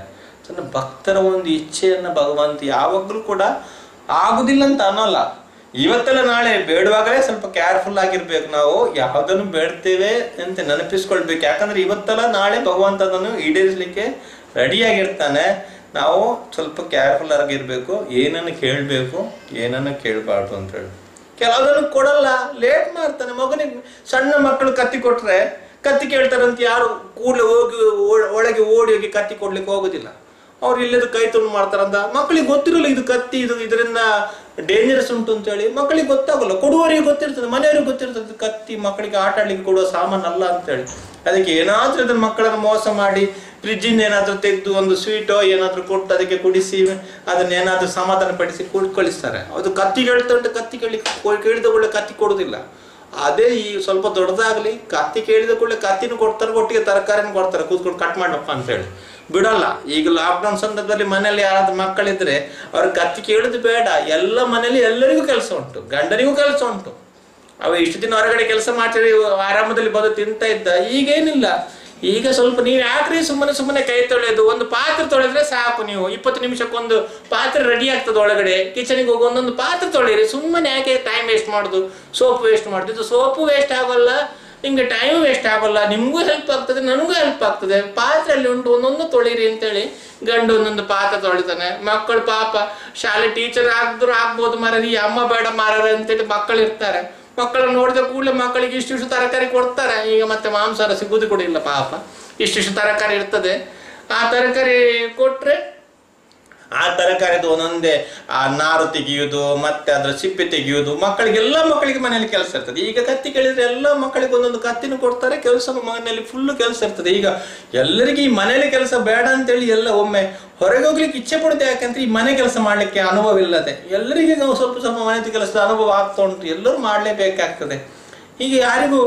S1: ತನ್ನ ಭಕ್ತರ ಒಂದು ಇಚ್ಛೆಯನ್ನ ಭಗವಂತ ಯಾವಾಗಲೂ ಕೂಡ ಆಗುದಿಲ್ಲ ಅಂತ ಅನ್ನೋಲ್ಲ ಇವತ್ತೆಲ್ಲ ನಾಳೆ ಬೇಡುವಾಗಲೇ ಸ್ವಲ್ಪ ಕೇರ್ಫುಲ್ ಆಗಿರ್ಬೇಕು ನಾವು ಯಾವುದನ್ನು ಬೇಡ್ತೇವೆ ಅಂತ ನೆನಪಿಸ್ಕೊಳ್ಬೇಕು ಯಾಕಂದ್ರೆ ಇವತ್ತೆಲ್ಲ ನಾಳೆ ಭಗವಂತ ಅದನ್ನು ಈಡೇರಿಸಲಿಕ್ಕೆ ರೆಡಿಯಾಗಿರ್ತಾನೆ ನಾವು ಸ್ವಲ್ಪ ಕೇರ್ಫುಲ್ ಆಗಿರ್ಬೇಕು ಏನನ್ನು ಕೇಳಬೇಕು ಏನನ್ನು ಕೇಳಬಾರ್ದು ಅಂತ ಹೇಳಿ ಕೆಲವುದನ್ನು ಕೊಡಲ್ಲ ಲೇಟ್ ಮಾಡ್ತಾನೆ ಮಗನಿಗೆ ಸಣ್ಣ ಮಕ್ಕಳು ಕತ್ತಿ ಕೊಟ್ರೆ ಕತ್ತಿ ಕೇಳ್ತಾರಂತ ಯಾರು ಕೂಡಲೇ ಹೋಗಿ ಒ- ಒಳಗೆ ಓಡಿ ಹೋಗಿ ಕತ್ತಿ ಕೊಡ್ಲಿಕ್ಕೆ ಹೋಗೋದಿಲ್ಲ ಅವ್ರು ಇಲ್ಲದ ಕೈ ತುಂಡು ಮಾಡ್ತಾರಂತ ಮಕ್ಕಳಿಗೆ ಗೊತ್ತಿರಲ್ಲ ಇದು ಕತ್ತಿ ಇದು ಇದರಿಂದ ಡೇಂಜರಸ್ ಉಂಟು ಅಂತ ಹೇಳಿ ಮಕ್ಕಳಿಗೆ ಗೊತ್ತಾಗಲ್ಲ ಕೊಡುವವರಿಗೆ ಗೊತ್ತಿರ್ತದೆ ಮನೆಯವರಿಗೆ ಗೊತ್ತಿರ್ತದೆ ಕತ್ತಿ ಮಕ್ಕಳಿಗೆ ಆಟ ಆಡ್ಲಿಕ್ಕೆ ಕೊಡುವ ಸಾಮಾನು ಅಲ್ಲ ಅಂತ ಹೇಳಿ ಅದಕ್ಕೆ ಏನಾದ್ರೂ ಅದನ್ನ ಮಕ್ಕಳನ್ನು ಮೋಸ ಮಾಡಿ ಫ್ರಿಜ್ಜಿಂದ ಏನಾದ್ರೂ ತೆಗೆದು ಒಂದು ಸ್ವೀಟೋ ಏನಾದ್ರೂ ಕೊಟ್ಟು ಅದಕ್ಕೆ ಕುಡಿಸಿ ಅದನ್ನ ಏನಾದ್ರೂ ಸಮಾಧಾನ ಪಡಿಸಿ ಕೊಡ್ ಕಳಿಸ್ತಾರೆ ಅದು ಕತ್ತಿ ಹೇಳ್ತಾ ಉಂಟು ಕತ್ತಿ ಕೇಳಿ ಕೇಳಿದ ಕೂಡಲೇ ಕತ್ತಿ ಕೊಡುದಿಲ್ಲ ಅದೇ ಈ ಸ್ವಲ್ಪ ದೊಡ್ಡದಾಗ್ಲಿ ಕತ್ತಿ ಕೇಳಿದ ಕೂಡಲೇ ಕತ್ತಿನೂ ಕೊಡ್ತಾರೆ ಒಟ್ಟಿಗೆ ತರಕಾರಿನೂ ಕೊಡ್ತಾರೆ ಕೂತ್ಕೊಂಡು ಕಟ್ ಮಾಡಪ್ಪ ಅಂತ ಹೇಳಿ ಬಿಡಲ್ಲ ಈಗ ಲಾಕ್ಡೌನ್ ಸಂದರ್ಭದಲ್ಲಿ ಮನೆಯಲ್ಲಿ ಯಾರಾದ್ರೂ ಮಕ್ಕಳಿದ್ರೆ ಅವ್ರ ಕತ್ತಿ ಕೇಳುದು ಬೇಡ ಎಲ್ಲ ಮನೆಯಲ್ಲಿ ಎಲ್ಲರಿಗೂ ಕೆಲಸ ಉಂಟು ಗಂಡನಿಗೂ ಕೆಲಸ ಉಂಟು ಅವ ಇಷ್ಟು ದಿನ ಹೊರಗಡೆ ಕೆಲಸ ಮಾಡ್ತೀರಿ ಆರಾಮದಲ್ಲಿ ಬಂದು ತಿಂತ ಇದ್ದ ಈಗೇನಿಲ್ಲ ಈಗ ಸ್ವಲ್ಪ ನೀವು ಯಾಕ್ರಿ ಸುಮ್ಮನೆ ಸುಮ್ಮನೆ ಕೈ ತೊಳೆಯೋದು ಒಂದು ಪಾತ್ರೆ ತೊಳೆದ್ರೆ ಸಾಕು ನೀವು ಇಪ್ಪತ್ತು ನಿಮಿಷಕ್ಕೊಂದು ಪಾತ್ರೆ ರೆಡಿ ಆಗ್ತದೆ ಒಳಗಡೆ ಕಿಚನಿಗೆ ಹೋಗಿ ಒಂದೊಂದು ಪಾತ್ರೆ ತೊಳೆಯಿರಿ ಸುಮ್ಮನೆ ಯಾಕೆ ಟೈಮ್ ವೇಸ್ಟ್ ಮಾಡುದು ಸೋಪ್ ವೇಸ್ಟ್ ಮಾಡುದು ಇದು ಸೋಪು ವೇಸ್ಟ್ ಆಗೋಲ್ಲ ನಿಮ್ಗೆ ಟೈಮ್ ವೇಸ್ಟ್ ಆಗೋಲ್ಲ ನಿಮಗೂ ಹೆಲ್ಪ್ ಆಗ್ತದೆ ನನಗೂ ಹೆಲ್ಪ್ ಆಗ್ತದೆ ಪಾತ್ರೆ ಅಲ್ಲಿ ಉಂಟು ಒಂದೊಂದು ತೊಳಿರಿ ಅಂತೇಳಿ ಗಂಡು ಒಂದೊಂದು ಪಾತ್ರೆ ತೊಳಿತಾನೆ ಮಕ್ಕಳು ಪಾಪ ಶಾಲೆ ಟೀಚರ್ ಆಗಿದ್ರು ಆಗ್ಬೋದು ಮಾರ ಈ ಅಮ್ಮ ಬೇಡ ಮಾರ ಅಂತೇಳಿ ಮಕ್ಕಳು ಇರ್ತಾರೆ ಮಕ್ಕಳನ್ನ ನೋಡಿದ ಕೂಡಲೇ ಮಕ್ಕಳಿಗೆ ಇಷ್ಟಿಷ್ಟು ತರಕಾರಿ ಕೊಡ್ತಾರೆ ಈಗ ಮತ್ತೆ ಮಾಂಸಾಹಾರ ಸಿಗುದು ಕೂಡ ಇಲ್ಲ ಪಾಪ ಇಷ್ಟಿಷ್ಟು ತರಕಾರಿ ಇರ್ತದೆ ಆ ತರಕಾರಿ ಕೊಟ್ರೆ ಆ ತರಕಾರಿದು ಒಂದೊಂದೇ ಆ ನಾರು ತೆಗೆಯುವುದು ಮತ್ತೆ ಅದರ ಸಿಪ್ಪೆ ತೆಗೆಯುವುದು ಮಕ್ಕಳಿಗೆ ಎಲ್ಲ ಮಕ್ಕಳಿಗೆ ಮನೆಯಲ್ಲಿ ಕೆಲಸ ಇರ್ತದೆ ಈಗ ಕತ್ತಿ ಕೇಳಿದ್ರೆ ಎಲ್ಲ ಮಕ್ಕಳಿಗೆ ಒಂದೊಂದು ಕತ್ತಿನೂ ಕೊಡ್ತಾರೆ ಕೆಲಸ ಮನೆಯಲ್ಲಿ ಫುಲ್ ಕೆಲಸ ಇರ್ತದೆ ಈಗ ಎಲ್ಲರಿಗೆ ಈ ಮನೆಯಲ್ಲಿ ಕೆಲಸ ಬೇಡ ಅಂತೇಳಿ ಎಲ್ಲ ಒಮ್ಮೆ ಹೊರಗೆ ಹೋಗ್ಲಿಕ್ಕೆ ಇಚ್ಛೆ ಪಡುತ್ತೆ ಯಾಕಂದ್ರೆ ಈ ಮನೆ ಕೆಲಸ ಮಾಡ್ಲಿಕ್ಕೆ ಅನುಭವ ಇಲ್ಲದೆ ಎಲ್ಲರಿಗೆ ನಾವು ಸ್ವಲ್ಪ ಸ್ವಲ್ಪ ಮನೆ ಕೆಲಸದ ಅನುಭವ ಆಗ್ತಾ ಉಂಟು ಎಲ್ಲರೂ ಮಾಡ್ಲೇಬೇಕಾಗ್ತದೆ ಈಗ ಯಾರಿಗೂ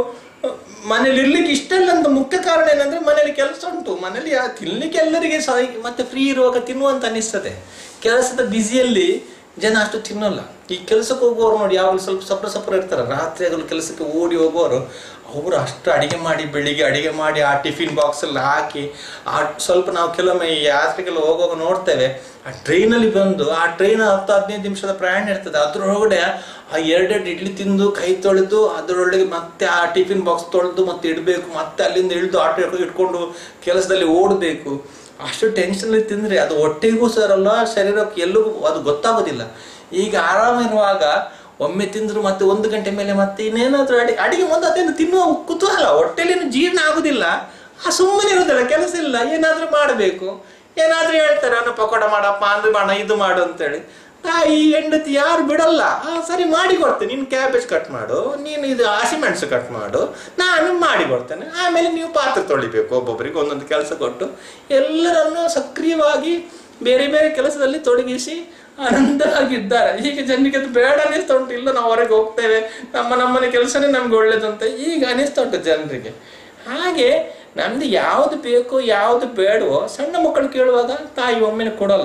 S1: ಮನೇಲಿ ಇರ್ಲಿಕ್ಕೆ ಇಷ್ಟ ಇಲ್ಲ ಅಂತ ಮುಖ್ಯ ಕಾರಣ ಏನಂದ್ರೆ ಮನೇಲಿ ಕೆಲಸ ಉಂಟು ಮನೇಲಿ ಯಾ- ತಿನ್ಲಿಕ್ಕೆ ಎಲ್ಲರಿಗೆ ಸಹ ಮತ್ತೆ ಫ್ರೀ ಇರುವಾಗ ತಿನ್ನುವಂತ ಅನಿಸ್ತದೆ ಕೆಲಸದ ಬ್ಯುಸಿಯಲ್ಲಿ ಜನ ಅಷ್ಟು ತಿನ್ನಲ್ಲ ಈ ಕೆಲಸಕ್ಕೆ ಹೋಗುವವರು ನೋಡಿ ಯಾವಾಗ ಸ್ವಲ್ಪ ಸಪ್ರ ಸಪ್ರ ಇರ್ತಾರೆ ರಾತ್ರಿ ಆಗಲು ಕೆಲಸಕ್ಕೆ ಓಡಿ ಹೋಗುವವರು ಅವರು ಅಷ್ಟು ಅಡಿಗೆ ಮಾಡಿ ಬೆಳಿಗ್ಗೆ ಅಡಿಗೆ ಮಾಡಿ ಆ ಟಿಫಿನ್ ಬಾಕ್ಸ್ ಅಲ್ಲಿ ಹಾಕಿ ಆ ಸ್ವಲ್ಪ ನಾವು ಕೆಲವೊಮ್ಮೆ ಈ ಯಾತ್ರೆಗೆಲ್ಲ ಹೋಗುವಾಗ ನೋಡ್ತೇವೆ ಆ ಟ್ರೈನಲ್ಲಿ ಬಂದು ಆ ಟ್ರೈನ್ ಹತ್ತು ಹದಿನೈದು ನಿಮಿಷದ ಪ್ರಯಾಣ ಇರ್ತದೆ ಅದ್ರೊಳಗಡೆ ಆ ಎರಡೆರಡು ಇಡ್ಲಿ ತಿಂದು ಕೈ ತೊಳೆದು ಅದರೊಳಗೆ ಮತ್ತೆ ಆ ಟಿಫಿನ್ ಬಾಕ್ಸ್ ತೊಳೆದು ಮತ್ತೆ ಇಡಬೇಕು ಮತ್ತೆ ಅಲ್ಲಿಂದ ಇಳಿದು ಆಟೋ ಇಟ್ಕೊಂಡು ಕೆಲಸದಲ್ಲಿ ಓಡಬೇಕು ಅಷ್ಟು ಟೆನ್ಷನಲ್ಲಿ ತಿಂದರೆ ಅದು ಹೊಟ್ಟೆಗೂ ಸರಲ್ಲ ಶರೀರಕ್ಕೆ ಎಲ್ಲರಿಗೂ ಅದು ಗೊತ್ತಾಗೋದಿಲ್ಲ ಈಗ ಆರಾಮಿರುವಾಗ ಒಮ್ಮೆ ತಿಂದ್ರು ಮತ್ತೆ ಒಂದು ಗಂಟೆ ಮೇಲೆ ಮತ್ತೆ ಇನ್ನೇನಾದ್ರೂ ಅಡಿಗೆ ಅಡಿಗೆ ಮೊದಲು ಅದೇನು ತಿನ್ನುವ ಕುತೂಹಲ ಹೊಟ್ಟೆಲೇನು ಜೀರ್ಣ ಆಗುದಿಲ್ಲ ಆ ಸುಮ್ಮನೆ ಇರೋದಿಲ್ಲ ಕೆಲಸ ಇಲ್ಲ ಏನಾದ್ರೂ ಮಾಡಬೇಕು ಏನಾದ್ರೂ ಹೇಳ್ತಾರೆ ಅವನು ಪಕೋಡ ಮಾಡಪ್ಪ ಅದು ಮಾಡ ಇದು ಮಾಡು ಅಂತೇಳಿ ತಾಯಿ ಹೆಂಡತಿ ಯಾರು ಬಿಡಲ್ಲ ಆ ಸರಿ ಮಾಡಿ ಕೊಡ್ತೇನೆ ನೀನು ಕ್ಯಾಬೇಜ್ ಕಟ್ ಮಾಡು ನೀನು ಇದು ಹಸಿಮೆಣಸು ಕಟ್ ಮಾಡು ನಾನು ಮಾಡಿ ಕೊಡ್ತೇನೆ ಆಮೇಲೆ ನೀವು ಪಾತ್ರೆ ತೊಳಿಬೇಕು ಒಬ್ಬೊಬ್ಬರಿಗೆ ಒಂದೊಂದು ಕೆಲಸ ಕೊಟ್ಟು ಎಲ್ಲರನ್ನು ಸಕ್ರಿಯವಾಗಿ ಬೇರೆ ಬೇರೆ ಕೆಲಸದಲ್ಲಿ ತೊಡಗಿಸಿ ಆನಂದವಾಗಿದ್ದಾರೆ ಈಗ ಜನರಿಗೆ ಅದು ಬೇಡ ಅನಿಸ್ತಾ ಉಂಟು ಇಲ್ಲ ನಾವು ಹೊರಗೆ ಹೋಗ್ತೇವೆ ನಮ್ಮ ನಮ್ಮನೆ ಕೆಲಸನೇ ನಮ್ಗೆ ಒಳ್ಳೇದು ಅಂತ ಈಗ ಅನಿಸ್ತಾ ಉಂಟು ಜನರಿಗೆ ಹಾಗೆ ನಮ್ದು ಯಾವ್ದು ಬೇಕೋ ಯಾವ್ದು ಬೇಡವೋ ಸಣ್ಣ ಮಕ್ಕಳು ಕೇಳುವಾಗ ತಾಯಿ ಒಮ್ಮೆಲೆ ಕೊಡಲ್ಲ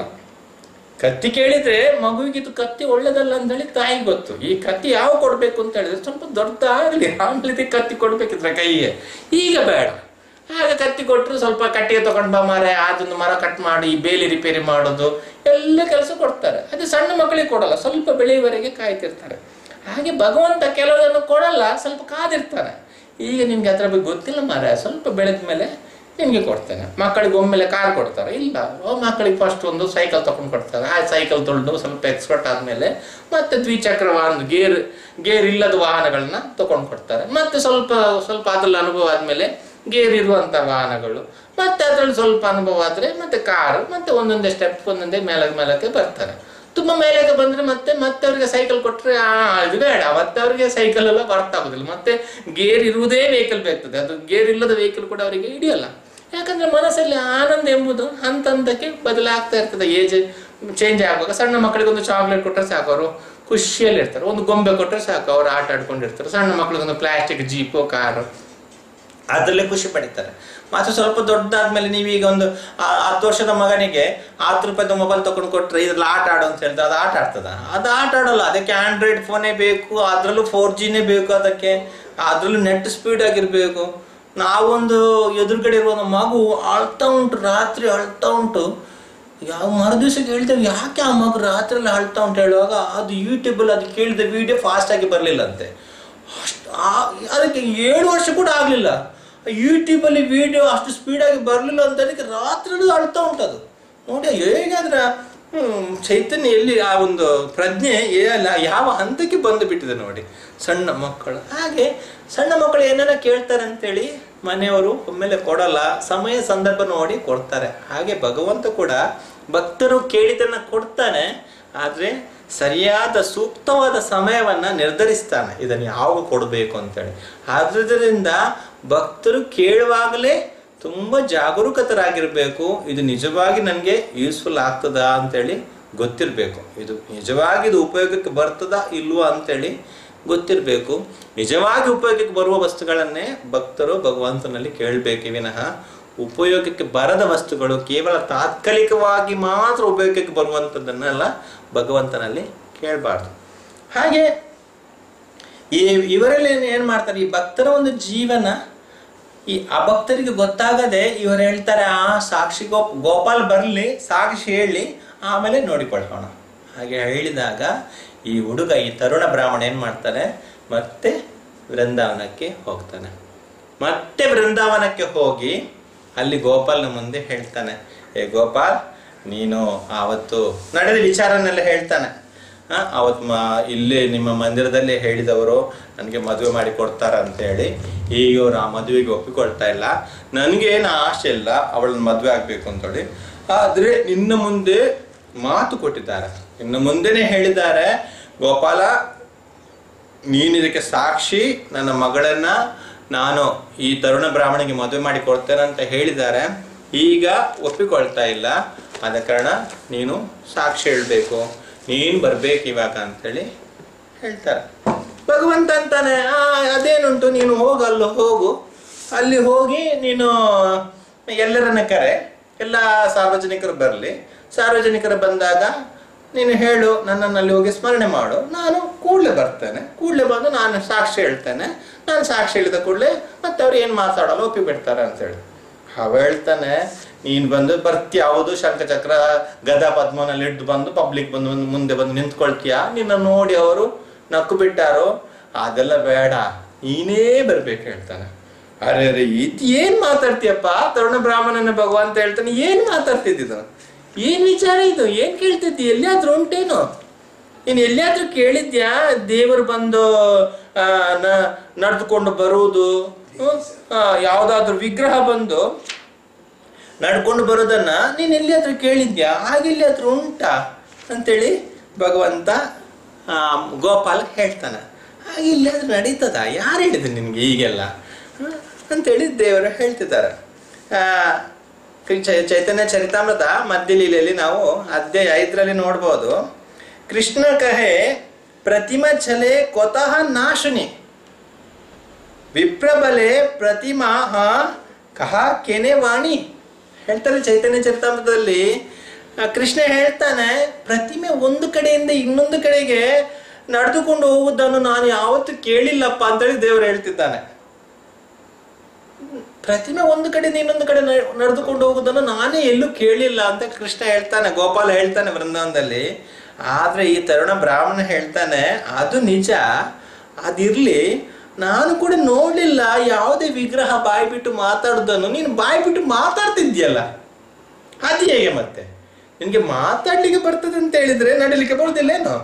S1: ಕತ್ತಿ ಕೇಳಿದ್ರೆ ಮಗುವಿಗೆ ಇದು ಕತ್ತಿ ಒಳ್ಳೇದಲ್ಲ ಅಂತೇಳಿ ತಾಯಿ ಗೊತ್ತು ಈ ಕತ್ತಿ ಯಾವ ಕೊಡ್ಬೇಕು ಅಂತ ಹೇಳಿದ್ರೆ ಸ್ವಲ್ಪ ದೊಡ್ಡದಾಗಲಿ ಆಮೇಲೆ ಇದಕ್ಕೆ ಕತ್ತಿ ಕೊಡ್ಬೇಕಿದ್ರೆ ಕೈಗೆ ಈಗ ಬೇಡ ಆಗ ಕತ್ತಿ ಕೊಟ್ಟರು ಸ್ವಲ್ಪ ಕಟ್ಟಿಗೆ ತಗೊಂಡು ಬಾ ಮರ ಅದೊಂದು ಮರ ಕಟ್ ಮಾಡಿ ಬೇಲಿ ರಿಪೇರಿ ಮಾಡೋದು ಎಲ್ಲ ಕೆಲಸ ಕೊಡ್ತಾರೆ ಅದು ಸಣ್ಣ ಮಕ್ಕಳಿಗೆ ಕೊಡಲ್ಲ ಸ್ವಲ್ಪ ಬೆಳೆಯುವವರೆಗೆ ಕಾಯ್ತಿರ್ತಾರೆ ಹಾಗೆ ಭಗವಂತ ಕೆಲವರನ್ನು ಕೊಡಲ್ಲ ಸ್ವಲ್ಪ ಕಾದಿರ್ತಾನೆ ಈಗ ನಿಮ್ಗೆ ಅದ್ರ ಬಗ್ಗೆ ಗೊತ್ತಿಲ್ಲ ಮಾರ ಸ್ವಲ್ಪ ಬೆಳೆದ ಮೇಲೆ ನಿಮಗೆ ಕೊಡ್ತೇನೆ ಮಕ್ಕಳಿಗೆ ಒಮ್ಮೆಲೆ ಕಾರ್ ಕೊಡ್ತಾರೆ ಇಲ್ಲ ಓ ಮಕ್ಕಳಿಗೆ ಫಸ್ಟ್ ಒಂದು ಸೈಕಲ್ ತಗೊಂಡು ಕೊಡ್ತಾರೆ ಆ ಸೈಕಲ್ ತೊಳೆದು ಸ್ವಲ್ಪ ಎಕ್ಸ್ಪರ್ಟ್ ಆದಮೇಲೆ ಮತ್ತೆ ದ್ವಿಚಕ್ರ ವಾಹನ ಗೇರ್ ಗೇರ್ ಇಲ್ಲದ ವಾಹನಗಳನ್ನ ತಗೊಂಡು ಕೊಡ್ತಾರೆ ಮತ್ತೆ ಸ್ವಲ್ಪ ಸ್ವಲ್ಪ ಅದ್ರಲ್ಲಿ ಅನುಭವ ಆದಮೇಲೆ ಗೇರ್ ಇರುವಂಥ ವಾಹನಗಳು ಮತ್ತೆ ಅದ್ರಲ್ಲಿ ಸ್ವಲ್ಪ ಅನುಭವ ಆದರೆ ಮತ್ತೆ ಕಾರು ಮತ್ತೆ ಒಂದೊಂದೇ ಸ್ಟೆಪ್ ಒಂದೊಂದೇ ಮೇಲಕ್ಕೆ ಮೇಲಕ್ಕೆ ಬರ್ತಾರೆ ತುಂಬ ಮೇಲಕ್ಕೆ ಬಂದ್ರೆ ಮತ್ತೆ ಮತ್ತೆ ಅವ್ರಿಗೆ ಸೈಕಲ್ ಕೊಟ್ರೆ ಆ ಇದು ಬೇಡ ಮತ್ತೆ ಅವ್ರಿಗೆ ಸೈಕಲ್ ಎಲ್ಲ ಬರ್ತಾ ಆಗುದಿಲ್ಲ ಮತ್ತೆ ಗೇರ್ ಇರುವುದೇ ವೆಹಿಕಲ್ ಬೇಕಾಗ್ತದೆ ಅದು ಗೇರ್ ಇಲ್ಲದ ವೆಹಿಕಲ್ ಕೂಡ ಅವರಿಗೆ ಹಿಡಿಯಲ್ಲ ಯಾಕಂದ್ರೆ ಮನಸ್ಸಲ್ಲಿ ಆನಂದ ಎಂಬುದು ಹಂತ ಹಂತಕ್ಕೆ ಬದಲಾಗ್ತಾ ಇರ್ತದೆ ಏಜ್ ಚೇಂಜ್ ಆಗುವಾಗ ಸಣ್ಣ ಮಕ್ಕಳಿಗೆ ಒಂದು ಚಾಕ್ಲೇಟ್ ಕೊಟ್ಟರೆ ಸಾಕು ಅವರು ಖುಷಿಯಲ್ಲಿ ಇರ್ತಾರೆ ಒಂದು ಗೊಂಬೆ ಕೊಟ್ಟರೆ ಸಾಕು ಅವರು ಆಟ ಆಡ್ಕೊಂಡಿರ್ತಾರೆ ಸಣ್ಣ ಮಕ್ಕಳಿಗೆ ಒಂದು ಪ್ಲಾಸ್ಟಿಕ್ ಜೀಪು ಕಾರು ಅದರಲ್ಲೇ ಖುಷಿ ಪಡಿತಾರೆ ಮತ್ತೆ ಸ್ವಲ್ಪ ದೊಡ್ಡದಾದ್ಮೇಲೆ ನೀವೀಗ ಒಂದು ಆ- ಹತ್ತು ವರ್ಷದ ಮಗನಿಗೆ ಹತ್ತು ರೂಪಾಯಿದ ಮೊಬೈಲ್ ತಗೊಂಡು ಕೊಟ್ರೆ ಇದ್ರಲ್ಲಿ ಆಟ ಆಡು ಅಂತ ಹೇಳಿದ್ರೆ ಅದು ಆಟ ಆಡ್ತದ ಅದು ಆಟ ಆಡಲ್ಲ ಅದಕ್ಕೆ ಆಂಡ್ರಾಯ್ಡ್ ಫೋನೇ ಬೇಕು ಅದರಲ್ಲೂ ಫೋರ್ ಜಿನೇ ಬೇಕು ಅದಕ್ಕೆ ಅದರಲ್ಲೂ ನೆಟ್ ಸ್ಪೀಡ್ ಆಗಿರ್ಬೇಕು ನಾವೊಂದು ಎದುರುಗಡೆ ಇರುವ ಒಂದು ಮಗು ಅಳ್ತಾ ಉಂಟು ರಾತ್ರಿ ಅಳ್ತಾ ಉಂಟು ಯಾವ ಮರುದಿವಸ ಕೇಳ್ತೇವೆ ಯಾಕೆ ಆ ಮಗು ರಾತ್ರಿ ಎಲ್ಲ ಅಳ್ತಾ ಉಂಟು ಹೇಳುವಾಗ ಅದು ಯೂಟ್ಯೂಬಲ್ಲಿ ಅದು ಕೇಳಿದ ವಿಡಿಯೋ ಫಾಸ್ಟಾಗಿ ಬರಲಿಲ್ಲಂತೆ ಅಷ್ಟು ಆ- ಅದಕ್ಕೆ ಏಳು ವರ್ಷ ಕೂಡ ಆಗಲಿಲ್ಲ ಯೂಟ್ಯೂಬಲ್ಲಿ ವಿಡಿಯೋ ಅಷ್ಟು ಸ್ಪೀಡಾಗಿ ಬರಲಿಲ್ಲ ಅಂತ ಅದಕ್ಕೆ ರಾತ್ರಿ ಅಳ್ತಾ ಉಂಟದು ನೋಡಿ ಹೇಗಾದ್ರೆ ಹ್ಮ್, ಚೈತನ್ಯ ಎಲ್ಲಿ ಆ ಒಂದು ಪ್ರಜ್ಞೆ ಏಲ್ಲ ಯಾವ ಹಂತಕ್ಕೆ ಬಂದು ಬಿಟ್ಟಿದೆ ನೋಡಿ ಸಣ್ಣ ಮಕ್ಕಳು ಹಾಗೆ ಸಣ್ಣ ಮಕ್ಕಳು ಏನಾರ ಕೇಳ್ತಾರೆ ಅಂತೇಳಿ ಮನೆಯವರು ಒಮ್ಮೆಲೆ ಕೊಡಲ್ಲ ಸಮಯ ಸಂದರ್ಭ ನೋಡಿ ಕೊಡ್ತಾರೆ ಹಾಗೆ ಭಗವಂತ ಕೂಡ ಭಕ್ತರು ಕೇಳಿದ್ದನ್ನ ಕೊಡ್ತಾನೆ ಆದರೆ ಸರಿಯಾದ ಸೂಕ್ತವಾದ ಸಮಯವನ್ನ ನಿರ್ಧರಿಸ್ತಾನೆ ಇದನ್ನು ಯಾವಾಗ ಕೊಡಬೇಕು ಅಂತೇಳಿ ಆದ್ರಿಂದ ಭಕ್ತರು ಕೇಳುವಾಗಲೇ ತುಂಬ ಜಾಗರೂಕತರಾಗಿರಬೇಕು ಇದು ನಿಜವಾಗಿ ನನಗೆ ಯೂಸ್ಫುಲ್ ಆಗ್ತದಾ ಅಂತೇಳಿ ಗೊತ್ತಿರಬೇಕು ಇದು ನಿಜವಾಗಿ ಇದು ಉಪಯೋಗಕ್ಕೆ ಬರ್ತದಾ ಇಲ್ವಾ ಅಂತೇಳಿ ಗೊತ್ತಿರಬೇಕು ನಿಜವಾಗಿ ಉಪಯೋಗಕ್ಕೆ ಬರುವ ವಸ್ತುಗಳನ್ನೇ ಭಕ್ತರು ಭಗವಂತನಲ್ಲಿ ಕೇಳಬೇಕು ವಿನಃ ಉಪಯೋಗಕ್ಕೆ ಬರದ ವಸ್ತುಗಳು ಕೇವಲ ತಾತ್ಕಾಲಿಕವಾಗಿ ಮಾತ್ರ ಉಪಯೋಗಕ್ಕೆ ಬರುವಂಥದ್ದನ್ನೆಲ್ಲ ಭಗವಂತನಲ್ಲಿ ಕೇಳಬಾರ್ದು ಹಾಗೆ ಈ ಇವರಲ್ಲಿ ಏನ್- ಏನ್ ಮಾಡ್ತಾರೆ ಈ ಭಕ್ತರ ಒಂದು ಜೀವನ ಈ ಅಭಕ್ತರಿಗೆ ಗೊತ್ತಾಗದೆ ಇವರು ಹೇಳ್ತಾರೆ ಆ ಸಾಕ್ಷಿ ಗೋ ಗೋಪಾಲ್ ಬರಲಿ ಸಾಕ್ಷಿ ಹೇಳಿ ಆಮೇಲೆ ನೋಡಿಕೊಳ್ಳೋಣ ಹಾಗೆ ಹೇಳಿದಾಗ ಈ ಹುಡುಗ ಈ ತರುಣ ಬ್ರಾಹ್ಮಣ ಏನ್ ಮಾಡ್ತಾನೆ ಮತ್ತೆ ವೃಂದಾವನಕ್ಕೆ ಹೋಗ್ತಾನೆ ಮತ್ತೆ ವೃಂದಾವನಕ್ಕೆ ಹೋಗಿ ಅಲ್ಲಿ ಗೋಪಾಲ್ನ ಮುಂದೆ ಹೇಳ್ತಾನೆ ಏ ಗೋಪಾಲ್ ನೀನು ಆವತ್ತು ನಡೆದ ವಿಚಾರನೆಲ್ಲ ಹೇಳ್ತಾನೆ ಆ, ಅವತ್ತು ಮಾ ಇಲ್ಲಿ ನಿಮ್ಮ ಮಂದಿರದಲ್ಲಿ ಹೇಳಿದವರು ನನಗೆ ಮದುವೆ ಮಾಡಿ ಕೊಡ್ತಾರ ಅಂತ ಹೇಳಿ ಈಗ ಇವರು ಆ ಮದುವೆಗೆ ಒಪ್ಪಿಕೊಳ್ತಾ ಇಲ್ಲ ನನಗೇನು ಆಸೆ ಇಲ್ಲ ಅವಳನ್ನ ಮದುವೆ ಆಗ್ಬೇಕು ಅಂತೇಳಿ ಆದ್ರೆ ನಿನ್ನ ಮುಂದೆ ಮಾತು ಕೊಟ್ಟಿದ್ದಾರೆ ಇನ್ನು ಮುಂದೆನೆ ಹೇಳಿದ್ದಾರೆ ಗೋಪಾಲ ನೀನು ಇದಕ್ಕೆ ಸಾಕ್ಷಿ ನನ್ನ ಮಗಳನ್ನ ನಾನು ಈ ತರುಣ ಬ್ರಾಹ್ಮಣಿಗೆ ಮದುವೆ ಮಾಡಿ ಕೊಡ್ತೇನೆ ಅಂತ ಹೇಳಿದ್ದಾರೆ ಈಗ ಒಪ್ಪಿಕೊಳ್ತಾ ಇಲ್ಲ ಆದ ಕಾರಣ ನೀನು ಸಾಕ್ಷಿ ಹೇಳ್ಬೇಕು ನೀನು ಬರ್ಬೇಕು ಇವಾಗ ಅಂತೇಳಿ ಹೇಳ್ತಾರೆ ಭಗವಂತ ಅಂತಾನೆ ಆ ಅದೇನುಂಟು ನೀನು ಹೋಗು ಅಲ್ಲಿ ಹೋಗು ಅಲ್ಲಿ ಹೋಗಿ ನೀನು ಎಲ್ಲರನ್ನ ಕರೆ ಎಲ್ಲ ಸಾರ್ವಜನಿಕರು ಬರಲಿ ಸಾರ್ವಜನಿಕರು ಬಂದಾಗ ನೀನು ಹೇಳು ನನ್ನನ್ನು ಅಲ್ಲಿ ಹೋಗಿ ಸ್ಮರಣೆ ಮಾಡು ನಾನು ಕೂಡಲೇ ಬರ್ತೇನೆ ಕೂಡಲೇ ಬಂದು ನಾನು ಸಾಕ್ಷಿ ಹೇಳ್ತೇನೆ ನಾನು ಸಾಕ್ಷಿ ಹೇಳಿದ ಕೂಡಲೇ ಮತ್ತೆ ಅವ್ರು ಏನು ಮಾತಾಡಲ್ಲ ಒಪ್ಪಿ ಬಿಡ್ತಾರೆ ಅಂತೇಳಿ ಅವ ಹೇಳ್ತಾನೆ ನೀನು ಬಂದು ಬರ್ತೀಯ ಯಾವುದು ಶಂಖಚಕ್ರ ಗದಾ ಪದ್ಮನಲ್ಲಿ ಹಿಡ್ದು ಬಂದು ಪಬ್ಲಿಕ್ ಬಂದು ಬಂದು ಮುಂದೆ ಬಂದು ನಿಂತ್ಕೊಳ್ತೀಯ ನಿನ್ನ ನೋಡಿ ಅವರು ನಕ್ಕು ಬಿಟ್ಟಾರೋ ಅದೆಲ್ಲ ಬೇಡ ನೀನೇ ಬರ್ಬೇಕು ಹೇಳ್ತಾನೆ ಅರೆ ಅರೆ ಇದು ಏನ್ ಮಾತಾಡ್ತೀಯಪ್ಪ ತರುಣ ಬ್ರಾಹ್ಮಣನ ಭಗವಂತ ಹೇಳ್ತಾನೆ ಏನ್ ಮಾತಾಡ್ತಿದ್ದು ಏನ್ ವಿಚಾರ ಇದು ಏನ್ ಕೇಳ್ತಿದ್ದಿ ಎಲ್ಲಿಯಾದ್ರೂ ಉಂಟೇನು ನೀನು ಎಲ್ಲಿಯಾದ್ರೂ ಕೇಳಿದ್ಯಾ ದೇವರು ಬಂದು ಆ, ನ- ನಡೆದುಕೊಂಡು ಬರುವುದು ಹ್ಮ್? ಆ, ಯಾವ್ದಾದ್ರು ವಿಗ್ರಹ ಬಂದು ನಡ್ಕೊಂಡು ಬರೋದನ್ನ ನೀನು ಎಲ್ಲಿಯಾದ್ರೂ ಕೇಳಿದ್ಯಾ ಹಾಗೆ ಎಲ್ಲಿಯಾದ್ರೂ ಉಂಟಾ ಅಂತೇಳಿ ಭಗವಂತ ಆ, ಗೋಪಾಲ್ ಹೇಳ್ತಾನೆ ಹಾಗೆ ಇಲ್ಲಿಯಾದ್ರೂ ನಡೀತದ ಯಾರು ಹೇಳಿದ್ರು ನಿನ್ಗೆ ಈಗೆಲ್ಲ ಹ? ಅಂತೇಳಿ ದೇವರು ಹೇಳ್ತಿದ್ದಾರೆ ಆ, ಚೈ- ಚೈತನ್ಯ ಚರಿತಾಮೃತ ಮಧ್ಯಲೀಲೆಯಲ್ಲಿ ನಾವು ಅಧ್ಯಾಯ ಐದರಲ್ಲಿ ನೋಡ್ಬೋದು ಕೃಷ್ಣ ಕಹೆ ಪ್ರತಿಮಾ ಛಲೆ ಕೊತಃ ನಾಶುನಿ ವಿಪ್ರಬಲೆ ಪ್ರತಿಮಾ ಹ ಕಹ ಕೆನೆ ವಾಣಿ ಹೇಳ್ತಾರೆ ಚೈತನ್ಯ ಚರಿತಾಮೃತದಲ್ಲಿ ಆ, ಕೃಷ್ಣ ಹೇಳ್ತಾನೆ ಪ್ರತಿಮೆ ಒಂದು ಕಡೆಯಿಂದ ಇನ್ನೊಂದು ಕಡೆಗೆ ನಡೆದುಕೊಂಡು ಹೋಗುವುದನ್ನು ನಾನು ಯಾವತ್ತೂ ಕೇಳಿಲ್ಲಪ್ಪ ಅಂತೇಳಿ ದೇವರು ಹೇಳ್ತಿದ್ದಾನೆ ಪ್ರತಿಮೆ ಒಂದು ಕಡೆಯಿಂದ ಇನ್ನೊಂದು ಕಡೆ ನ- ನಡೆದುಕೊಂಡು ಹೋಗುವುದನ್ನು ನಾನೇ ಎಲ್ಲೂ ಕೇಳಿಲ್ಲ ಅಂತ ಕೃಷ್ಣ ಹೇಳ್ತಾನೆ ಗೋಪಾಲ ಹೇಳ್ತಾನೆ ವೃಂದಾವನದಲ್ಲಿ ಆದ್ರೆ ಈ ತರುಣ ಬ್ರಾಹ್ಮಣ ಹೇಳ್ತಾನೆ ಅದು ನಿಜ ಅದಿರ್ಲಿ ನಾನು ಕೂಡ ನೋಡ್ಲಿಲ್ಲ ಯಾವುದೇ ವಿಗ್ರಹ ಬಾಯಿ ಬಿಟ್ಟು ಮಾತಾಡುದನ್ನು ನೀನು ಬಾಯಿ ಬಿಟ್ಟು ಮಾತಾಡ್ತಿದ್ಯಲ್ಲ ಅದು ಹೇಗೆ ಮತ್ತೆ ನಿನ್ಗೆ ಮಾತಾಡ್ಲಿಕ್ಕೆ ಬರ್ತದೆ ಅಂತ ಹೇಳಿದ್ರೆ ನಡಿಲಿಕ್ಕೆ ಬರುದಿಲ್ಲೇನೋ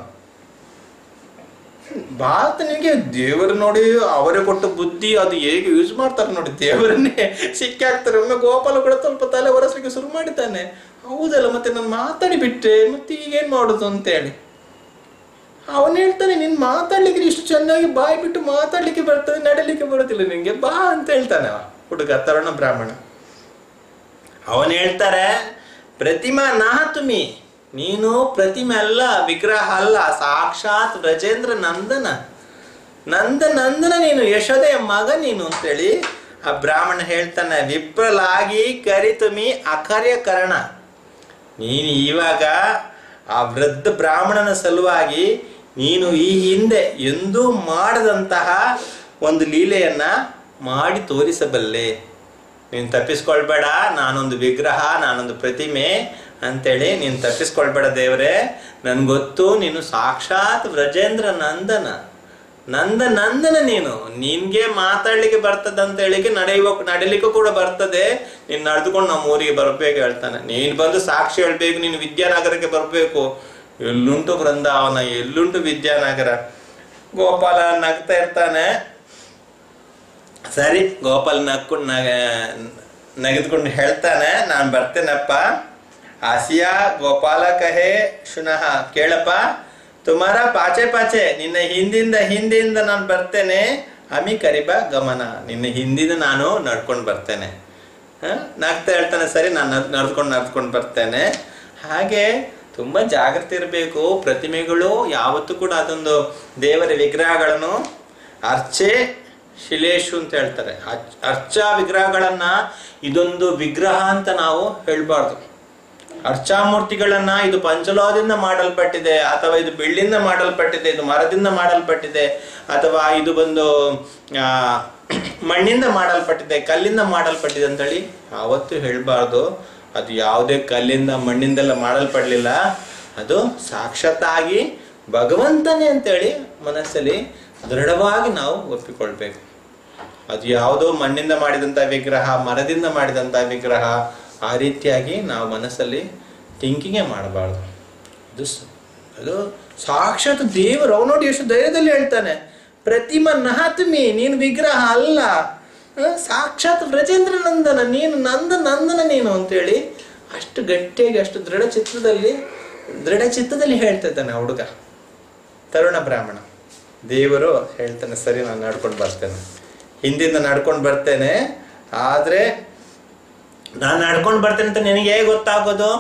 S1: ಭಾರತ ನಿನಗೆ ದೇವರು ನೋಡಿ ಅವರೇ ಕೊಟ್ಟ ಬುದ್ಧಿ ಅದು ಹೇಗೆ ಯೂಸ್ ಮಾಡ್ತಾರೆ ನೋಡಿ ದೇವರನ್ನೇ ಸಿಕ್ಕಾಕ್ತಾರೆ ಒಮ್ಮೆ ಗೋಪಾಲ ಕೂಡ ಸ್ವಲ್ಪ ತಲೆ ಒರೆಸ್ಲಿಕ್ಕೆ ಶುರು ಮಾಡಿದ್ದಾನೆ ಹೌದಲ್ಲ ಮತ್ತೆ ನಾನು ಮಾತಾಡಿ ಬಿಟ್ಟೆ ಮತ್ತೆ ಈಗೇನ್ ಮಾಡುದು ಅಂತೇಳಿ ಅವನು ಹೇಳ್ತಾನೆ ನೀನ್ ಮಾತಾಡ್ಲಿಕ್ಕೆ ಇಷ್ಟು ಚೆನ್ನಾಗಿ ಬಾಯಿ ಬಿಟ್ಟು ಮಾತಾಡ್ಲಿಕ್ಕೆ ಬರ್ತದೆ ನಡಲಿಕ್ಕೆ ಬರೋದಿಲ್ಲ ನಿನ್ಗೆ ಬಾ ಅಂತ ಹೇಳ್ತಾನೆ ಅವ ಹುಡುಗ ತರುಣ ಬ್ರಾಹ್ಮಣ ಅವನು ಹೇಳ್ತಾರೆ ಪ್ರತಿಮಾ ನಾ ತುಮಿ ನೀನು ಪ್ರತಿಮೆ ಅಲ್ಲ ವಿಗ್ರಹ ಅಲ್ಲ ಸಾಕ್ಷಾತ್ ಬ್ರಜೇಂದ್ರ ನಂದನ ನಂದ ನಂದನ ನೀನು ಯಶೋದೆಯ ಮಗ ನೀನು ಅಂತೇಳಿ ಆ ಬ್ರಾಹ್ಮಣ ಹೇಳ್ತಾನೆ ವಿಪ್ರಲಾಗಿ ಕರಿತುಮಿ ಅಕರ್ಯಕರಣ ನೀನು ಇವಾಗ ಆ ವೃದ್ಧ ಬ್ರಾಹ್ಮಣನ ಸಲುವಾಗಿ ನೀನು ಈ ಹಿಂದೆ ಎಂದೂ ಮಾಡದಂತಹ ಒಂದು ಲೀಲೆಯನ್ನ ಮಾಡಿ ತೋರಿಸಬಲ್ಲೆ ನೀನು ತಪ್ಪಿಸ್ಕೊಳ್ಬೇಡ ನಾನೊಂದು ವಿಗ್ರಹ ನಾನೊಂದು ಪ್ರತಿಮೆ ಅಂತೇಳಿ ನೀನು ತಪ್ಪಿಸ್ಕೊಳ್ಬೇಡ ದೇವರೇ ನನ್ಗೊತ್ತು ನೀನು ಸಾಕ್ಷಾತ್ ವ್ರಜೇಂದ್ರ ನಂದನ ನಂದ ನಂದನ ನೀನು ನಿನ್ಗೆ ಮಾತಾಡ್ಲಿಕ್ಕೆ ಬರ್ತದೆ ಅಂತ ಹೇಳಿಕೆ ನಡೆಯುವ ನಡಿಲಿಕ್ಕೂ ಕೂಡ ಬರ್ತದೆ ನೀನ್ ನಡೆದುಕೊಂಡು ನಮ್ಮ ಊರಿಗೆ ಬರ್ಬೇಕು ಹೇಳ್ತಾನೆ ನೀನ್ ಬಂದು ಸಾಕ್ಷಿ ಹೇಳ್ಬೇಕು ನೀನು ವಿದ್ಯಾನಗರಕ್ಕೆ ಬರ್ಬೇಕು ಎಲ್ಲುಂಟು ಬೃಂದಾವನ ಎಲ್ಲುಂಟು ವಿದ್ಯಾನಗರ ಗೋಪಾಲ ನಗ್ತಾ ಇರ್ತಾನೆ ಸರಿ ಗೋಪಾಲ್ ನಕ್ಕೊಂಡು ನಗ ನಗೆದ್ಕೊಂಡು ಹೇಳ್ತಾನೆ ನಾನು ಬರ್ತೇನಪ್ಪ ಆಸಿಯಾ ಗೋಪಾಲ ಕಹೆ ಶುನಃ ಕೇಳಪ್ಪ ತುಮಾರ ಪಾಚೆ ಪಾಚೆ ನಿನ್ನ ಹಿಂದಿಂದ ಹಿಂದಿಂದ ನಾನು ಬರ್ತೇನೆ ಅಮಿ ಕರಿಬ ಗಮನ ನಿನ್ನ ಹಿಂದಿಂದ ನಾನು ನಡ್ಕೊಂಡು ಬರ್ತೇನೆ ಹ? ನಗ್ತಾ ಹೇಳ್ತಾನೆ ಸರಿ ನಾನು ನಡ್ಕೊಂಡು ನಡ್ಕೊಂಡು ಬರ್ತೇನೆ ಹಾಗೆ ತುಂಬ ಜಾಗ್ರತೆ ಇರಬೇಕು ಪ್ರತಿಮೆಗಳು ಯಾವತ್ತೂ ಕೂಡ ಅದೊಂದು ದೇವರ ವಿಗ್ರಹಗಳನ್ನು ಅರ್ಚೆ ಶಿಲೇಶು ಅಂತ ಹೇಳ್ತಾರೆ ಅರ್ಚ- ಅರ್ಚಾ ವಿಗ್ರಹಗಳನ್ನ ಇದೊಂದು ವಿಗ್ರಹ ಅಂತ ನಾವು ಹೇಳ್ಬಾರ್ದು ಅರ್ಚಾಮೂರ್ತಿಗಳನ್ನ ಇದು ಪಂಚಲೋಹದಿಂದ ಮಾಡಲ್ಪಟ್ಟಿದೆ ಅಥವಾ ಇದು ಬೆಳ್ಳಿಯಿಂದ ಮಾಡಲ್ಪಟ್ಟಿದೆ ಇದು ಮರದಿಂದ ಮಾಡಲ್ಪಟ್ಟಿದೆ ಅಥವಾ ಇದು ಬಂದು ಆ, ಮಣ್ಣಿಂದ ಮಾಡಲ್ಪಟ್ಟಿದೆ ಕಲ್ಲಿಂದ ಮಾಡಲ್ಪಟ್ಟಿದೆ ಅಂತೇಳಿ ಯಾವತ್ತೂ ಹೇಳ್ಬಾರ್ದು ಅದು ಯಾವುದೇ ಕಲ್ಲಿಂದ ಮಣ್ಣಿಂದೆಲ್ಲ ಮಾಡಲ್ಪಡಲಿಲ್ಲ ಅದು ಸಾಕ್ಷಾತ್ತಾಗಿ ಭಗವಂತನೇ ಅಂತೇಳಿ ಮನಸ್ಸಲ್ಲಿ ದೃಢವಾಗಿ ನಾವು ಒಪ್ಪಿಕೊಳ್ಬೇಕು ಅದು ಯಾವುದೋ ಮಣ್ಣಿಂದ ಮಾಡಿದಂಥ ವಿಗ್ರಹ ಮರದಿಂದ ಮಾಡಿದಂಥ ವಿಗ್ರಹ ಆ ರೀತಿಯಾಗಿ ನಾವು ಮನಸ್ಸಲ್ಲಿ ಥಿಂಕಿಂಗೇ ಮಾಡಬಾರ್ದು ಅದು ಸ- ಅದು ಸಾಕ್ಷಾತ್ ದೇವರು ಅವ್ ನೋಡಿ ಎಷ್ಟು ಧೈರ್ಯದಲ್ಲಿ ಹೇಳ್ತಾನೆ ಪ್ರತಿಮ ನಹಾತ್ಮಿ ನೀನು ವಿಗ್ರಹ ಅಲ್ಲ ಆ, ಸಾಕ್ಷಾತ್ ಬ್ರಜೇಂದ್ರ ನಂದನ ನೀನು ನಂದ ನಂದನ ನೀನು ಅಂತೇಳಿ ಅಷ್ಟು ಗಟ್ಟಿಯಾಗಿ ಅಷ್ಟು ದೃಢ ಚಿತ್ರದಲ್ಲಿ ದೃಢ ಚಿತ್ತದಲ್ಲಿ ಹೇಳ್ತಾ ಇದ್ದಾನೆ ಆ ಹುಡುಗ ತರುಣ ಬ್ರಾಹ್ಮಣ ದೇವರು ಹೇಳ್ತಾನೆ ಸರಿ ನಾನು ನಡ್ಕೊಂಡು ಬರ್ತೇನೆ ಹಿಂದಿಂದ ನಡ್ಕೊಂಡು ಬರ್ತೇನೆ ಆದರೆ ನಾನು ನಡ್ಕೊಂಡು ಬರ್ತೇನೆ ಅಂತ ನಿನಗೆ ಹೇಗೆ ಗೊತ್ತಾಗೋದು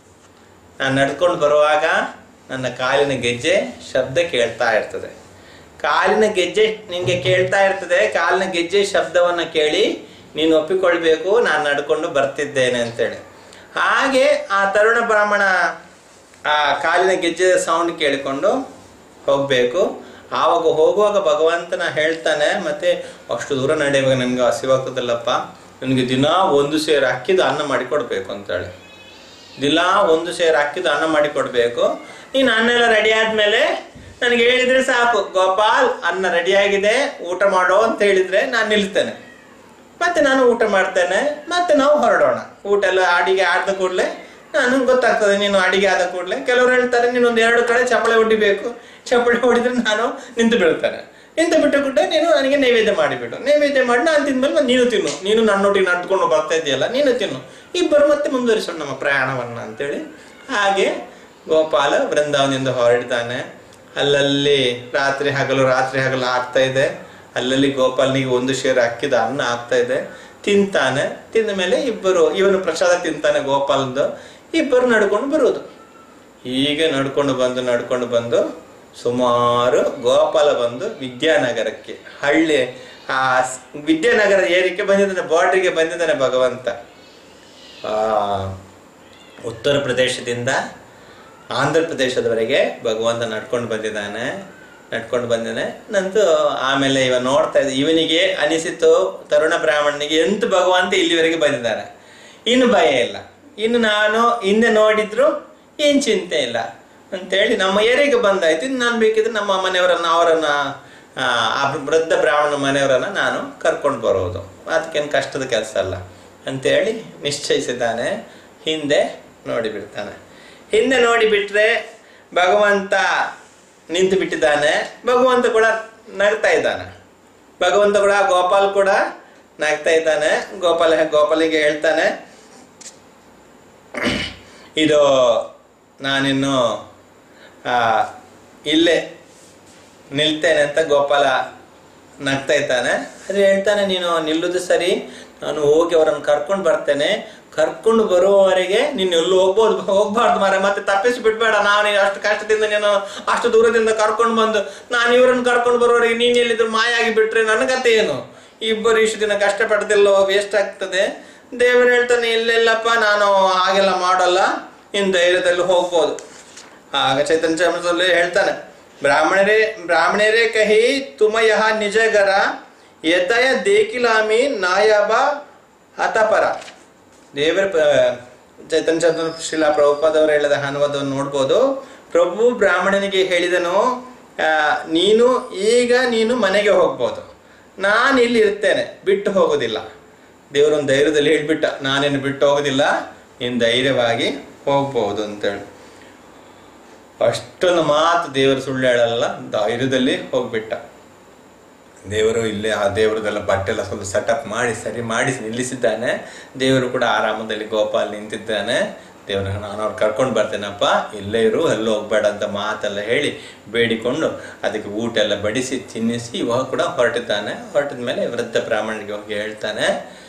S1: ನಾನು ನಡ್ಕೊಂಡು ಬರುವಾಗ ನನ್ನ ಕಾಲಿನ ಗೆಜ್ಜೆ ಶಬ್ದ ಕೇಳ್ತಾ ಇರ್ತದೆ ಕಾಲಿನ ಗೆಜ್ಜೆ ನಿನಗೆ ಕೇಳ್ತಾ ಇರ್ತದೆ ಕಾಲಿನ ಗೆಜ್ಜೆ ಶಬ್ದವನ್ನು ಕೇಳಿ ನೀನು ಒಪ್ಪಿಕೊಳ್ಬೇಕು ನಾನು ನಡ್ಕೊಂಡು ಬರ್ತಿದ್ದೇನೆ ಅಂತೇಳಿ ಹಾಗೆ ಆ ತರುಣ ಬ್ರಾಹ್ಮಣ ಆ ಕಾಲಿನ ಗೆಜ್ಜೆ ಸೌಂಡ್ ಕೇಳಿಕೊಂಡು ಹೋಗಬೇಕು ಆವಾಗ ಹೋಗುವಾಗ ಭಗವಂತನ ಹೇಳ್ತಾನೆ ಮತ್ತೆ ಅಷ್ಟು ದೂರ ನಡೆಯುವಾಗ ನನಗೆ ಹಸಿವಾಗ್ತದಲ್ಲಪ್ಪ ನನಗೆ ದಿನ ಒಂದು ಸೇರು ಅಕ್ಕಿದ ಅನ್ನ ಮಾಡಿ ಕೊಡಬೇಕು ಅಂತೇಳಿ ದಿನ ಒಂದು ಸೇರು ಅಕ್ಕಿದ ಅನ್ನ ಮಾಡಿ ಕೊಡಬೇಕು ನೀನು ಅನ್ನ ಎಲ್ಲ ರೆಡಿ ಆದ್ಮೇಲೆ ನನಗೆ ಹೇಳಿದ್ರೆ ಸಾಕು ಗೋಪಾಲ್ ಅನ್ನ ರೆಡಿ ಆಗಿದೆ ಊಟ ಮಾಡೋ ಅಂತ ಹೇಳಿದ್ರೆ ನಾನು ನಿಲ್ತೇನೆ ಮತ್ತೆ ನಾನು ಊಟ ಮಾಡ್ತೇನೆ ಮತ್ತೆ ನಾವು ಹೊರಡೋಣ ಊಟ ಎಲ್ಲ ಅಡಿಗೆ ಆದ ಕೂಡಲೇ ನಾನು ಗೊತ್ತಾಗ್ತದೆ ನೀನು ಅಡಿಗೆ ಆದ ಕೂಡಲೇ ಕೆಲವರು ಹೇಳ್ತಾರೆ ನೀನು ಒಂದು ಎರಡು ಕಡೆ ಚಪ್ಪಳೆ ಹೊಡಿಬೇಕು ಚಪ್ಪಳೆ ಹೊಡಿದ್ರೆ ನಾನು ನಿಂತು ಬೀಳ್ತೇನೆ ನಿಂತು ಬಿಟ್ಟು ಕೂಡ ನೀನು ನನಗೆ ನೈವೇದ್ಯ ಮಾಡಿಬಿಟ್ಟು ನೈವೇದ್ಯ ಮಾಡಿ ನಾನು ತಿಂದ್ಮೇಲೆ ಮತ್ತೆ ನೀನು ತಿನ್ನು ನೀನು ನನ್ನೊಟ್ಟಿಗೆ ನಡ್ಕೊಂಡು ಬರ್ತಾ ಇದೆಯಲ್ಲ ನೀನು ತಿನ್ನು ಇಬ್ಬರು ಮತ್ತೆ ಮುಂದುವರಿಸೋಣ ನಮ್ಮ ಪ್ರಯಾಣವನ್ನ ಅಂತೇಳಿ ಹಾಗೆ ಗೋಪಾಲ ಬೃಂದಾವನದಿಂದ ಹೊರಡ್ತಾನೆ ಅಲ್ಲಲ್ಲಿ ರಾತ್ರಿ ಹಗಲು ರಾತ್ರಿ ಹಗಲು ಆಗ್ತಾ ಇದೆ ಅಲ್ಲಲ್ಲಿ ಗೋಪಾಲನಿಗೆ ಒಂದು ಶೇರ್ ಅಕ್ಕಿದ ಅನ್ನ ಆಗ್ತಾ ಇದೆ ತಿಂತಾನೆ ತಿಂದ ಮೇಲೆ ಇಬ್ಬರು ಇವನು ಪ್ರಸಾದ ತಿಂತಾನೆ ಗೋಪಾಲಂದು ಇಬ್ಬರು ನಡ್ಕೊಂಡು ಬರುವುದು ಹೀಗೆ ನಡ್ಕೊಂಡು ಬಂದು ನಡ್ಕೊಂಡು ಬಂದು ಸುಮಾರು ಗೋಪಾಲ ಬಂದು ವಿದ್ಯಾನಗರಕ್ಕೆ ಹಳ್ಳಿ ಆ ಸ್- ವಿದ್ಯಾನಗರ ಏರಿಕೆ ಬಂದಿದ್ದಾನೆ ಬಾರ್ಡ್ರಿಗೆ ಬಂದಿದ್ದಾನೆ ಭಗವಂತ ಆ, ಉತ್ತರ ಪ್ರದೇಶದಿಂದ ಆಂಧ್ರ ಪ್ರದೇಶದವರೆಗೆ ಭಗವಂತ ನಡ್ಕೊಂಡು ಬಂದಿದ್ದಾನೆ ನಡ್ಕೊಂಡು ಬಂದಿದ್ದಾನೆ ನಂತರ ಆಮೇಲೆ ಇವ ನೋಡ್ತಾ ಇದ್ದ ಇವನಿಗೆ ಅನಿಸಿತು ತರುಣ ಬ್ರಾಹ್ಮಣನಿಗೆ ಎಂತ ಭಗವಂತ ಇಲ್ಲಿವರೆಗೆ ಬಂದಿದ್ದಾನೆ ಇನ್ನು ಭಯ ಇಲ್ಲ ಇನ್ನು ನಾನು ಹಿಂದೆ ನೋಡಿದ್ರು ಏನ್ ಚಿಂತೆ ಇಲ್ಲ ಅಂತೇಳಿ ನಮ್ಮ ಏರಿಯಾಗೆ ಬಂದಾಯ್ತು ಇನ್ನು ನಾನು ಬೇಕಿದ್ರೆ ನಮ್ಮ ಮನೆಯವರನ್ನ ಅವರನ್ನ ಆ, ಆ ವೃದ್ಧ ಬ್ರಾಹ್ಮಣ ಮನೆಯವರನ್ನ ನಾನು ಕರ್ಕೊಂಡು ಬರೋದು ಅದಕ್ಕೇನು ಕಷ್ಟದ ಕೆಲಸ ಅಲ್ಲ ಅಂತೇಳಿ ನಿಶ್ಚಯಿಸಿದ್ದಾನೆ ಹಿಂದೆ ನೋಡಿಬಿಡ್ತಾನೆ ಹಿಂದೆ ನೋಡಿಬಿಟ್ರೆ ಭಗವಂತ ನಿಂತು ಬಿಟ್ಟಿದ್ದಾನೆ ಭಗವಂತ ಕೂಡ ನಗ್ತಾ ಇದ್ದಾನೆ ಭಗವಂತ ಕೂಡ ಗೋಪಾಲ್ ಕೂಡ ನಗ್ತಾ ಇದ್ದಾನೆ ಗೋಪಾಲ ಗೋಪಾಲಿಗೆ ಹೇಳ್ತಾನೆ ಇದು ನಾನಿನ್ನು ಆ, ಇಲ್ಲೇ ನಿಲ್ತೇನೆ ಅಂತ ಗೋಪಾಲ ನಗ್ತಾ ಇದ್ದಾನೆ ಅದು ಹೇಳ್ತಾನೆ ನೀನು ನಿಲ್ಲುದು ಸರಿ ನಾನು ಹೋಗಿ ಅವರನ್ನು ಕರ್ಕೊಂಡು ಬರ್ತೇನೆ ಕರ್ಕೊಂಡು ಬರುವವರೆಗೆ ನೀನು ಎಲ್ಲೂ ಹೋಗ್ಬೋದು ಹೋಗ್ಬಾರ್ದು ಮಾರ ಮತ್ತೆ ತಪ್ಪಿಸಿ ಬಿಡ್ಬೇಡ ನಾವು ನೀನು ಅಷ್ಟು ಕಷ್ಟದಿಂದ ನೀನು ಅಷ್ಟು ದೂರದಿಂದ ಕರ್ಕೊಂಡು ಬಂದು ನಾನು ಇವರನ್ನು ಕರ್ಕೊಂಡು ಬರುವವರೆಗೆ ನೀನು ಎಲ್ಲಿದ್ರು ಮಾಯ ಆಗಿ ಬಿಟ್ರೆ ನನ್ನ ಕತೆ ಏನು ಇಬ್ಬರು ಇಷ್ಟು ದಿನ ಕಷ್ಟಪಟ್ಟದೆಲ್ಲೋ ವೇಸ್ಟ್ ಆಗ್ತದೆ ದೇವರು ಹೇಳ್ತಾನೆ ಇಲ್ಲೆಲ್ಲಪ್ಪ ನಾನು ಹಾಗೆಲ್ಲ ಮಾಡಲ್ಲ ಇನ್ ಧೈರ್ಯದಲ್ಲಿ ಹೋಗ್ಬೋದು ಆಗ ಚೈತನ್ಯ ಚಮಚದಲ್ಲಿ ಹೇಳ್ತಾನೆ ಬ್ರಾಹ್ಮಣರೇ ಬ್ರಾಹ್ಮಣರೇ ಕಹಿ ತುಮ ಯಹ ನಿಜಗರ ಯತಯ ದೇಕಿಲಾಮಿ ನಾಯಬ ಹತಪರ ದೇವರ ಪ- ಚೈತನ್ಯ ಚಂದ್ರ ಶಿಲಾ ಪ್ರಭುಪಾದವರು ಹೇಳಿದ ಅನುವಾದವನ್ನು ನೋಡ್ಬೋದು ಪ್ರಭು ಬ್ರಾಹ್ಮಣನಿಗೆ ಹೇಳಿದನು ಆ, ನೀನು ಈಗ ನೀನು ಮನೆಗೆ ಹೋಗ್ಬೋದು ನಾನು ಇಲ್ಲಿ ಇರ್ತೇನೆ ಬಿಟ್ಟು ಹೋಗೋದಿಲ್ಲ ದೇವರೊಂದು ಧೈರ್ಯದಲ್ಲಿ ಹೇಳ್ಬಿಟ್ಟ ನಾನೇನು ಬಿಟ್ಟು ಹೋಗೋದಿಲ್ಲ ನೀನು ಧೈರ್ಯವಾಗಿ ಹೋಗ್ಬೋದು ಅಂತೇಳಿ ಅಷ್ಟೊಂದು ಮಾತು ದೇವರು ಸುಳ್ಳು ಹೇಳಲ್ಲ ಧೈರ್ಯದಲ್ಲಿ ಹೋಗ್ಬಿಟ್ಟ ದೇವರು ಇಲ್ಲೇ ಆ ದೇವರದೆಲ್ಲ ಬಟ್ಟೆ ಎಲ್ಲ ಸ್ವಲ್ಪ ಸೆಟಪ್ ಮಾಡಿ ಸರಿ ಮಾಡಿ ನಿಲ್ಲಿಸಿದ್ದಾನೆ ದೇವರು ಕೂಡ ಆರಾಮದಲ್ಲಿ ಗೋಪಾಲ್ ನಿಂತಿದ್ದಾನೆ ದೇವ್ರ ನಾನು ಅವ್ರು ಕರ್ಕೊಂಡು ಬರ್ತೇನಪ್ಪ ಇಲ್ಲೇ ಇರು ಎಲ್ಲೂ ಹೋಗ್ಬೇಡ ಅಂತ ಮಾತೆಲ್ಲ ಹೇಳಿ ಬೇಡಿಕೊಂಡು ಅದಕ್ಕೆ ಊಟ ಎಲ್ಲ ಬಡಿಸಿ ತಿನ್ನಿಸಿ ಇವಾಗ ಕೂಡ ಹೊರಟಿದ್ದಾನೆ ಹೊರಟಿದ ಮೇಲೆ ವೃದ್ಧ ಬ್ರಾಹ್ಮಣನಿಗೆ ಹೋಗಿ ಹೇಳ್ತಾನೆ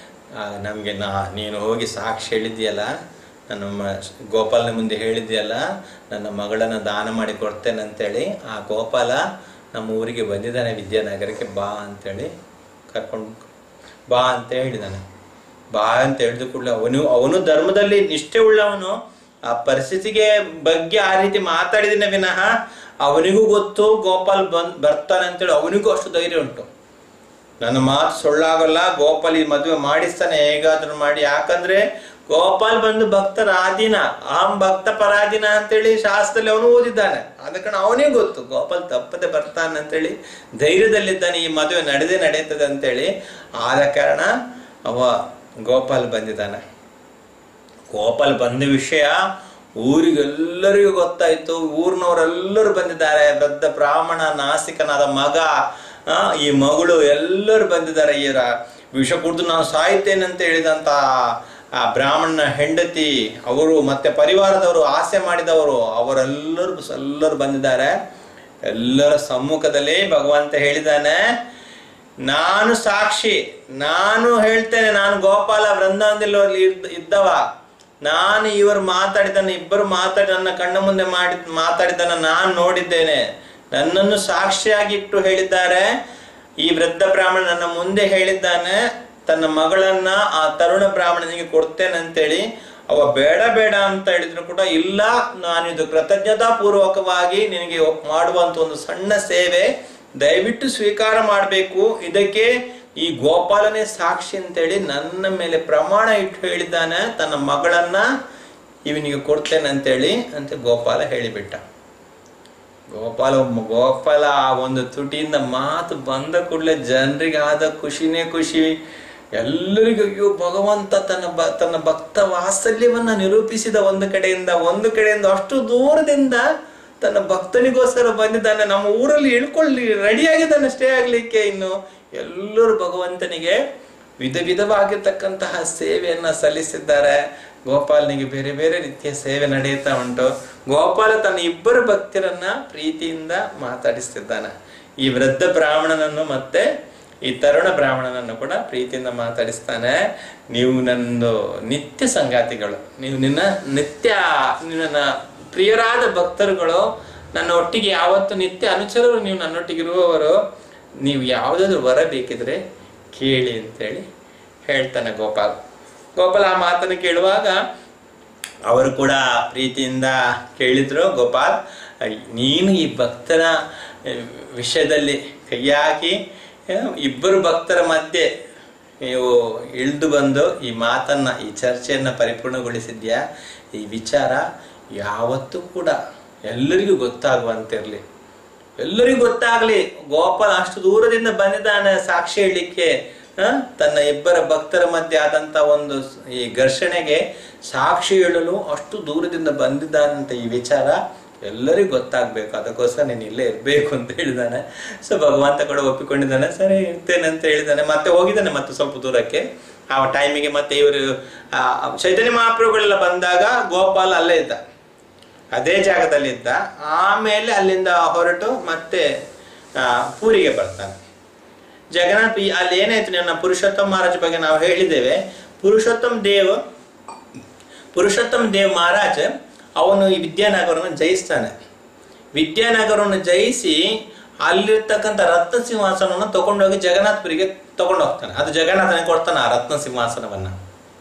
S1: ನಮಗೆ ನಾ ನೀನು ಹೋಗಿ ಸಾಕ್ಷಿ ಹೇಳಿದ್ಯಲ್ಲ ನನ್ನ ಮ ಗೋಪಾಲನ ಮುಂದೆ ಹೇಳಿದ್ಯಲ್ಲ ನನ್ನ ಮಗಳನ್ನು ದಾನ ಮಾಡಿ ಕೊಡ್ತೇನೆ ಅಂತೇಳಿ ಆ ಗೋಪಾಲ ನಮ್ಮ ಊರಿಗೆ ಬಂದಿದ್ದಾನೆ ವಿದ್ಯಾನಗರಕ್ಕೆ ಬಾ ಅಂತೇಳಿ ಕರ್ಕೊಂಡು ಬಾ ಅಂತ ಹೇಳಿದಾನೆ ಬಾ ಅಂತ ಹೇಳಿದ ಕೂಡಲೇ ಅವನು ಅವನು ಧರ್ಮದಲ್ಲಿ ನಿಷ್ಠೆ ಉಳ್ಳವನು ಆ ಪರಿಸ್ಥಿತಿಗೆ ಬಗ್ಗೆ ಆ ರೀತಿ ಮಾತಾಡಿದಿನ ವಿನಃ ಅವನಿಗೂ ಗೊತ್ತು ಗೋಪಾಲ್ ಬಂದ್ ಬರ್ತಾನೆ ಅಂತೇಳಿ ಅವನಿಗೂ ಅಷ್ಟು ಧೈರ್ಯ ಉಂಟು ನನ್ನ ಮಾತು ಸುಳ್ಳಾಗಲ್ಲ ಗೋಪಾಲ್ ಈ ಮದುವೆ ಮಾಡಿಸ್ತಾನೆ ಹೇಗಾದ್ರೂ ಮಾಡಿ ಯಾಕಂದ್ರೆ ಗೋಪಾಲ್ ಬಂದು ಭಕ್ತರ ಆದಿನ ಆಮ್ ಭಕ್ತ ಪರಾಧೀನ ಅಂತೇಳಿ ಶಾಸ್ತ್ರದಲ್ಲಿ ಅವನು ಓದಿದ್ದಾನೆ ಆದ ಕಾರಣ ಅವನಿಗೆ ಗೊತ್ತು ಗೋಪಾಲ್ ತಪ್ಪದೆ ಬರ್ತಾನೆ ಅಂತೇಳಿ ಧೈರ್ಯದಲ್ಲಿದ್ದಾನೆ ಈ ಮದುವೆ ನಡೆದೇ ನಡೆಯುತ್ತದೆ ಅಂತೇಳಿ ಆದ ಕಾರಣ ಅವ ಗೋಪಾಲ್ ಬಂದಿದ್ದಾನೆ ಗೋಪಾಲ್ ಬಂದ ವಿಷಯ ಊರಿಗೆಲ್ಲರಿಗೂ ಗೊತ್ತಾಯ್ತು ಊರಿನವರೆಲ್ಲರೂ ಬಂದಿದ್ದಾರೆ ವೃದ್ಧ ಬ್ರಾಹ್ಮಣ ನಾಸಿಕನಾದ ಮಗ ಆ, ಈ ಮಗಳು ಎಲ್ಲರೂ ಬಂದಿದ್ದಾರೆ ಈ ರ- ವಿಷ ಕುಡಿದು ನಾನು ಸಾಯ್ತೇನೆ ಅಂತ ಹೇಳಿದಂತ ಆ ಬ್ರಾಹ್ಮಣನ ಹೆಂಡತಿ ಅವರು ಮತ್ತೆ ಪರಿವಾರದವರು ಆಸೆ ಮಾಡಿದವರು ಅವರೆಲ್ಲರೂ ಎಲ್ಲರೂ ಬಂದಿದ್ದಾರೆ ಎಲ್ಲರ ಸಮ್ಮುಖದಲ್ಲಿ ಭಗವಂತ ಹೇಳಿದ್ದಾನೆ ನಾನು ಸಾಕ್ಷಿ ನಾನು ಹೇಳ್ತೇನೆ ನಾನು ಗೋಪಾಲ ವೃಂದಾವನದಲ್ಲಿ ಇದ್ದ- ಇದ್ದವ ನಾನು ಇವರು ಮಾತಾಡಿದನ್ನ ಇಬ್ಬರು ಮಾತಾಡಿ ನನ್ನ ಕಣ್ಣ ಮುಂದೆ ಮಾಡಿ ಮಾತಾಡಿದ್ದನ್ನ ನಾನು ನೋಡಿದ್ದೇನೆ ನನ್ನನ್ನು ಸಾಕ್ಷಿಯಾಗಿಟ್ಟು ಹೇಳಿದ್ದಾರೆ ಈ ವೃದ್ಧ ಬ್ರಾಹ್ಮಣ ನನ್ನ ಮುಂದೆ ಹೇಳಿದ್ದಾನೆ ತನ್ನ ಮಗಳನ್ನ ಆ ತರುಣ ಬ್ರಾಹ್ಮಣನಿಗೆ ಕೊಡ್ತೇನೆ ಅಂತೇಳಿ ಅವ ಬೇಡ ಬೇಡ ಅಂತ ಹೇಳಿದ್ರು ಕೂಡ ಇಲ್ಲ ನಾನಿದು ಕೃತಜ್ಞತಾ ಪೂರ್ವಕವಾಗಿ ನಿನಗೆ ಮಾಡುವಂತ ಒಂದು ಸಣ್ಣ ಸೇವೆ ದಯವಿಟ್ಟು ಸ್ವೀಕಾರ ಮಾಡಬೇಕು ಇದಕ್ಕೆ ಈ ಗೋಪಾಲನೇ ಸಾಕ್ಷಿ ಅಂತೇಳಿ ನನ್ನ ಮೇಲೆ ಪ್ರಮಾಣ ಇಟ್ಟು ಹೇಳಿದ್ದಾನೆ ತನ್ನ ಮಗಳನ್ನ ಇವನಿಗೆ ಕೊಡ್ತೇನೆ ಅಂತೇಳಿ ಅಂತ ಗೋಪಾಲ ಹೇಳಿಬಿಟ್ಟ ಗೋಪಾಲ ಗೋಪಾಲ ಆ ಒಂದು ತುಟಿಯಿಂದ ಮಾತು ಬಂದ ಕೂಡಲೇ ಜನರಿಗೆ ಆದ ಖುಷಿನೇ ಖುಷಿ ಎಲ್ಲರಿಗೂ ಅಯ್ಯೋ ಭಗವಂತ ತನ್ನ ಬ ತನ್ನ ಭಕ್ತ ವಾತ್ಸಲ್ಯವನ್ನ ನಿರೂಪಿಸಿದ ಒಂದು ಕಡೆಯಿಂದ ಒಂದು ಕಡೆಯಿಂದ ಅಷ್ಟು ದೂರದಿಂದ ತನ್ನ ಭಕ್ತನಿಗೋಸ್ಕರ ಬಂದಿದ್ದಾನೆ ನಮ್ಮ ಊರಲ್ಲಿ ಇಳ್ಕೊಳ್ಳಿ ರೆಡಿಯಾಗಿದ್ದಾನೆ ಸ್ಟೇ ಆಗ್ಲಿಕ್ಕೆ ಇನ್ನು ಎಲ್ಲರೂ ಭಗವಂತನಿಗೆ ವಿಧ ವಿಧವಾಗಿರ್ತಕ್ಕಂತಹ ಸೇವೆಯನ್ನ ಸಲ್ಲಿಸಿದ್ದಾರೆ ಗೋಪಾಲನಿಗೆ ಬೇರೆ ಬೇರೆ ರೀತಿಯ ಸೇವೆ ನಡೆಯುತ್ತಾ ಉಂಟು ಗೋಪಾಲ ತನ್ನ ಇಬ್ಬರು ಭಕ್ತರನ್ನ ಪ್ರೀತಿಯಿಂದ ಮಾತಾಡಿಸ್ತಿದ್ದಾನೆ ಈ ವೃದ್ಧ ಬ್ರಾಹ್ಮಣನನ್ನು ಮತ್ತೆ ಈ ತರುಣ ಬ್ರಾಹ್ಮಣನನ್ನು ಕೂಡ ಪ್ರೀತಿಯಿಂದ ಮಾತಾಡಿಸ್ತಾನೆ ನೀವು ನನ್ನದು ನಿತ್ಯ ಸಂಗಾತಿಗಳು ನೀವು ನಿನ್ನ ನಿತ್ಯ ನಿನ್ನ ಪ್ರಿಯರಾದ ಭಕ್ತರುಗಳು ನನ್ನ ಒಟ್ಟಿಗೆ ಯಾವತ್ತು ನಿತ್ಯ ಅನುಚರರು ನೀವು ನನ್ನೊಟ್ಟಿಗೆ ಇರುವವರು ನೀವು ಯಾವುದಾದ್ರೂ ವರ ಬೇಕಿದ್ರೆ ಕೇಳಿ ಅಂತೇಳಿ ಹೇಳ್ತಾನೆ ಗೋಪಾಲ್ ಗೋಪಾಲ್ ಆ ಮಾತನ್ನು ಕೇಳುವಾಗ ಅವರು ಕೂಡ ಪ್ರೀತಿಯಿಂದ ಕೇಳಿದ್ರು ಗೋಪಾಲ್ ಅಯ್, ನೀನು ಈ ಭಕ್ತರ ಆ, ವಿಷಯದಲ್ಲಿ ಕೈ ಹಾಕಿ ಆ, ಇಬ್ಬರು ಭಕ್ತರ ಮಧ್ಯೆ ನೀವು ಇಳಿದು ಬಂದು ಈ ಮಾತನ್ನ ಈ ಚರ್ಚೆಯನ್ನ ಪರಿಪೂರ್ಣಗೊಳಿಸಿದ್ಯಾ ಈ ವಿಚಾರ ಯಾವತ್ತೂ ಕೂಡ ಎಲ್ಲರಿಗೂ ಗೊತ್ತಾಗುವಂತಿರ್ಲಿ ಎಲ್ಲರಿಗೂ ಗೊತ್ತಾಗ್ಲಿ ಗೋಪಾಲ ಅಷ್ಟು ದೂರದಿಂದ ಬಂದಿದ್ದಾನೆ ಸಾಕ್ಷಿ ಹೇಳಲಿಕ್ಕೆ ಆ, ತನ್ನ ಇಬ್ಬರ ಭಕ್ತರ ಮಧ್ಯೆ ಆದಂತ ಒಂದು ಸ್- ಈ ಘರ್ಷಣೆಗೆ ಸಾಕ್ಷಿ ಹೇಳಲು ಅಷ್ಟು ದೂರದಿಂದ ಬಂದಿದ್ದಾನಂತ ಈ ವಿಚಾರ ಎಲ್ಲರಿಗೂ ಗೊತ್ತಾಗ್ಬೇಕು ಅದಕ್ಕೋಸ್ಕರ ನೀನು ಇಲ್ಲೇ ಇರ್ಬೇಕು ಅಂತ ಹೇಳಿದಾನೆ ಸೊ ಭಗವಂತ ಕೂಡ ಒಪ್ಪಿಕೊಂಡಿದ್ದಾನೆ ಸರಿ ಇರ್ತೇನೆ ಅಂತ ಹೇಳಿದ್ದಾನೆ ಮತ್ತೆ ಹೋಗಿದ್ದಾನೆ ಮತ್ತೆ ಸ್ವಲ್ಪ ದೂರಕ್ಕೆ ಆ ಟೈಮಿಗೆ ಮತ್ತೆ ಇವರು ಆ, ಚೈತನ್ಯ ಮಹಾಪ್ರಭುಗಳೆಲ್ಲ ಬಂದಾಗ ಗೋಪಾಲ ಅಲ್ಲೇ ಇದ್ದ ಅದೇ ಜಾಗದಲ್ಲಿದ್ದ ಆಮೇಲೆ ಅಲ್ಲಿಂದ ಹೊರಟು ಮತ್ತೆ ಆ, ಪೂರಿಗೆ ಬರ್ತಾನೆ ಜಗನ್ನಾಥ್ ಈ- ಅಲ್ಲಿ ಏನಾಯ್ತು ನನ್ನ ಪುರುಷೋತ್ತಮ ಮಹಾರಾಜ್ ಬಗ್ಗೆ ನಾವು ಹೇಳಿದ್ದೇವೆ ಪುರುಷೋತ್ತಮ ದೇವ್ ಪುರುಷೋತ್ತಮ ದೇವ್ ಮಹಾರಾಜ್ ಅವನು ಈ ವಿದ್ಯಾನಗರವನ್ನು ಜಯಿಸ್ತಾನೆ ವಿದ್ಯಾನಗರವನ್ನು ಜಯಿಸಿ ಅಲ್ಲಿರ್ತಕ್ಕಂಥ ರತ್ನ ಸಿಂಹಾಸನವನ್ನು ತಗೊಂಡೋಗಿ ಜಗನ್ನಾಥಪುರಿಗೆ ತಗೊಂಡು ಹೋಗ್ತಾನೆ ಅದು ಜಗನ್ನಾಥನಿಗೆ ಕೊಡ್ತಾನೆ ಆ ರತ್ನ ಸಿಂಹಾಸನವನ್ನ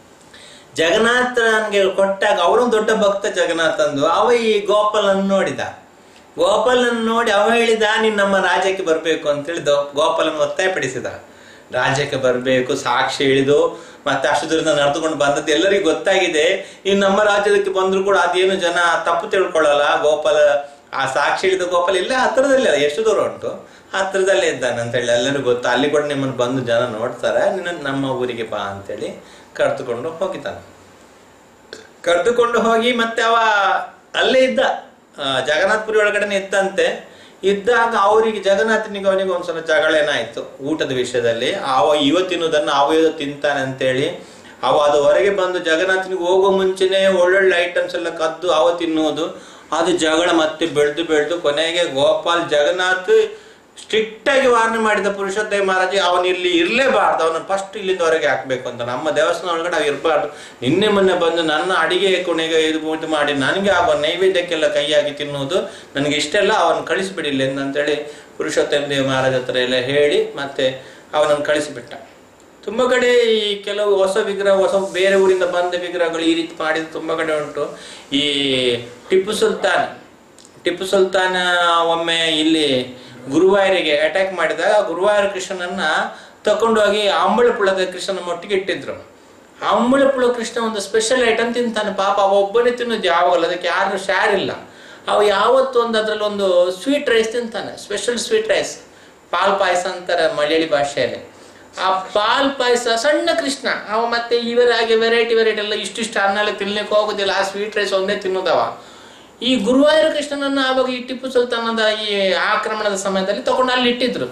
S1: ಜಗನ್ನಾಥನಿಗೆ ಕೊಟ್ಟಾಗ ಅವನು ದೊಡ್ಡ ಭಕ್ತ ಜಗನ್ನಾಥಂದು ಅವ ಈ ಗೋಪಾಲನ್ನು ನೋಡಿದ ಗೋಪಾಲನ್ನು ನೋಡಿ ಅವ ಹೇಳಿದ ನೀನ್ ನಮ್ಮ ರಾಜ್ಯಕ್ಕೆ ಬರಬೇಕು ಅಂತೇಳಿ ದೋ- ಗೋಪಾಲನ ಒತ್ತಾಯಪಡಿಸಿದ ರಾಜ್ಯಕ್ಕೆ ಬರಬೇಕು ಸಾಕ್ಷಿ ಇಳಿದು ಮತ್ತೆ ಅಷ್ಟು ದೂರದಿಂದ ನಡೆದುಕೊಂಡು ಬಂದದ್ದು ಎಲ್ಲರಿಗೂ ಗೊತ್ತಾಗಿದೆ ಇನ್ನು ನಮ್ಮ ರಾಜ್ಯದಕ್ಕೆ ಬಂದ್ರು ಕೂಡ ಅದೇನು ಜನ ತಪ್ಪು ತಿಳ್ಕೊಳ್ಳಲ್ಲ ಗೋಪಾಲ ಆ ಸಾಕ್ಷಿ ಇಳಿದ ಗೋಪಾಲ ಇಲ್ಲೇ ಹತ್ರದಲ್ಲೇ ಅಲ್ಲ ಎಷ್ಟು ದೂರ ಉಂಟು ಹತ್ರದಲ್ಲೇ ಇದ್ದಾನೆ ಅಂತ ಹೇಳಿ ಎಲ್ಲರಿಗೂ ಗೊತ್ತು ಅಲ್ಲಿ ಕೂಡ ನಿಮ್ಮನ್ನು ಬಂದು ಜನ ನೋಡ್ತಾರೆ ನಿನ್ನ ನಮ್ಮ ಊರಿಗೆ ಬಾ ಅಂತೇಳಿ ಕರೆದುಕೊಂಡು ಹೋಗಿದ್ದಾನೆ ಕರೆದುಕೊಂಡು ಹೋಗಿ ಮತ್ತೆ ಅವ ಅಲ್ಲೇ ಇದ್ದ ಆ, ಜಗನ್ನಾಥಪುರಿ ಒಳಗಡೆನೆ ಇದ್ದಂತೆ ಇದ್ದಾಗ ಅವರಿಗೆ ಜಗನ್ನಾಥನಿಗೆ ಅವನಿಗೆ ಒಂದ್ಸಲ ಜಗಳ ಏನಾಯ್ತು ಊಟದ ವಿಷಯದಲ್ಲಿ ಅವ ಇವ ತಿನ್ನುವುದನ್ನು ಅವ ಇದು ತಿಂತಾನೆ ಅಂತೇಳಿ ಅವ ಅದು ಹೊರಗೆ ಬಂದು ಜಗನ್ನಾಥನಿಗೆ ಹೋಗೋ ಮುಂಚೆನೆ ಒಳ್ಳೊಳ್ಳೆ ಐಟಮ್ಸ್ ಎಲ್ಲ ಕದ್ದು ಅವ ತಿನ್ನುವುದು ಅದು ಜಗಳ ಮತ್ತೆ ಬೆಳೆದು ಬೆಳೆದು ಕೊನೆಗೆ ಗೋಪಾಲ್ ಜಗನ್ನಾಥ್ ಸ್ಟ್ರಿಕ್ಟ್ ಆಗಿ ವಾರಣೆ ಮಾಡಿದ ಪುರುಷೋತ್ತಮ ಮಹಾರಾಜ ಅವನು ಇಲ್ಲಿ ಇರಲೇಬಾರ್ದು ಅವನ ಫಸ್ಟ್ ಇಲ್ಲಿಂದ ಹೊರಗೆ ಹಾಕ್ಬೇಕು ಅಂತ ನಮ್ಮ ದೇವಸ್ಥಾನ ಒಳಗಡೆ ಅವ್ ಇರಬಾರ್ದು ನಿನ್ನೆ ಮೊನ್ನೆ ಬಂದು ನನ್ನ ಅಡಿಗೆ ಕೊನೆಗೆ ಇದು ಇದು ಮಾಡಿ ನನಗೆ ಆಗುವ ನೈವೇದ್ಯಕ್ಕೆಲ್ಲ ಕೈ ಹಾಕಿ ತಿನ್ನುವುದು ನನಗೆ ಇಷ್ಟೆಲ್ಲ ಅವನು ಕಳಿಸಿಬಿಡಿ ಇಲ್ಲಿ ಅಂತೇಳಿ ಪುರುಷೋತ್ತಮ ದೇವ ಮಹಾರಾಜ ಹತ್ರ ಎಲ್ಲ ಹೇಳಿ ಮತ್ತೆ ಅವನನ್ನು ಕಳಿಸಿಬಿಟ್ಟ ತುಂಬ ಕಡೆ ಈ ಕೆಲವು ಹೊಸ ವಿಗ್ರಹ ಹೊಸ ಬೇರೆ ಊರಿಂದ ಬಂದ ವಿಗ್ರಹಗಳು ಈ ರೀತಿ ಮಾಡಿದ ತುಂಬ ಕಡೆ ಉಂಟು ಈ ಟಿಪ್ಪು ಸುಲ್ತಾನ್ ಟಿಪ್ಪು ಸುಲ್ತಾನ ಒಮ್ಮೆ ಇಲ್ಲಿ ಗುರುವಾಯರಿಗೆ ಅಟ್ಯಾಕ್ ಮಾಡಿದಾಗ ಗುರುವಾಯರ ಕೃಷ್ಣನನ್ನ ತಕೊಂಡೋಗಿ ಅಂಬಳಪುಳದ ಕೃಷ್ಣನ ಒಟ್ಟಿಗೆ ಇಟ್ಟಿದ್ರು ಅಂಬಳಪುಳ ಕೃಷ್ಣ ಒಂದು ಸ್ಪೆಷಲ್ ಐಟಮ್ ತಿಂತಾನೆ ಪಾಪ ಅವ ಒಬ್ಬನೇ ತಿನ್ನೋದು ಯಾವಾಗಲ್ಲ ಅದಕ್ಕೆ ಯಾರು ಶಾರ್ ಇಲ್ಲ ಅವ ಯಾವತ್ತು ಒಂದು ಅದ್ರಲ್ಲಿ ಒಂದು ಸ್ವೀಟ್ ರೈಸ್ ತಿಂತಾನೆ ಸ್ಪೆಷಲ್ ಸ್ವೀಟ್ ರೈಸ್ ಪಾಲ್ ಪಾಯಸ ಅಂತಾರೆ ಮಲಯಾಳಿ ಭಾಷೆಯಲ್ಲಿ ಆ ಪಾಲ್ ಪಾಯಸ ಸಣ್ಣ ಕೃಷ್ಣ ಅವ ಮತ್ತೆ ಇವರ ಹಾಗೆ ವೆರೈಟಿ ವೆರೈಟಿ ಎಲ್ಲ ಇಷ್ಟಿಷ್ಟು ಅನ್ನ ಎಲ್ಲ ತಿನ್ಲಿಕ್ಕೆ ಹೋಗೋದಿಲ್ಲ ಆ ಸ್ವೀಟ್ ರೈಸ್ ಒಂದೇ ತಿನ್ನೋದವ ಈ ಗುರುವಾಯೂರ ಕೃಷ್ಣನನ್ನ ಆವಾಗ ಈ ಟಿಪ್ಪು ಸುಲ್ತಾನದ ಈ ಆಕ್ರಮಣದ ಸಮಯದಲ್ಲಿ ತಗೊಂಡು ಅಲ್ಲಿ ಇಟ್ಟಿದ್ರು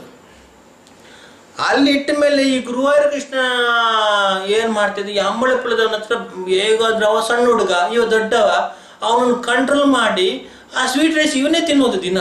S1: ಅಲ್ಲಿ ಇಟ್ಟ ಮೇಲೆ ಈ ಗುರುವಾಯೂರ ಕೃಷ್ಣ ಏನ್ ಮಾಡ್ತಿದ್ದ ಈ ಅಂಬಳಪುಳದವನ ಹತ್ರ ಹೇಗಾದ್ರೆ ಅವ ಸಣ್ಣ ಹುಡುಗ ಇವ ದೊಡ್ಡವ ಅವನನ್ನು ಕಂಟ್ರೋಲ್ ಮಾಡಿ ಆ ಸ್ವೀಟ್ ರೈಸ್ ಇವನೇ ತಿನ್ನೋದು ದಿನ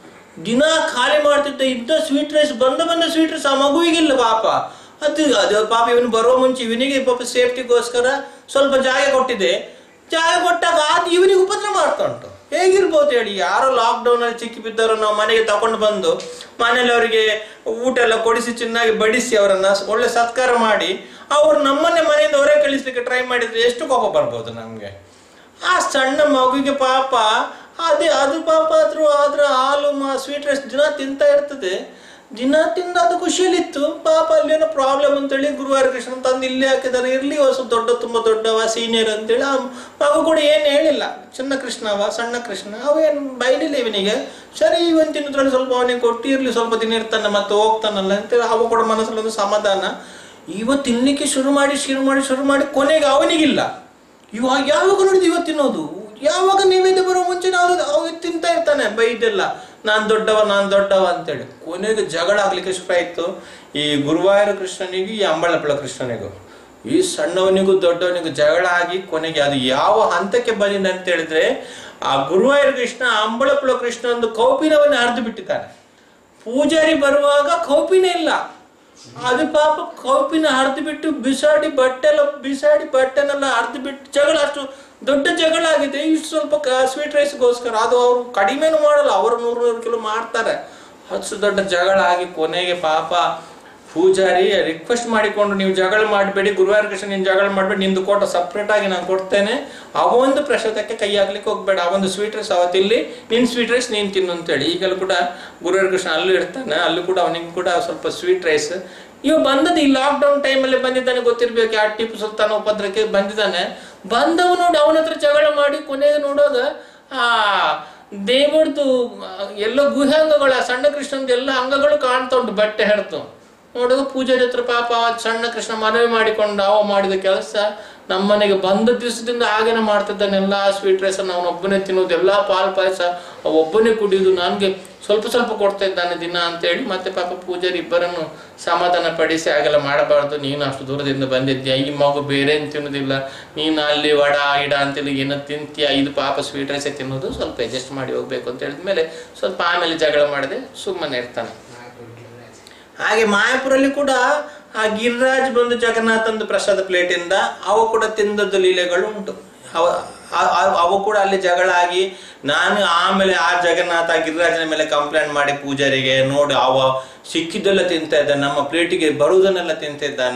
S1: ದಿನ ಖಾಲಿ ಮಾಡ್ತಿದ್ದ ಇದ್ದ ಸ್ವೀಟ್ ರೈಸ್ ಬಂದ ಬಂದ ಸ್ವೀಟ್ ರೈಸ್ ಆ ಮಗುವಿಗಿಲ್ಲ ಪಾಪ ಅದು ಅದು ಪಾಪ ಇವನು ಬರೋ ಮುಂಚೆ ಇವನಿಗೆ ಪಾಪ ಸೇಫ್ಟಿಗೋಸ್ಕರ ಸ್ವಲ್ಪ ಜಾಗ ಕೊಟ್ಟಿದೆ ಜಾಗ ಕೊಟ್ಟಾಗ ಅದು ಇವನಿಗೆ ಉಪದ್ರ ಮಾಡ್ತಾ ಉಂಟು ಹೇಗಿರ್ಬೋದು ಹೇಳಿ ಯಾರೋ ಲಾಕ್ಡೌನ್ ಅಲ್ಲಿ ಸಿಕ್ಕಿ ಬಿದ್ದವರು ನಾವು ಮನೆಗೆ ತಗೊಂಡು ಬಂದು ಮನೇಲಿ ಅವರಿಗೆ ಊಟ ಎಲ್ಲ ಕೊಡಿಸಿ ಚೆನ್ನಾಗಿ ಬಡಿಸಿ ಅವರನ್ನ ಒಳ್ಳೆ ಸತ್ಕಾರ ಮಾಡಿ ಅವ್ರು ನಮ್ಮನ್ನೇ ಮನೆಯಿಂದ ಹೊರಗೆ ಕಳಿಸ್ಲಿಕ್ಕೆ ಟ್ರೈ ಮಾಡಿದ್ರೆ ಎಷ್ಟು ಕೋಪ ಬರ್ಬೋದು ನಮ್ಗೆ ಆ ಸಣ್ಣ ಮಗುವಿಗೆ ಪಾಪ ಅದೇ ಅದು ಪಾಪ ಆದ್ರೂ ಅದ್ರ ಹಾಲು ಮಾ ಸ್ವೀಟ್ ರೈಸ್ ದಿನ ತಿಂತಾ ಇರ್ತದೆ ದಿನ ತಿಂದ ಅದು ಖುಷಿಯಲ್ಲಿತ್ತು ಪಾಪ ಅಲ್ಲೇನೋ ಪ್ರಾಬ್ಲಮ್ ಅಂತೇಳಿ ಗುರುವಾರ ಕೃಷ್ಣ ತಂದು ಇಲ್ಲೇ ಹಾಕಿದಾನೆ ಇರ್ಲಿ ಹೊಸ ದೊಡ್ಡ ತುಂಬಾ ದೊಡ್ಡವ ಸೀನಿಯರ್ ಅಂತೇಳಿ ಆ ಮಗು ಕೂಡ ಏನು ಹೇಳಿಲ್ಲ ಚಿನ್ನ ಕೃಷ್ಣವ ಸಣ್ಣ ಕೃಷ್ಣ ಅವೇನು ಬೈಲಿಲ್ಲ ಇವನಿಗೆ ಸರಿ ಇವನ್ ತಿನ್ನೋದ್ರಲ್ಲಿ ಸ್ವಲ್ಪ ಅವನಿಗೆ ಕೊಟ್ಟು ಇರ್ಲಿ ಸ್ವಲ್ಪ ದಿನ ಇರ್ತಾನೆ ಮತ್ತೆ ಹೋಗ್ತಾನಲ್ಲ ಅಂತೇಳಿ ಅವ ಕೂಡ ಮನಸ್ಸಲ್ಲಿ ಒಂದು ಸಮಾಧಾನ ಇವ ತಿನ್ಲಿಕ್ಕೆ ಶುರು ಮಾಡಿ ಶುರು ಮಾಡಿ ಶುರು ಮಾಡಿ ಕೊನೆಗೆ ಅವನಿಗಿಲ್ಲ ಇವಾಗ ಯಾವಾಗ ನೋಡಿದ್ ಇವತ್ತು ತಿನ್ನೋದು ಯಾವಾಗ ನೈವೇದ್ಯ ಬರೋ ಮುಂಚೆ ನಾವು ಅವ ತಿಂತಾ ಇರ್ತಾನೆ ಬೈದೆಲ್ಲ ನಾನ್ ದೊಡ್ಡವ ನಾನ್ ದೊಡ್ಡವ ಅಂತೇಳಿ ಕೊನೆಗೆ ಜಗಳ ಆಗ್ಲಿಕ್ಕೆ ಶುರು ಆಯ್ತು ಈ ಗುರುವಾಯೂರ ಕೃಷ್ಣನಿಗೂ ಈ ಅಂಬಳಪಳ ಕೃಷ್ಣನಿಗೂ ಈ ಸಣ್ಣವನಿಗೂ ದೊಡ್ಡವನಿಗೂ ಜಗಳ ಆಗಿ ಕೊನೆಗೆ ಅದು ಯಾವ ಹಂತಕ್ಕೆ ಬಂದಿದೆ ಅಂತ ಹೇಳಿದ್ರೆ ಆ ಗುರುವಾಯೂರ ಕೃಷ್ಣ ಅಂಬಳಪುಳ ಕೃಷ್ಣ ಒಂದು ಕೌಪಿನವನ್ನ ಹರಿದು ಬಿಟ್ಟಿದ್ದಾನೆ ಪೂಜಾರಿ ಬರುವಾಗ ಕೌಪಿನೇ ಇಲ್ಲ ಅದು ಪಾಪ ಕೌಪಿನ ಹರಿದು ಬಿಟ್ಟು ಬಿಸಾಡಿ ಬಟ್ಟೆ ಎಲ್ಲ ಬಿಸಾಡಿ ಬಟ್ಟೆನೆಲ್ಲ ಹರಿದು ಬಿಟ್ಟು ಜಗಳ ಅಷ್ಟು ದೊಡ್ಡ ಜಗಳ ಆಗಿದೆ ಇಷ್ಟು ಸ್ವಲ್ಪ ಸ್ವೀಟ್ ರೈಸ್ಗೋಸ್ಕರ ಅದು ಅವರು ಕಡಿಮೆನೂ ಮಾಡಲ್ಲ ಅವರು ನೂರು ನೂರು ಕಿಲೋ ಮಾಡ್ತಾರೆ ಅಷ್ಟು ದೊಡ್ಡ ಜಗಳ ಆಗಿ ಕೊನೆಗೆ ಪಾಪ ಪೂಜಾರಿ ರಿಕ್ವೆಸ್ಟ್ ಮಾಡಿಕೊಂಡು ನೀವು ಜಗಳ ಮಾಡಬೇಡಿ ಗುರುವಾರ ಕೃಷ್ಣ ನೀನು ಜಗಳ ಮಾಡಬೇಡಿ ನಿಂದು ಕೋಟ ಸಪ್ರೇಟ್ ಆಗಿ ನಾನು ಕೊಡ್ತೇನೆ ಆ ಒಂದು ಪ್ರಸಾದಕ್ಕೆ ಕೈ ಹಾಕ್ಲಿಕ್ಕೆ ಹೋಗ್ಬೇಡ ಆ ಒಂದು ಸ್ವೀಟ್ ರೈಸ್ ಅವತ್ತಿಲ್ಲಿ ನಿನ್ ಸ್ವೀಟ್ ರೈಸ್ ನೀನು ತಿನ್ನು ಅಂತೇಳಿ ಈಗಲೂ ಕೂಡ ಗುರುವಾರ ಕೃಷ್ಣ ಅಲ್ಲೂ ಇರ್ತಾನೆ ಅಲ್ಲೂ ಕೂಡ ಅವನಿಗೆ ಕೂಡ ಸ್ವಲ್ಪ ಸ್ವೀಟ್ ರೈಸ್ ಇವ ಬಂದದ್ದು ಈ ಲಾಕ್ಡೌನ್ ಟೈಮಲ್ಲಿ ಬಂದಿದ್ದಾನೆ ಗೊತ್ತಿರ್ಬೇಕು ಆ ಟಿಪ್ಪು ಸುಲ್ತಾನ ಉಪದ್ರಕ್ಕೆ ಬಂದಿದ್ದಾನೆ ಬಂದವ ನೋಡಿ ಅವನ ಹತ್ರ ಜಗಳ ಮಾಡಿ ಕೊನೆಗೆ ನೋಡುವಾಗ ಆ ದೇವರದು ಎಲ್ಲ ಗುಹಾಂಗಗಳ ಸಣ್ಣ ಕೃಷ್ಣಂದು ಎಲ್ಲ ಅಂಗಗಳು ಕಾಣ್ತಾ ಉಂಟು ಬಟ್ಟೆ ಹೆಡ್ತು ನೋಡುವಾಗ ಪೂಜಾರಿ ಹತ್ರ ಪಾಪ ಆ ಸಣ್ಣ ಕೃಷ್ಣ ಮನವಿ ಮಾಡಿಕೊಂಡು ಅವ ಮಾಡಿದ ಕೆಲಸ ನಮ್ಮನೆಗೆ ಬಂದ ದಿವಸದಿಂದ ಹಾಗೇನೆ ಮಾಡ್ತಿದ್ದಾನೆ ಎಲ್ಲ ಸ್ವೀಟ್ ರೈಸ್ ಅನ್ನು ಅವನೊಬ್ಬನೇ ತಿನ್ನೋದು ಎಲ್ಲ ಪಾಲ್ ಪಾಯಸ ಒಬ್ಬನೇ ಕುಡಿಯೋದು ನನಗೆ ಸ್ವಲ್ಪ ಸ್ವಲ್ಪ ಕೊಡ್ತಾ ಇದ್ದಾನೆ ದಿನ ಅಂತೇಳಿ ಮತ್ತೆ ಪಾಪ ಪೂಜಾರಿ ಇಬ್ಬರನ್ನು ಸಮಾಧಾನ ಪಡಿಸಿ ಹಾಗೆಲ್ಲ ಮಾಡಬಾರ್ದು ನೀನು ಅಷ್ಟು ದೂರದಿಂದ ಬಂದಿದ್ಯಾ ಈ ಮಗು ಬೇರೆ ಏನು ತಿನ್ನೋದಿಲ್ಲ ನೀನು ಅಲ್ಲಿ ವಡ ಇಡ ಅಂತೇಳಿ ಏನೋ ತಿಂತೀಯ ಇದು ಪಾಪ ಸ್ವೀಟ್ ರೈಸೇ ತಿನ್ನೋದು ಸ್ವಲ್ಪ ಅಡ್ಜಸ್ಟ್ ಮಾಡಿ ಹೋಗ್ಬೇಕು ಅಂತ ಹೇಳಿದ್ಮೇಲೆ ಸ್ವಲ್ಪ ಆಮೇಲೆ ಜಗಳ ಮಾಡದೆ ಸುಮ್ಮನೆ ಇರ್ತಾನೆ ಹಾಗೆ ಮಾಯಾಪುರಲ್ಲಿ ಕೂಡ ಆ ಗಿರಿರಾಜ್ ಬಂದು ಜಗನ್ನಾಥಂದು ಪ್ರಸಾದ ಪ್ಲೇಟಿಂದ ಅವ ಕೂಡ ತಿಂದದ್ದು ಲೀಲೆಗಳು ಉಂಟು ಅವ ಆ- ಆ- ಅವ ಕೂಡ ಅಲ್ಲಿ ಜಗಳ ಆಗಿ ನಾನು ಆಮೇಲೆ ಆ ಜಗನ್ನಾಥ ಗಿರಿರಾಜನ ಮೇಲೆ ಕಂಪ್ಲೇಂಟ್ ಮಾಡಿ ಪೂಜಾರಿಗೆ ನೋಡಿ ಅವ ಸಿಕ್ಕಿದ್ದೆಲ್ಲ ತಿಂತಾ ಇದ್ದಾನೆ ನಮ್ಮ ಪ್ಲೇಟಿಗೆ ಬರುವುದನ್ನೆಲ್ಲ ತಿಂತಿದ್ದಾನೆ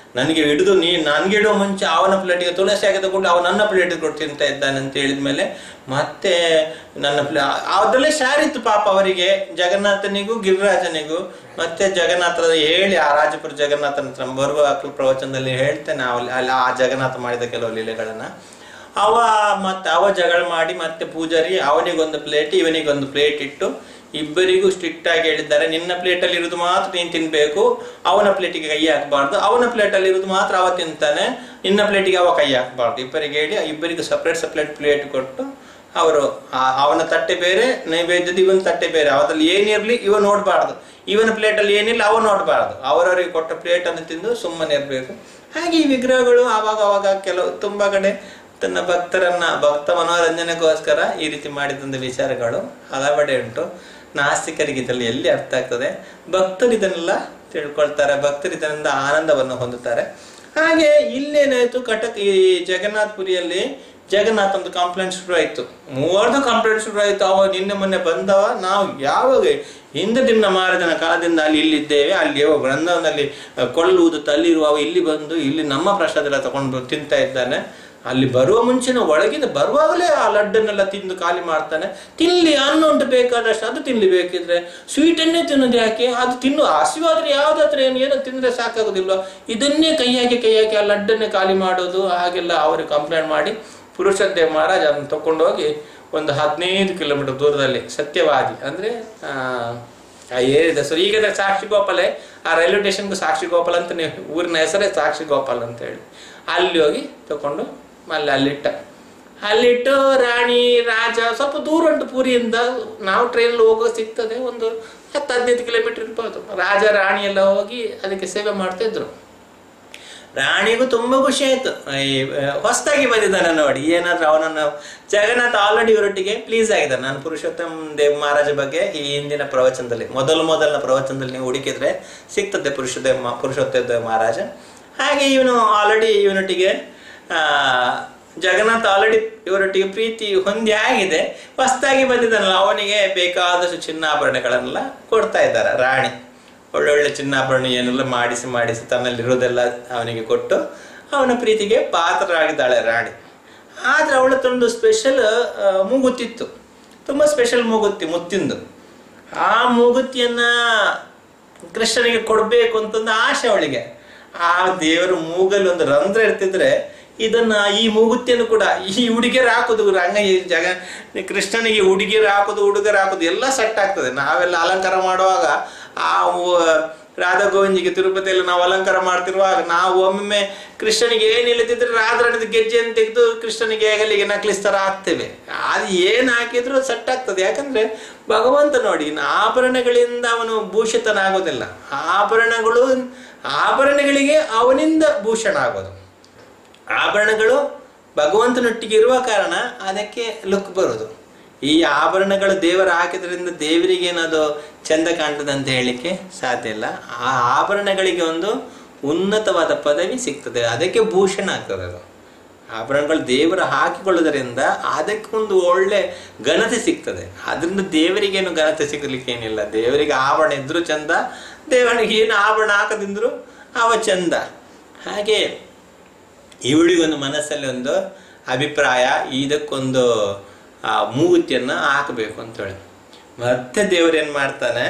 S1: ನನಗೆ ಹಿಡಿದು ನೀ ನನಗೆ ಇಡೋ ಮುಂಚೆ ಅವನ ಪ್ಲೇಟಿಗೆ ತುಳಸಿ ಹಾಕಿ ತಗೊಂಡು ಅವ ನನ್ನ ಪ್ಲೇಟಿಗೆ ಕೊಟ್ಟು ತಿಂತಾ ಇದ್ದಾನೆ ಅಂತ ಹೇಳಿದ್ಮೇಲೆ ಮತ್ತೆ ನನ್ನ ಪ್ಲೇ ಅದರಲ್ಲೇ ಶಾರಿತ್ತು ಪಾಪ ಅವರಿಗೆ ಜಗನ್ನಾಥನಿಗೂ ಗಿರಿರಾಜನಿಗೂ ಮತ್ತೆ ಜಗನ್ನಾಥದ ಹೇಳಿ ಆ ರಾಜಪುರ ಜಗನ್ನಾಥನ ಹತ್ರ ಬರುವ ಪ್ರವಚನದಲ್ಲಿ ಹೇಳ್ತೇನೆ ಅಲ್ಲಿ ಅಲ್ಲಿ ಆ ಜಗನ್ನಾಥ ಮಾಡಿದ ಕೆಲವು ಲೀಲೆಗಳನ್ನ ಅವ ಮತ್ತೆ ಅವ ಜಗಳ ಮಾಡಿ ಮತ್ತೆ ಪೂಜಾರಿ ಅವನಿಗೊಂದು ಪ್ಲೇಟ್ ಇವನಿಗೊಂದು ಪ್ಲೇಟ್ ಇಟ್ಟು ಇಬ್ಬರಿಗೂ ಸ್ಟ್ರಿಕ್ಟ್ ಆಗಿ ಹೇಳಿದ್ದಾರೆ ನಿನ್ನ ಪ್ಲೇಟಲ್ಲಿ ಇರೋದು ಮಾತ್ರ ನೀನು ತಿನ್ಬೇಕು ಅವನ ಪ್ಲೇಟಿಗೆ ಕೈ ಹಾಕಬಾರ್ದು ಅವನ ಪ್ಲೇಟಲ್ಲಿ ಇರೋದು ಮಾತ್ರ ಅವ ತಿಂತಾನೆ ನಿನ್ನ ಪ್ಲೇಟಿಗೆ ಅವ ಕೈ ಹಾಕಬಾರ್ದು ಇಬ್ಬರಿಗೆ ಹೇಳಿ ಇಬ್ಬರಿಗೂ ಸಪ್ರೇಟ್ ಸಪ್ರೇಟ್ ಪ್ಲೇಟ್ ಕೊಟ್ಟು ಅವರು ಆ- ಅವನ ತಟ್ಟೆ ಬೇರೆ ನೈವೇದ್ಯದ ಇವನ ತಟ್ಟೆ ಬೇರೆ ಅವರಲ್ಲಿ ಏನಿರಲಿ ಇವ ನೋಡಬಾರ್ದು ಇವನ ಪ್ಲೇಟಲ್ಲಿ ಏನಿಲ್ಲ ಅವ ನೋಡಬಾರ್ದು ಅವರವರಿಗೆ ಕೊಟ್ಟ ಪ್ಲೇಟ್ ಅನ್ನು ತಿಂದು ಸುಮ್ಮನೆ ಇರಬೇಕು ಹಾಗೆ ಈ ವಿಗ್ರಹಗಳು ಆವಾಗ ಆವಾಗ ಕೆಲವು ತುಂಬಾ ಕಡೆ ತನ್ನ ಭಕ್ತರನ್ನ ಭಕ್ತ ಮನೋರಂಜನೆಗೋಸ್ಕರ ಈ ರೀತಿ ಮಾಡಿದಂಥ ವಿಚಾರಗಳು ಹಲವೆಡೆ ಉಂಟು ನಾಸ್ತಿಕರಿಗೆ ಇದರಲ್ಲಿ ಎಲ್ಲಿ ಅರ್ಥ ಆಗ್ತದೆ ಭಕ್ತರು ಇದನ್ನೆಲ್ಲ ತಿಳ್ಕೊಳ್ತಾರೆ ಭಕ್ತರು ಇದರಿಂದ ಆನಂದವನ್ನು ಹೊಂದುತ್ತಾರೆ ಹಾಗೆ ಇಲ್ಲೇನಾಯ್ತು ಕಟಕ್ ಈ ಜಗನ್ನಾಥ್ಪುರಿಯಲ್ಲಿ ಜಗನ್ನಾಥ್ ಒಂದು ಕಂಪ್ಲೇಂಟ್ ಶುರು ಆಯ್ತು ಮೂವರ್ದು ಕಂಪ್ಲೇಂಟ್ ಶುರು ಆಯ್ತು ಅವ ನಿನ್ನೆ ಮೊನ್ನೆ ಬಂದವ ನಾವು ಯಾವಾಗ ಹಿಂದೆ ದಿನ ಮಹಾರಾಜನ ಕಾಲದಿಂದ ಅಲ್ಲಿ ಇಲ್ಲಿದ್ದೇವೆ ಅಲ್ಲಿ ಅವ ಬೃಂದಾವನದಲ್ಲಿ ಕೊಳ್ಳು ಊದುತ್ತಾ ಅಲ್ಲಿರುವ ಅವ ಇಲ್ಲಿ ಬಂದು ಇಲ್ಲಿ ನಮ್ಮ ಪ್ರಸಾದ ಎಲ್ಲ ತಗೊಂಡು ತಿಂತಾ ಇದ್ದಾನೆ ಅಲ್ಲಿ ಬರುವ ಮುಂಚಿನ ಒಳಗಿಂದ ಬರುವಾಗಲೇ ಆ ಲಡ್ಡನ್ನೆಲ್ಲ ತಿಂದು ಖಾಲಿ ಮಾಡ್ತಾನೆ ತಿನ್ಲಿ ಅನ್ನ ಉಂಟು ಬೇಕಾದಷ್ಟು ಅದು ತಿನ್ಲಿ ಬೇಕಿದ್ರೆ ಸ್ವೀಟನ್ನೇ ತಿನ್ನೋದು ಯಾಕೆ ಅದು ತಿನ್ನು ಹಸಿವಾದ್ರೆ ಯಾವ್ದಾದ್ರೆ ಏನು ಏನೋ ತಿಂದ್ರೆ ಸಾಕಾಗೋದಿಲ್ವ ಇದನ್ನೇ ಕೈ ಹಾಕಿ ಕೈ ಹಾಕಿ ಆ ಲಡ್ಡನ್ನೇ ಖಾಲಿ ಮಾಡೋದು ಹಾಗೆಲ್ಲ ಅವ್ರಿಗೆ ಕಂಪ್ಲೇಂಟ್ ಮಾಡಿ ಪುರುಷದೇವ ಮಹಾರಾಜ್ ಅದನ್ನು ತಗೊಂಡೋಗಿ ಒಂದು ಹದಿನೈದು ಕಿಲೋಮೀಟರ್ ದೂರದಲ್ಲಿ ಸತ್ಯವಾದಿ ಅಂದ್ರೆ ಆ ಆ ಏರಿದ ಹೆಸರು ಈಗ ಅದೇ ಸಾಕ್ಷಿ ಗೋಪಾಲೆ ಆ ರೈಲ್ವೆ ಸ್ಟೇಷನ್ಗೂ ಸಾಕ್ಷಿ ಗೋಪಾಲ್ ಅಂತ ನೀವು ಊರಿನ ಹೆಸರೇ ಸಾಕ್ಷಿ ಗೋಪಾಲ್ ಅಂತ ಹೇಳಿ ಅಲ್ಲಿ ಹೋಗಿ ತಗೊಂಡು ಅಲ್ಲಿ ಅಲ್ಲಿಟ್ಟ ಅಲ್ಲಿಟ್ಟು ರಾಣಿ ರಾಜ ಸ್ವಲ್ಪ ದೂರ ಉಂಟು ಪುರಿಯಿಂದ ನಾವು ಟ್ರೈನಲ್ಲಿ ಹೋಗೋ ಸಿಗ್ತದೆ ಒಂದು ಹತ್ತು ಹದಿನೈದು ಕಿಲೋಮೀಟರ್ ಇರ್ಬೋದು ರಾಜ ರಾಣಿ ಎಲ್ಲ ಹೋಗಿ ಅದಕ್ಕೆ ಸೇವೆ ಮಾಡ್ತಾ ಇದ್ರು ರಾಣಿಗೂ ತುಂಬಾ ಖುಷಿ ಆಯ್ತು ಈ ಹೊಸದಾಗಿ ಬಂದಿದ್ದಾನೆ ನೋಡಿ ಏನಾದ್ರೂ ಅವನನ್ನು ಜಗನ್ನಾಥ ಆಲ್ರೆಡಿ ಇವರೊಟ್ಟಿಗೆ ಪ್ಲೀಸ್ ಆಗಿದ್ದಾನೆ ನಾನು ಪುರುಷೋತ್ತಮ ದೇವ್ ಮಹಾರಾಜ ಬಗ್ಗೆ ಈ ಹಿಂದಿನ ಪ್ರವಚನದಲ್ಲಿ ಮೊದಲು ಮೊದಲನ ಪ್ರವಚನದಲ್ಲಿ ನೀವು ಹುಡುಕಿದ್ರೆ ಸಿಗ್ತದೆ ಪುರುಷದೇವ್ ಮ- ಪುರುಷೋತ್ತಮ ದೇವ್ ಮಹಾರಾಜ ಹಾಗೆ ಇವನು ಆಲ್ರೆಡಿ ಇವನೊಟ್ಟಿಗೆ ಆ ಜಗನ್ನಾಥ ಆಲ್ರೆಡಿ ಇವರೊಟ್ಟಿಗೆ ಪ್ರೀತಿ ಹೊಂದಿ ಆಗಿದೆ ಹೊಸದಾಗಿ ಬಂದಿದ್ದಾನಲ್ಲ ಅವನಿಗೆ ಬೇಕಾದಷ್ಟು ಚಿನ್ನಾಭರಣಗಳನ್ನೆಲ್ಲ ಕೊಡ್ತಾ ಇದ್ದಾರೆ ರಾಣಿ ಒಳ್ಳೊಳ್ಳೆ ಚಿನ್ನಾಭರಣ ಏನೆಲ್ಲ ಮಾಡಿಸಿ ಮಾಡಿಸಿ ತನ್ನಲ್ಲಿರೋದೆಲ್ಲ ಅವನಿಗೆ ಕೊಟ್ಟು ಅವನ ಪ್ರೀತಿಗೆ ಪಾತ್ರರಾಗಿದ್ದಾಳೆ ರಾಣಿ ಆದ್ರೆ ಅವಳದೊಂದು ಸ್ಪೆಷಲ್ ಮೂಗುತ್ತಿತ್ತು ತುಂಬ ಸ್ಪೆಷಲ್ ಮೂಗುತ್ತಿ ಮುತ್ತಿಂದು ಆ ಮೂಗುತಿಯನ್ನ ಕೃಷ್ಣನಿಗೆ ಕೊಡಬೇಕು ಅಂತಂದು ಆಸೆ ಅವಳಿಗೆ ಆ ದೇವರ ಮೂಗಲ್ಲಿ ಒಂದು ರಂಧ್ರ ಇರ್ತಿದ್ರೆ ಇದನ್ನ ಈ ಮೂಗುತಿಯನ್ನು ಕೂಡ ಈ ಹುಡುಗಿಯರು ಹಾಕೋದು ರಂಗ ಈ ಜಗ ಕೃಷ್ಣನಿಗೆ ಹುಡುಗಿಯರು ಹಾಕೋದು ಹುಡುಗರು ಹಾಕೋದು ಎಲ್ಲ ಸೆಟ್ ಆಗ್ತದೆ ನಾವೆಲ್ಲ ಅಲಂಕಾರ ಮಾಡುವಾಗ ಆ ಉ- ರಾಧಾ ಗೋವಿಂದಿಗೆ ತಿರುಪತಿಯಲ್ಲಿ ನಾವು ಅಲಂಕಾರ ಮಾಡ್ತಿರುವಾಗ ನಾವು ಒಮ್ಮೆ ಕೃಷ್ಣನಿಗೆ ಏನಿಲ್ಲದಿದ್ರೆ ರಾಧಾರಣಿದ ಗೆಜ್ಜೆಯನ್ನು ತೆಗೆದು ಕೃಷ್ಣನಿಗೆ ಹೆಗಲಿಗೆ ನಕ್ಲಿಸ್ ತರ ಹಾಕ್ತೇವೆ ಅದು ಏನ್ ಹಾಕಿದ್ರು ಸೆಟ್ ಆಗ್ತದೆ ಯಾಕಂದ್ರೆ ಭಗವಂತ ನೋಡಿ ಇನ್ನು ಆಭರಣಗಳಿಂದ ಅವನು ಭೂಷಿತನಾಗೋದಿಲ್ಲ ಆಭರಣಗಳು ಆಭರಣಗಳಿಗೆ ಅವನಿಂದ ಭೂಷಣ ಆಗೋದು ಆಭರಣಗಳು ಭಗವಂತನೊಟ್ಟಿಗೆ ಇರುವ ಕಾರಣ ಅದಕ್ಕೆ ಲುಕ್ ಬರೋದು ಈ ಆಭರಣಗಳು ದೇವರು ಹಾಕಿದ್ರಿಂದ ದೇವರಿಗೆ ಏನದು ಚಂದ ಕಾಣ್ತದೆ ಅಂತ ಹೇಳಲಿಕ್ಕೆ ಸಾಧ್ಯ ಇಲ್ಲ ಆ ಆಭರಣಗಳಿಗೆ ಒಂದು ಉನ್ನತವಾದ ಪದವಿ ಸಿಗ್ತದೆ ಅದಕ್ಕೆ ಭೂಷಣ ಆಗ್ತದೆ ಅದು ಆಭರಣಗಳು ದೇವರು ಹಾಕಿಕೊಳ್ಳುವುದರಿಂದ ಅದಕ್ಕೆ ಒಂದು ಒಳ್ಳೆ ಘನತೆ ಸಿಗ್ತದೆ ಅದರಿಂದ ದೇವರಿಗೇನು ಘನತೆ ಸಿಗಲಿಕ್ಕೆ ಏನಿಲ್ಲ ದೇವರಿಗೆ ಆಭರಣ ಇದ್ರೂ ಚಂದ ದೇವನಿಗೆ ಏನು ಆಭರಣ ಹಾಕದಿದ್ರು ಅವ ಚಂದ ಹಾಗೆ ಇವಳಿಗೊಂದು ಮನಸ್ಸಲ್ಲಿ ಒಂದು ಅಭಿಪ್ರಾಯ ಇದಕ್ಕೊಂದು ಆ ಮೂಗುತಿಯನ್ನು ಹಾಕಬೇಕು ಅಂತೇಳಿ ಮತ್ತೆ ದೇವರು ಏನು ಮಾಡ್ತಾನೆ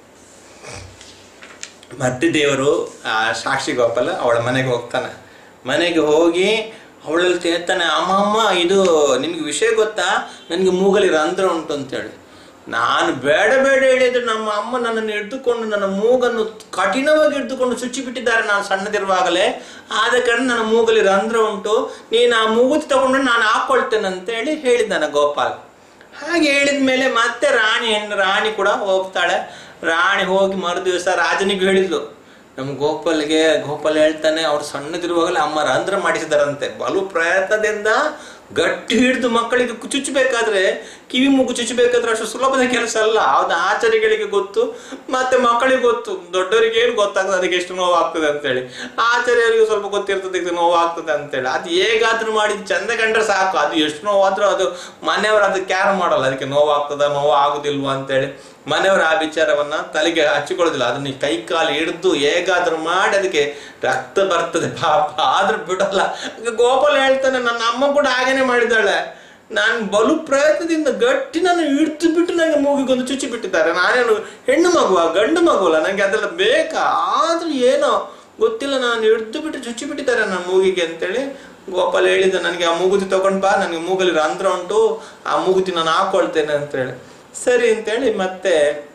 S1: ಮತ್ತೆ ದೇವರು ಆ ಸಾಕ್ಷಿ ಗೋಪಾಲ ಅವಳ ಮನೆಗೆ ಹೋಗ್ತಾನೆ ಮನೆಗೆ ಹೋಗಿ ಅವಳಲ್ಲಿ ಕೇಳ್ತಾನೆ ಅಮ್ಮ ಅಮ್ಮ ಇದು ನಿಮ್ಗೆ ವಿಷಯ ಗೊತ್ತಾ ನನಗೆ ಮೂಗಲಿ ರಂಧ್ರ ಉಂಟು ಅಂತೇಳಿ ನಾನು ಬೇಡ ಬೇಡ ಹೇಳಿದ್ರೆ ನಮ್ಮ ಅಮ್ಮ ನನ್ನನ್ನು ಹಿಡಿದುಕೊಂಡು ನನ್ನ ಮೂಗನ್ನು ಕಠಿಣವಾಗಿ ಹಿಡಿದುಕೊಂಡು ಚುಚ್ಚಿಬಿಟ್ಟಿದ್ದಾರೆ ನಾನು ಸಣ್ಣದಿರುವಾಗಲೇ ಆದ ಕಾರಣ ನನ್ನ ಮೂಗಲಿ ರಂಧ್ರ ಉಂಟು ನೀನು ಆ ಮೂಗುತಿ ತಗೊಂಡು ನಾನು ಹಾಕೊಳ್ತೇನೆ ಅಂತೇಳಿ ಹೇಳಿದ್ದಾನೆ ಗೋಪಾಲ್ ಹಾಗೆ ಹೇಳಿದ ಮೇಲೆ ಮತ್ತೆ ರಾಣಿ ಹೆಣ್ಣು ರಾಣಿ ಕೂಡ ಹೋಗ್ತಾಳೆ ರಾಣಿ ಹೋಗಿ ಮರು ದಿವಸ ರಾಜನಿಗೆ ಹೇಳಿದ್ಲು ನಮ್ಮ ಗೋಪಾಲ್ಗೆ ಗೋಪಾಲ್ ಹೇಳ್ತಾನೆ ಅವ್ರು ಸಣ್ಣದಿರುವಾಗಲೇ ಅಮ್ಮ ರಂಧ್ರ ಮಾಡಿಸಿದಾರಂತೆ ಬಲು ಪ್ರಯತ್ನದಿಂದ ಗಟ್ಟಿ ಹಿಡಿದು ಮಕ್ಕಳಿಗೆ ಚುಚ್ಚಬೇಕಾದ್ರೆ ಕಿವಿ ಮೂಗು ಚುಚ್ಚಬೇಕಾದ್ರೆ ಅಷ್ಟು ಸುಲಭದ ಕೆಲಸ ಅಲ್ಲ ಅದು ಆಚಾರ್ಯಗಳಿಗೆ ಗೊತ್ತು ಮತ್ತೆ ಮಕ್ಕಳಿಗೆ ಗೊತ್ತು ದೊಡ್ಡವರಿಗೆ ಏನು ಗೊತ್ತಾಗ್ತದೆ ಅದಕ್ಕೆ ಎಷ್ಟು ನೋವು ಆಗ್ತದೆ ಅಂತೇಳಿ ಆಚಾರ್ಯರಿಗೆ ಸ್ವಲ್ಪ ಗೊತ್ತಿರ್ತದೆ ಇದು ನೋವು ಆಗ್ತದೆ ಅಂತೇಳಿ ಅದು ಹೇಗಾದ್ರೂ ಮಾಡಿ ಚಂದ ಕಂಡ್ರೆ ಸಾಕು ಅದು ಎಷ್ಟು ನೋವಾದ್ರೂ ಅದು ಮನೆಯವರು ಅದು ಕ್ಯಾರ್ ಮಾಡಲ್ಲ ಅದಕ್ಕೆ ನೋವು ಆಗ್ತದ ನೋವು ಆಗುದಿಲ್ವಾ ಅಂತೇಳಿ ಮನೆಯವರು ಆ ವಿಚಾರವನ್ನ ತಲೆಗೆ ಹಚ್ಚಿಕೊಳ್ಳೋದಿಲ್ಲ ಅದನ್ನ ಕೈ ಕಾಲು ಹಿಡಿದು ಹೇಗಾದ್ರೂ ಮಾಡಿ ಅದಕ್ಕೆ ರಕ್ತ ಬರ್ತದೆ ಪಾಪ ಆದ್ರೂ ಬಿಡಲ್ಲ ಈಗ ಗೋಪಾಲ್ ಹೇಳ್ತಾನೆ ನನ್ನ ಅಮ್ಮ ಕೂಡ ಹಾಗೇನೆ ಮಾಡಿದ್ದಾಳೆ ನಾನು ಬಲು ಪ್ರಯತ್ನದಿಂದ ಗಟ್ಟಿ ನಾನು ಹಿಡ್ದು ಬಿಟ್ಟು ನನಗೆ ಮೂಗಿಗೊಂದು ಚುಚ್ಚಿ ಬಿಟ್ಟಿದ್ದಾರೆ ನಾನೇನು ಹೆಣ್ಣು ಮಗುವ ಗಂಡು ಮಗುವಲ್ಲ ನನಗೆ ಅದೆಲ್ಲ ಬೇಕಾ ಆದ್ರೂ ಏನೋ ಗೊತ್ತಿಲ್ಲ ನಾನು ಹಿಡ್ದು ಬಿಟ್ಟು ಚುಚ್ಚಿ ಬಿಟ್ಟಿದ್ದಾರೆ ನನ್ನ ಮೂಗಿಗೆ ಅಂತೇಳಿ ಗೋಪಾಲ್ ಹೇಳಿದ ನನಗೆ ಆ ಮೂಗುತಿ ತಗೊಂಡ್ ಬಾ ನನಗೆ ಮೂಗಲ್ಲಿ ರಂಧ್ರ ಉಂಟು ಆ ಮೂಗುತಿ ನಾನು ಹಾಕೊಳ್ತೇನೆ ಅಂತೇಳಿ ಸರಿ ಅಂತೇಳಿ ಮತ್ತೆ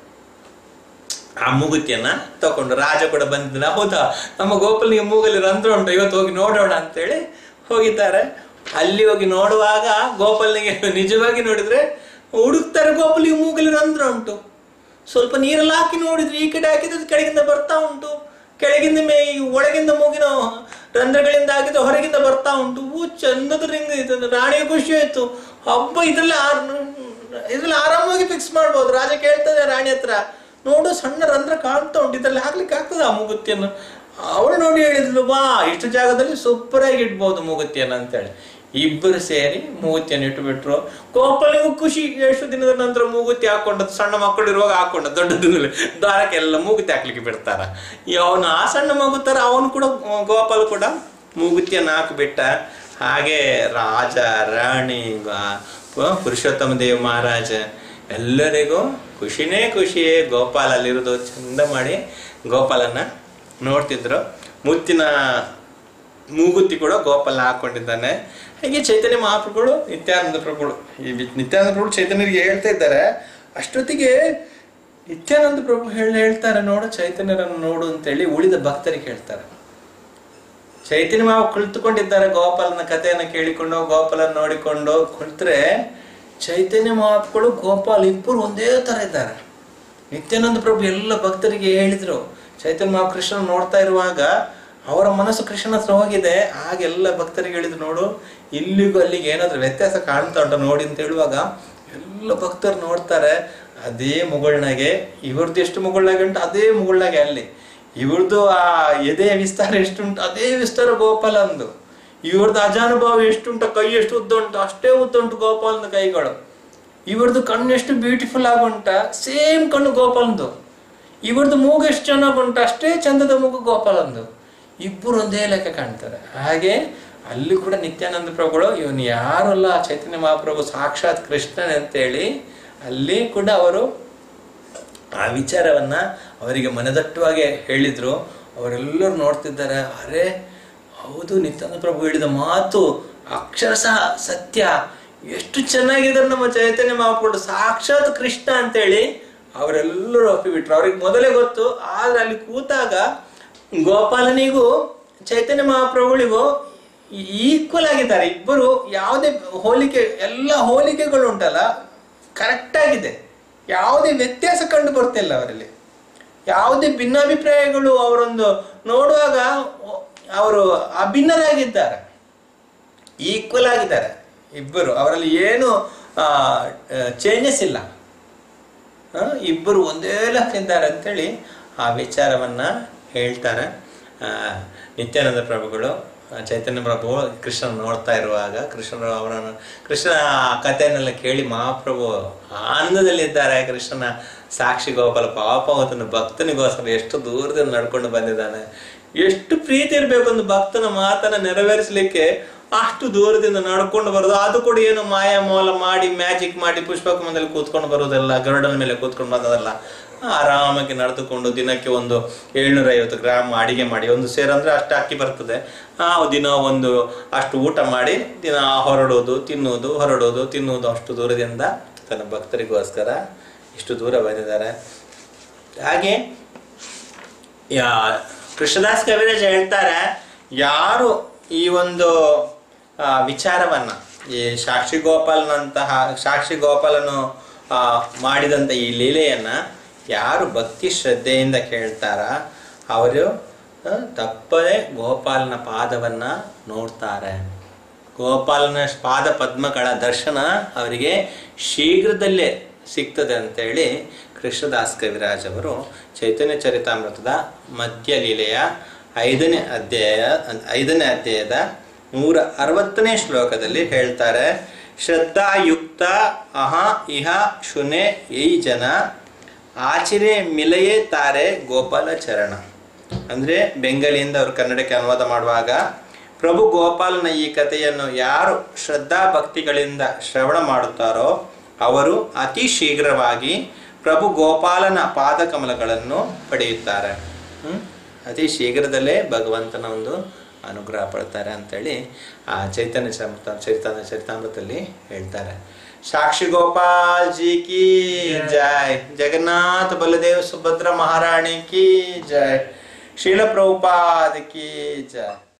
S1: ಆ ಮೂಗುತಿಯನ್ನ ತಕೊಂಡು ರಾಜ ಕೂಡ ಬಂದಿದ್ದಾನೆ ಹೌದಾ ನಮ್ಮ ಗೋಪಾಲ್ನಿಗೆ ಮೂಗಲ್ಲಿ ರಂಧ್ರ ಉಂಟು ಇವತ್ತು ಹೋಗಿ ನೋಡೋಣ ಅಂತೇಳಿ ಹೋಗಿದ್ದಾರೆ ಅಲ್ಲಿ ಹೋಗಿ ನೋಡುವಾಗ ಗೋಪಾಲ್ನಿಗೆ ನಿಜವಾಗಿ ನೋಡಿದ್ರೆ ಹುಡುಕ್ತಾರೆ ಗೋಪಾಲಿಗೆ ಮೂಗಲ್ಲಿ ರಂಧ್ರ ಉಂಟು ಸ್ವಲ್ಪ ನೀರಲ್ಲಿ ಹಾಕಿ ನೋಡಿದ್ರೆ ಈ ಕಡೆ ಹಾಕಿದ್ರೆ ಅದು ಕೆಳಗಿಂದ ಬರ್ತಾ ಉಂಟು ಕೆಳಗಿಂದ ಮೇ ಈ ಒಳಗಿಂದ ಮೂಗಿನ ರಂಧ್ರಗಳಿಂದ ಹಾಕಿದ್ರೆ ಹೊರಗಿಂದ ಬರ್ತಾ ಉಂಟು ಹೂ ಚಂದದ ರಿಂಗ್ ಇದು ರಾಣಿಗೆ ಖುಷಿ ಆಯ್ತು ಹಬ್ಬ ಇದ್ರಲ್ಲಿ ಇದ್ರಲ್ಲಿ ಆರಾಮಾಗಿ ಫಿಕ್ಸ್ ಮಾಡ್ಬೋದು ರಾಜ ಕೇಳ್ತದೆ ರಾಣಿ ಹತ್ರ ನೋಡು ಸಣ್ಣ ರಂಧ್ರ ಕಾಣ್ತಾ ಉಂಟು ಇದ್ರಲ್ಲಿ ಹಾಕ್ಲಿಕ್ಕೆ ಆಗ್ತದ ಆ ಮೂಗುತಿಯನ್ನು ಅವಳು ನೋಡಿ ಹೇಳಿದ್ಲು ವಾ ಇಷ್ಟು ಜಾಗದಲ್ಲಿ ಸೂಪರ್ ಆಗಿ ಇಡ್ಬೋದು ಮೂಗುತಿಯನ್ನು ಅಂತೇಳಿ ಇಬ್ಬರು ಸೇರಿ ಮೂಗುತಿಯನ್ನು ಇಟ್ಟುಬಿಟ್ರು ಗೋಪಾಲಿಗೂ ಖುಷಿ ಎಷ್ಟು ದಿನದ ನಂತರ ಮೂಗುತಿ ಹಾಕೊಂಡದ್ದು ಸಣ್ಣ ಮಕ್ಕಳು ಇರುವಾಗ ಹಾಕೊಂಡ ದೊಡ್ಡದಿನಲ್ಲಿ ದಾರಕ್ಕೆಲ್ಲ ಮೂಗುತಿ ಹಾಕ್ಲಿಕ್ಕೆ ಬಿಡ್ತಾರ ಅವನು ಆ ಸಣ್ಣ ಮಗು ತರ ಅವನು ಕೂಡ ಗೋಪಾಲ್ ಕೂಡ ಮೂಗುತಿಯನ್ನು ಹಾಕಿಬಿಟ್ಟ ಹಾಗೆ ರಾಜ ರಾಣಿ ಗ- ಪ- ಪುರುಷೋತ್ತಮ ದೇವ್ ಮಹಾರಾಜ ಎಲ್ಲರಿಗೂ ಖುಷಿನೇ ಖುಷಿಯೇ ಗೋಪಾಲ್ ಅಲ್ಲಿರೋದು ಚಂದ ಮಾಡಿ ಗೋಪಾಲನ್ನ ನೋಡ್ತಿದ್ರು ಮುತ್ತಿನ ಮೂಗುತಿ ಕೂಡ ಗೋಪಾಲ ಹಾಕೊಂಡಿದ್ದಾನೆ ಹಾಗೆ ಚೈತನ್ಯ ಮಹಾಪ್ರಭುಗಳು ನಿತ್ಯಾನಂದ ಪ್ರಭುಗಳು ಈ ವಿ- ನಿತ್ಯಾನಂದ ಪ್ರಭುಗಳು ಚೈತನ್ಯರಿಗೆ ಹೇಳ್ತಾ ಇದ್ದಾರೆ ಅಷ್ಟೊತ್ತಿಗೆ ನಿತ್ಯಾನಂದ ಪ್ರಭು ಹೇಳಿ ಹೇಳ್ತಾರೆ ನೋಡು ಚೈತನ್ಯರನ್ನು ನೋಡು ಅಂತೇಳಿ ಉಳಿದ ಭಕ್ತರಿಗೆ ಹೇಳ್ತಾರೆ ಚೈತನ್ಯ ಮಾವ ಕುಳಿತುಕೊಂಡಿದ್ದಾರೆ ಗೋಪಾಲನ ಕಥೆಯನ್ನು ಕೇಳಿಕೊಂಡು ಗೋಪಾಲನ ನೋಡಿಕೊಂಡು ಕುಳಿತರೆ ಚೈತನ್ಯ ಮಹಾಪ್ಗಳು ಗೋಪಾಲ್ ಇಬ್ಬರು ಒಂದೇ ತರ ಇದ್ದಾರೆ ನಿತ್ಯಾನಂದ ಪ್ರಭು ಎಲ್ಲ ಭಕ್ತರಿಗೆ ಹೇಳಿದ್ರು ಚೈತನ್ಯ ಮಹಾ ಕೃಷ್ಣ ನೋಡ್ತಾ ಇರುವಾಗ ಅವರ ಮನಸ್ಸು ಕೃಷ್ಣನ ಹತ್ರ ಹೋಗಿದೆ ಆಗ ಎಲ್ಲ ಭಕ್ತರಿಗೆ ಹೇಳಿದ್ರು ನೋಡು ಇಲ್ಲಿಗೂ ಅಲ್ಲಿಗೆ ಏನಾದ್ರೂ ವ್ಯತ್ಯಾಸ ಕಾಣ್ತಾ ಉಂಟ ನೋಡಿ ಅಂತ ಹೇಳುವಾಗ ಎಲ್ಲ ಭಕ್ತರು ನೋಡ್ತಾರೆ ಅದೇ ಮುಗುಳ್ನಾಗೆ ಇವ್ರದ್ದು ಎಷ್ಟು ಮುಗುಳ್ನಾಗೆ ಉಂಟು ಅದೇ ಮುಗುಳ್ನಾಗೆ ಅಲ್ಲಿ ಇವ್ರದ್ದು ಆ ಎದೆಯ ವಿಸ್ತಾರ ಎಷ್ಟುಂಟು ಅದೇ ವಿಸ್ತಾರ ಗೋಪಾಲಂದು ಇವ್ರದ್ದು ಅಜಾನುಭಾವ ಎಷ್ಟುಂಟು ಕೈ ಎಷ್ಟು ಉದ್ದ ಉಂಟು ಅಷ್ಟೇ ಉದ್ದ ಉಂಟು ಗೋಪಾಲನ ಕೈಗಳು ಇವ್ರದ್ದು ಕಣ್ಣು ಎಷ್ಟು ಬ್ಯೂಟಿಫುಲ್ ಆಗುಂಟ ಸೇಮ್ ಕಣ್ಣು ಗೋಪಾಲಂದು ಇವ್ರದ್ದು ಮೂಗು ಎಷ್ಟು ಚೆನ್ನಾಗಿ ಉಂಟು ಅಷ್ಟೇ ಚಂದದ ಮೂಗು ಗೋಪಾಲಂದು ಇಬ್ಬರು ಒಂದೇ ಲೆಕ್ಕ ಕಾಣ್ತಾರೆ ಹಾಗೆ ಅಲ್ಲಿ ಕೂಡ ನಿತ್ಯಾನಂದ ಪ್ರಭುಗಳು ಇವನು ಯಾರಲ್ಲ ಚೈತನ್ಯ ಮಹಾಪ್ರಭು ಸಾಕ್ಷಾತ್ ಕೃಷ್ಣನ್ ಅಂತೇಳಿ ಅಲ್ಲಿ ಕೂಡ ಅವರು ಆ ವಿಚಾರವನ್ನ ಅವರಿಗೆ ಮನದಟ್ಟುವಾಗೆ ಹೇಳಿದ್ರು ಅವರೆಲ್ಲರೂ ನೋಡ್ತಿದ್ದಾರೆ ಅರೆ ಹೌದು ನಿತ್ಯಾನಂದ ಪ್ರಭು ಹೇಳಿದ ಮಾತು ಅಕ್ಷರಶಃ ಸತ್ಯ ಎಷ್ಟು ಚೆನ್ನಾಗಿದ್ದಾರೆ ನಮ್ಮ ಚೈತನ್ಯ ಮಹಾಪ್ರಭು ಸಾಕ್ಷಾತ್ ಕೃಷ್ಣ ಅಂತೇಳಿ ಅವರೆಲ್ಲರೂ ಒಪ್ಪಿಬಿಟ್ರು ಅವ್ರಿಗೆ ಮೊದಲೇ ಗೊತ್ತು ಆದ್ರೆ ಅಲ್ಲಿ ಕೂತಾಗ ಗೋಪಾಲನಿಗೂ ಚೈತನ್ಯ ಮಹಾಪ್ರಭುಗಳಿಗೂ ಈಕ್ವಲ್ ಆಗಿದ್ದಾರೆ ಇಬ್ಬರು ಯಾವುದೇ ಹೋಲಿಕೆ ಎಲ್ಲ ಹೋಲಿಕೆಗಳು ಉಂಟಲ್ಲ ಕರೆಕ್ಟ್ ಆಗಿದೆ ಯಾವುದೇ ವ್ಯತ್ಯಾಸ ಕಂಡು ಬರ್ತಿಲ್ಲ ಅವರಲ್ಲಿ ಯಾವುದೇ ಭಿನ್ನಾಭಿಪ್ರಾಯಗಳು ಅವರೊಂದು ನೋಡುವಾಗ ಅವರು ಅಭಿನ್ನರಾಗಿದ್ದಾರೆ ಈಕ್ವಲ್ ಆಗಿದ್ದಾರೆ ಇಬ್ಬರು ಅವರಲ್ಲಿ ಏನು ಚೇಂಜಸ್ ಇಲ್ಲ ಆ, ಇಬ್ಬರು ಒಂದೇ ಲೆಕ್ಕ ಇದ್ದಾರೆ ಅಂತೇಳಿ ಆ ವಿಚಾರವನ್ನ ಹೇಳ್ತಾರೆ ಆ, ನಿತ್ಯಾನಂದ ಪ್ರಭುಗಳು ಆ, ಚೈತನ್ಯ ಪ್ರಭು ಕೃಷ್ಣನ ನೋಡ್ತಾ ಇರುವಾಗ ಕೃಷ್ಣನ ಅವರನ್ನು ಕೃಷ್ಣ ಆ ಕಥೆಯನ್ನೆಲ್ಲ ಕೇಳಿ ಮಹಾಪ್ರಭು ಆನಂದದಲ್ಲಿದ್ದಾರೆ ಕೃಷ್ಣನ ಸಾಕ್ಷಿ ಗೋಪಾಲ ಪಾಪ ಅವತನ ಭಕ್ತನಿಗೋಸ್ಕರ ಎಷ್ಟು ದೂರದಿಂದ ನಡ್ಕೊಂಡು ಬಂದಿದ್ದಾನೆ ಎಷ್ಟು ಪ್ರೀತಿ ಇರಬೇಕು ಒಂದು ಭಕ್ತನ ಮಾತನ್ನ ನೆರವೇರಿಸಲಿಕ್ಕೆ ಅಷ್ಟು ದೂರದಿಂದ ನಡ್ಕೊಂಡು ಬರೋದು ಅದು ಕೂಡ ಏನು ಮಾಯ ಮೋಲ ಮಾಡಿ ಮ್ಯಾಜಿಕ್ ಮಾಡಿ ಪುಷ್ಪಕಮದಲ್ಲಿ ಕೂತ್ಕೊಂಡು ಬರೋದಲ್ಲ ಗರುಡನ ಮೇಲೆ ಕೂತ್ಕೊಂಡು ಬಂದದಲ್ಲ ಆರಾಮಾಗಿ ನಡೆದುಕೊಂಡು ದಿನಕ್ಕೆ ಒಂದು ಏಳ್ನೂರ ಐವತ್ತು ಗ್ರಾಮ್ ಅಡಿಗೆ ಮಾಡಿ ಒಂದು ಸೇರು ಅಂದ್ರೆ ಅಷ್ಟು ಅಕ್ಕಿ ಬರ್ತದೆ ಆ ದಿನ ಒಂದು ಅಷ್ಟು ಊಟ ಮಾಡಿ ದಿನ ಹೊರಡೋದು ತಿನ್ನುವುದು ಹೊರಡೋದು ತಿನ್ನುವುದು ಅಷ್ಟು ದೂರದಿಂದ ತನ್ನ ಭಕ್ತರಿಗೋಸ್ಕರ ಇಷ್ಟು ದೂರ ಬಂದಿದ್ದಾರೆ ಹಾಗೆ ಯಾ ಕೃಷ್ಣದಾಸ್ ಕವಿರಾಜ್ ಹೇಳ್ತಾರೆ ಯಾರು ಈ ಒಂದು ಆ, ವಿಚಾರವನ್ನ ಈ ಸಾಕ್ಷಿ ಗೋಪಾಲನಂತಹ ಸಾಕ್ಷಿ ಗೋಪಾಲನು ಆ, ಮಾಡಿದಂಥ ಈ ಲೀಲೆಯನ್ನ ಯಾರು ಭಕ್ತಿ ಶ್ರದ್ಧೆಯಿಂದ ಕೇಳ್ತಾರ ಅವರು ಆ, ತಪ್ಪದೇ ಗೋಪಾಲನ ಪಾದವನ್ನ ನೋಡ್ತಾರೆ ಗೋಪಾಲನ ಪಾದ ಪದ್ಮಗಳ ದರ್ಶನ ಅವರಿಗೆ ಶೀಘ್ರದಲ್ಲೇ ಸಿಗ್ತದೆ ಅಂತೇಳಿ ಕೃಷ್ಣದಾಸ್ ಕವಿರಾಜ್ ಅವರು ಚೈತನ್ಯ ಚರಿತಾಮೃತದ ಮಧ್ಯ ಲೀಲೆಯ ಐದನೇ ಅಧ್ಯಾಯ ಐದನೇ ಅಧ್ಯಾಯದ ನೂರ ಅರವತ್ತನೇ ಶ್ಲೋಕದಲ್ಲಿ ಹೇಳ್ತಾರೆ ಶ್ರದ್ಧಾಯುಕ್ತ ಅಹ ಇಹ ಶುನೆ ಈ ಜನ ಆಚಿರೆ ಮಿಲಯೇ ತಾರೆ ಗೋಪಾಲ ಚರಣ ಅಂದರೆ ಬೆಂಗಳಿಂದ ಅವರು ಕನ್ನಡಕ್ಕೆ ಅನುವಾದ ಮಾಡುವಾಗ ಪ್ರಭು ಗೋಪಾಲನ ಈ ಕಥೆಯನ್ನು ಯಾರು ಶ್ರದ್ಧಾ ಭಕ್ತಿಗಳಿಂದ ಶ್ರವಣ ಮಾಡುತ್ತಾರೋ ಅವರು ಅತಿ ಶೀಘ್ರವಾಗಿ ಪ್ರಭು ಗೋಪಾಲನ ಪಾದಕಮಲಗಳನ್ನು ಪಡೆಯುತ್ತಾರೆ ಹ್ಮ್? ಅತಿ ಶೀಘ್ರದಲ್ಲೇ ಭಗವಂತನ ಒಂದು ಅನುಗ್ರಹ ಪಡ್ತಾರೆ ಅಂತೇಳಿ ಆ ಚೈತನ್ಯ ಚರಿತ ಚರಿತ ಚರಿತಾಮೃತದಲ್ಲಿ ಹೇಳ್ತಾರೆ ಸಾಕ್ಷಿ ಗೋಪಾಲ್ ಜಿ ಕಿ ಜೈ ಜಗನ್ನಾಥ ಬಲದೇವ್ ಸುಭದ್ರ ಮಹಾರಾಣಿ ಕಿ ಜೈ ಶೀಲ ಪ್ರಭುಪಾದ್ ಕಿ ಜೈ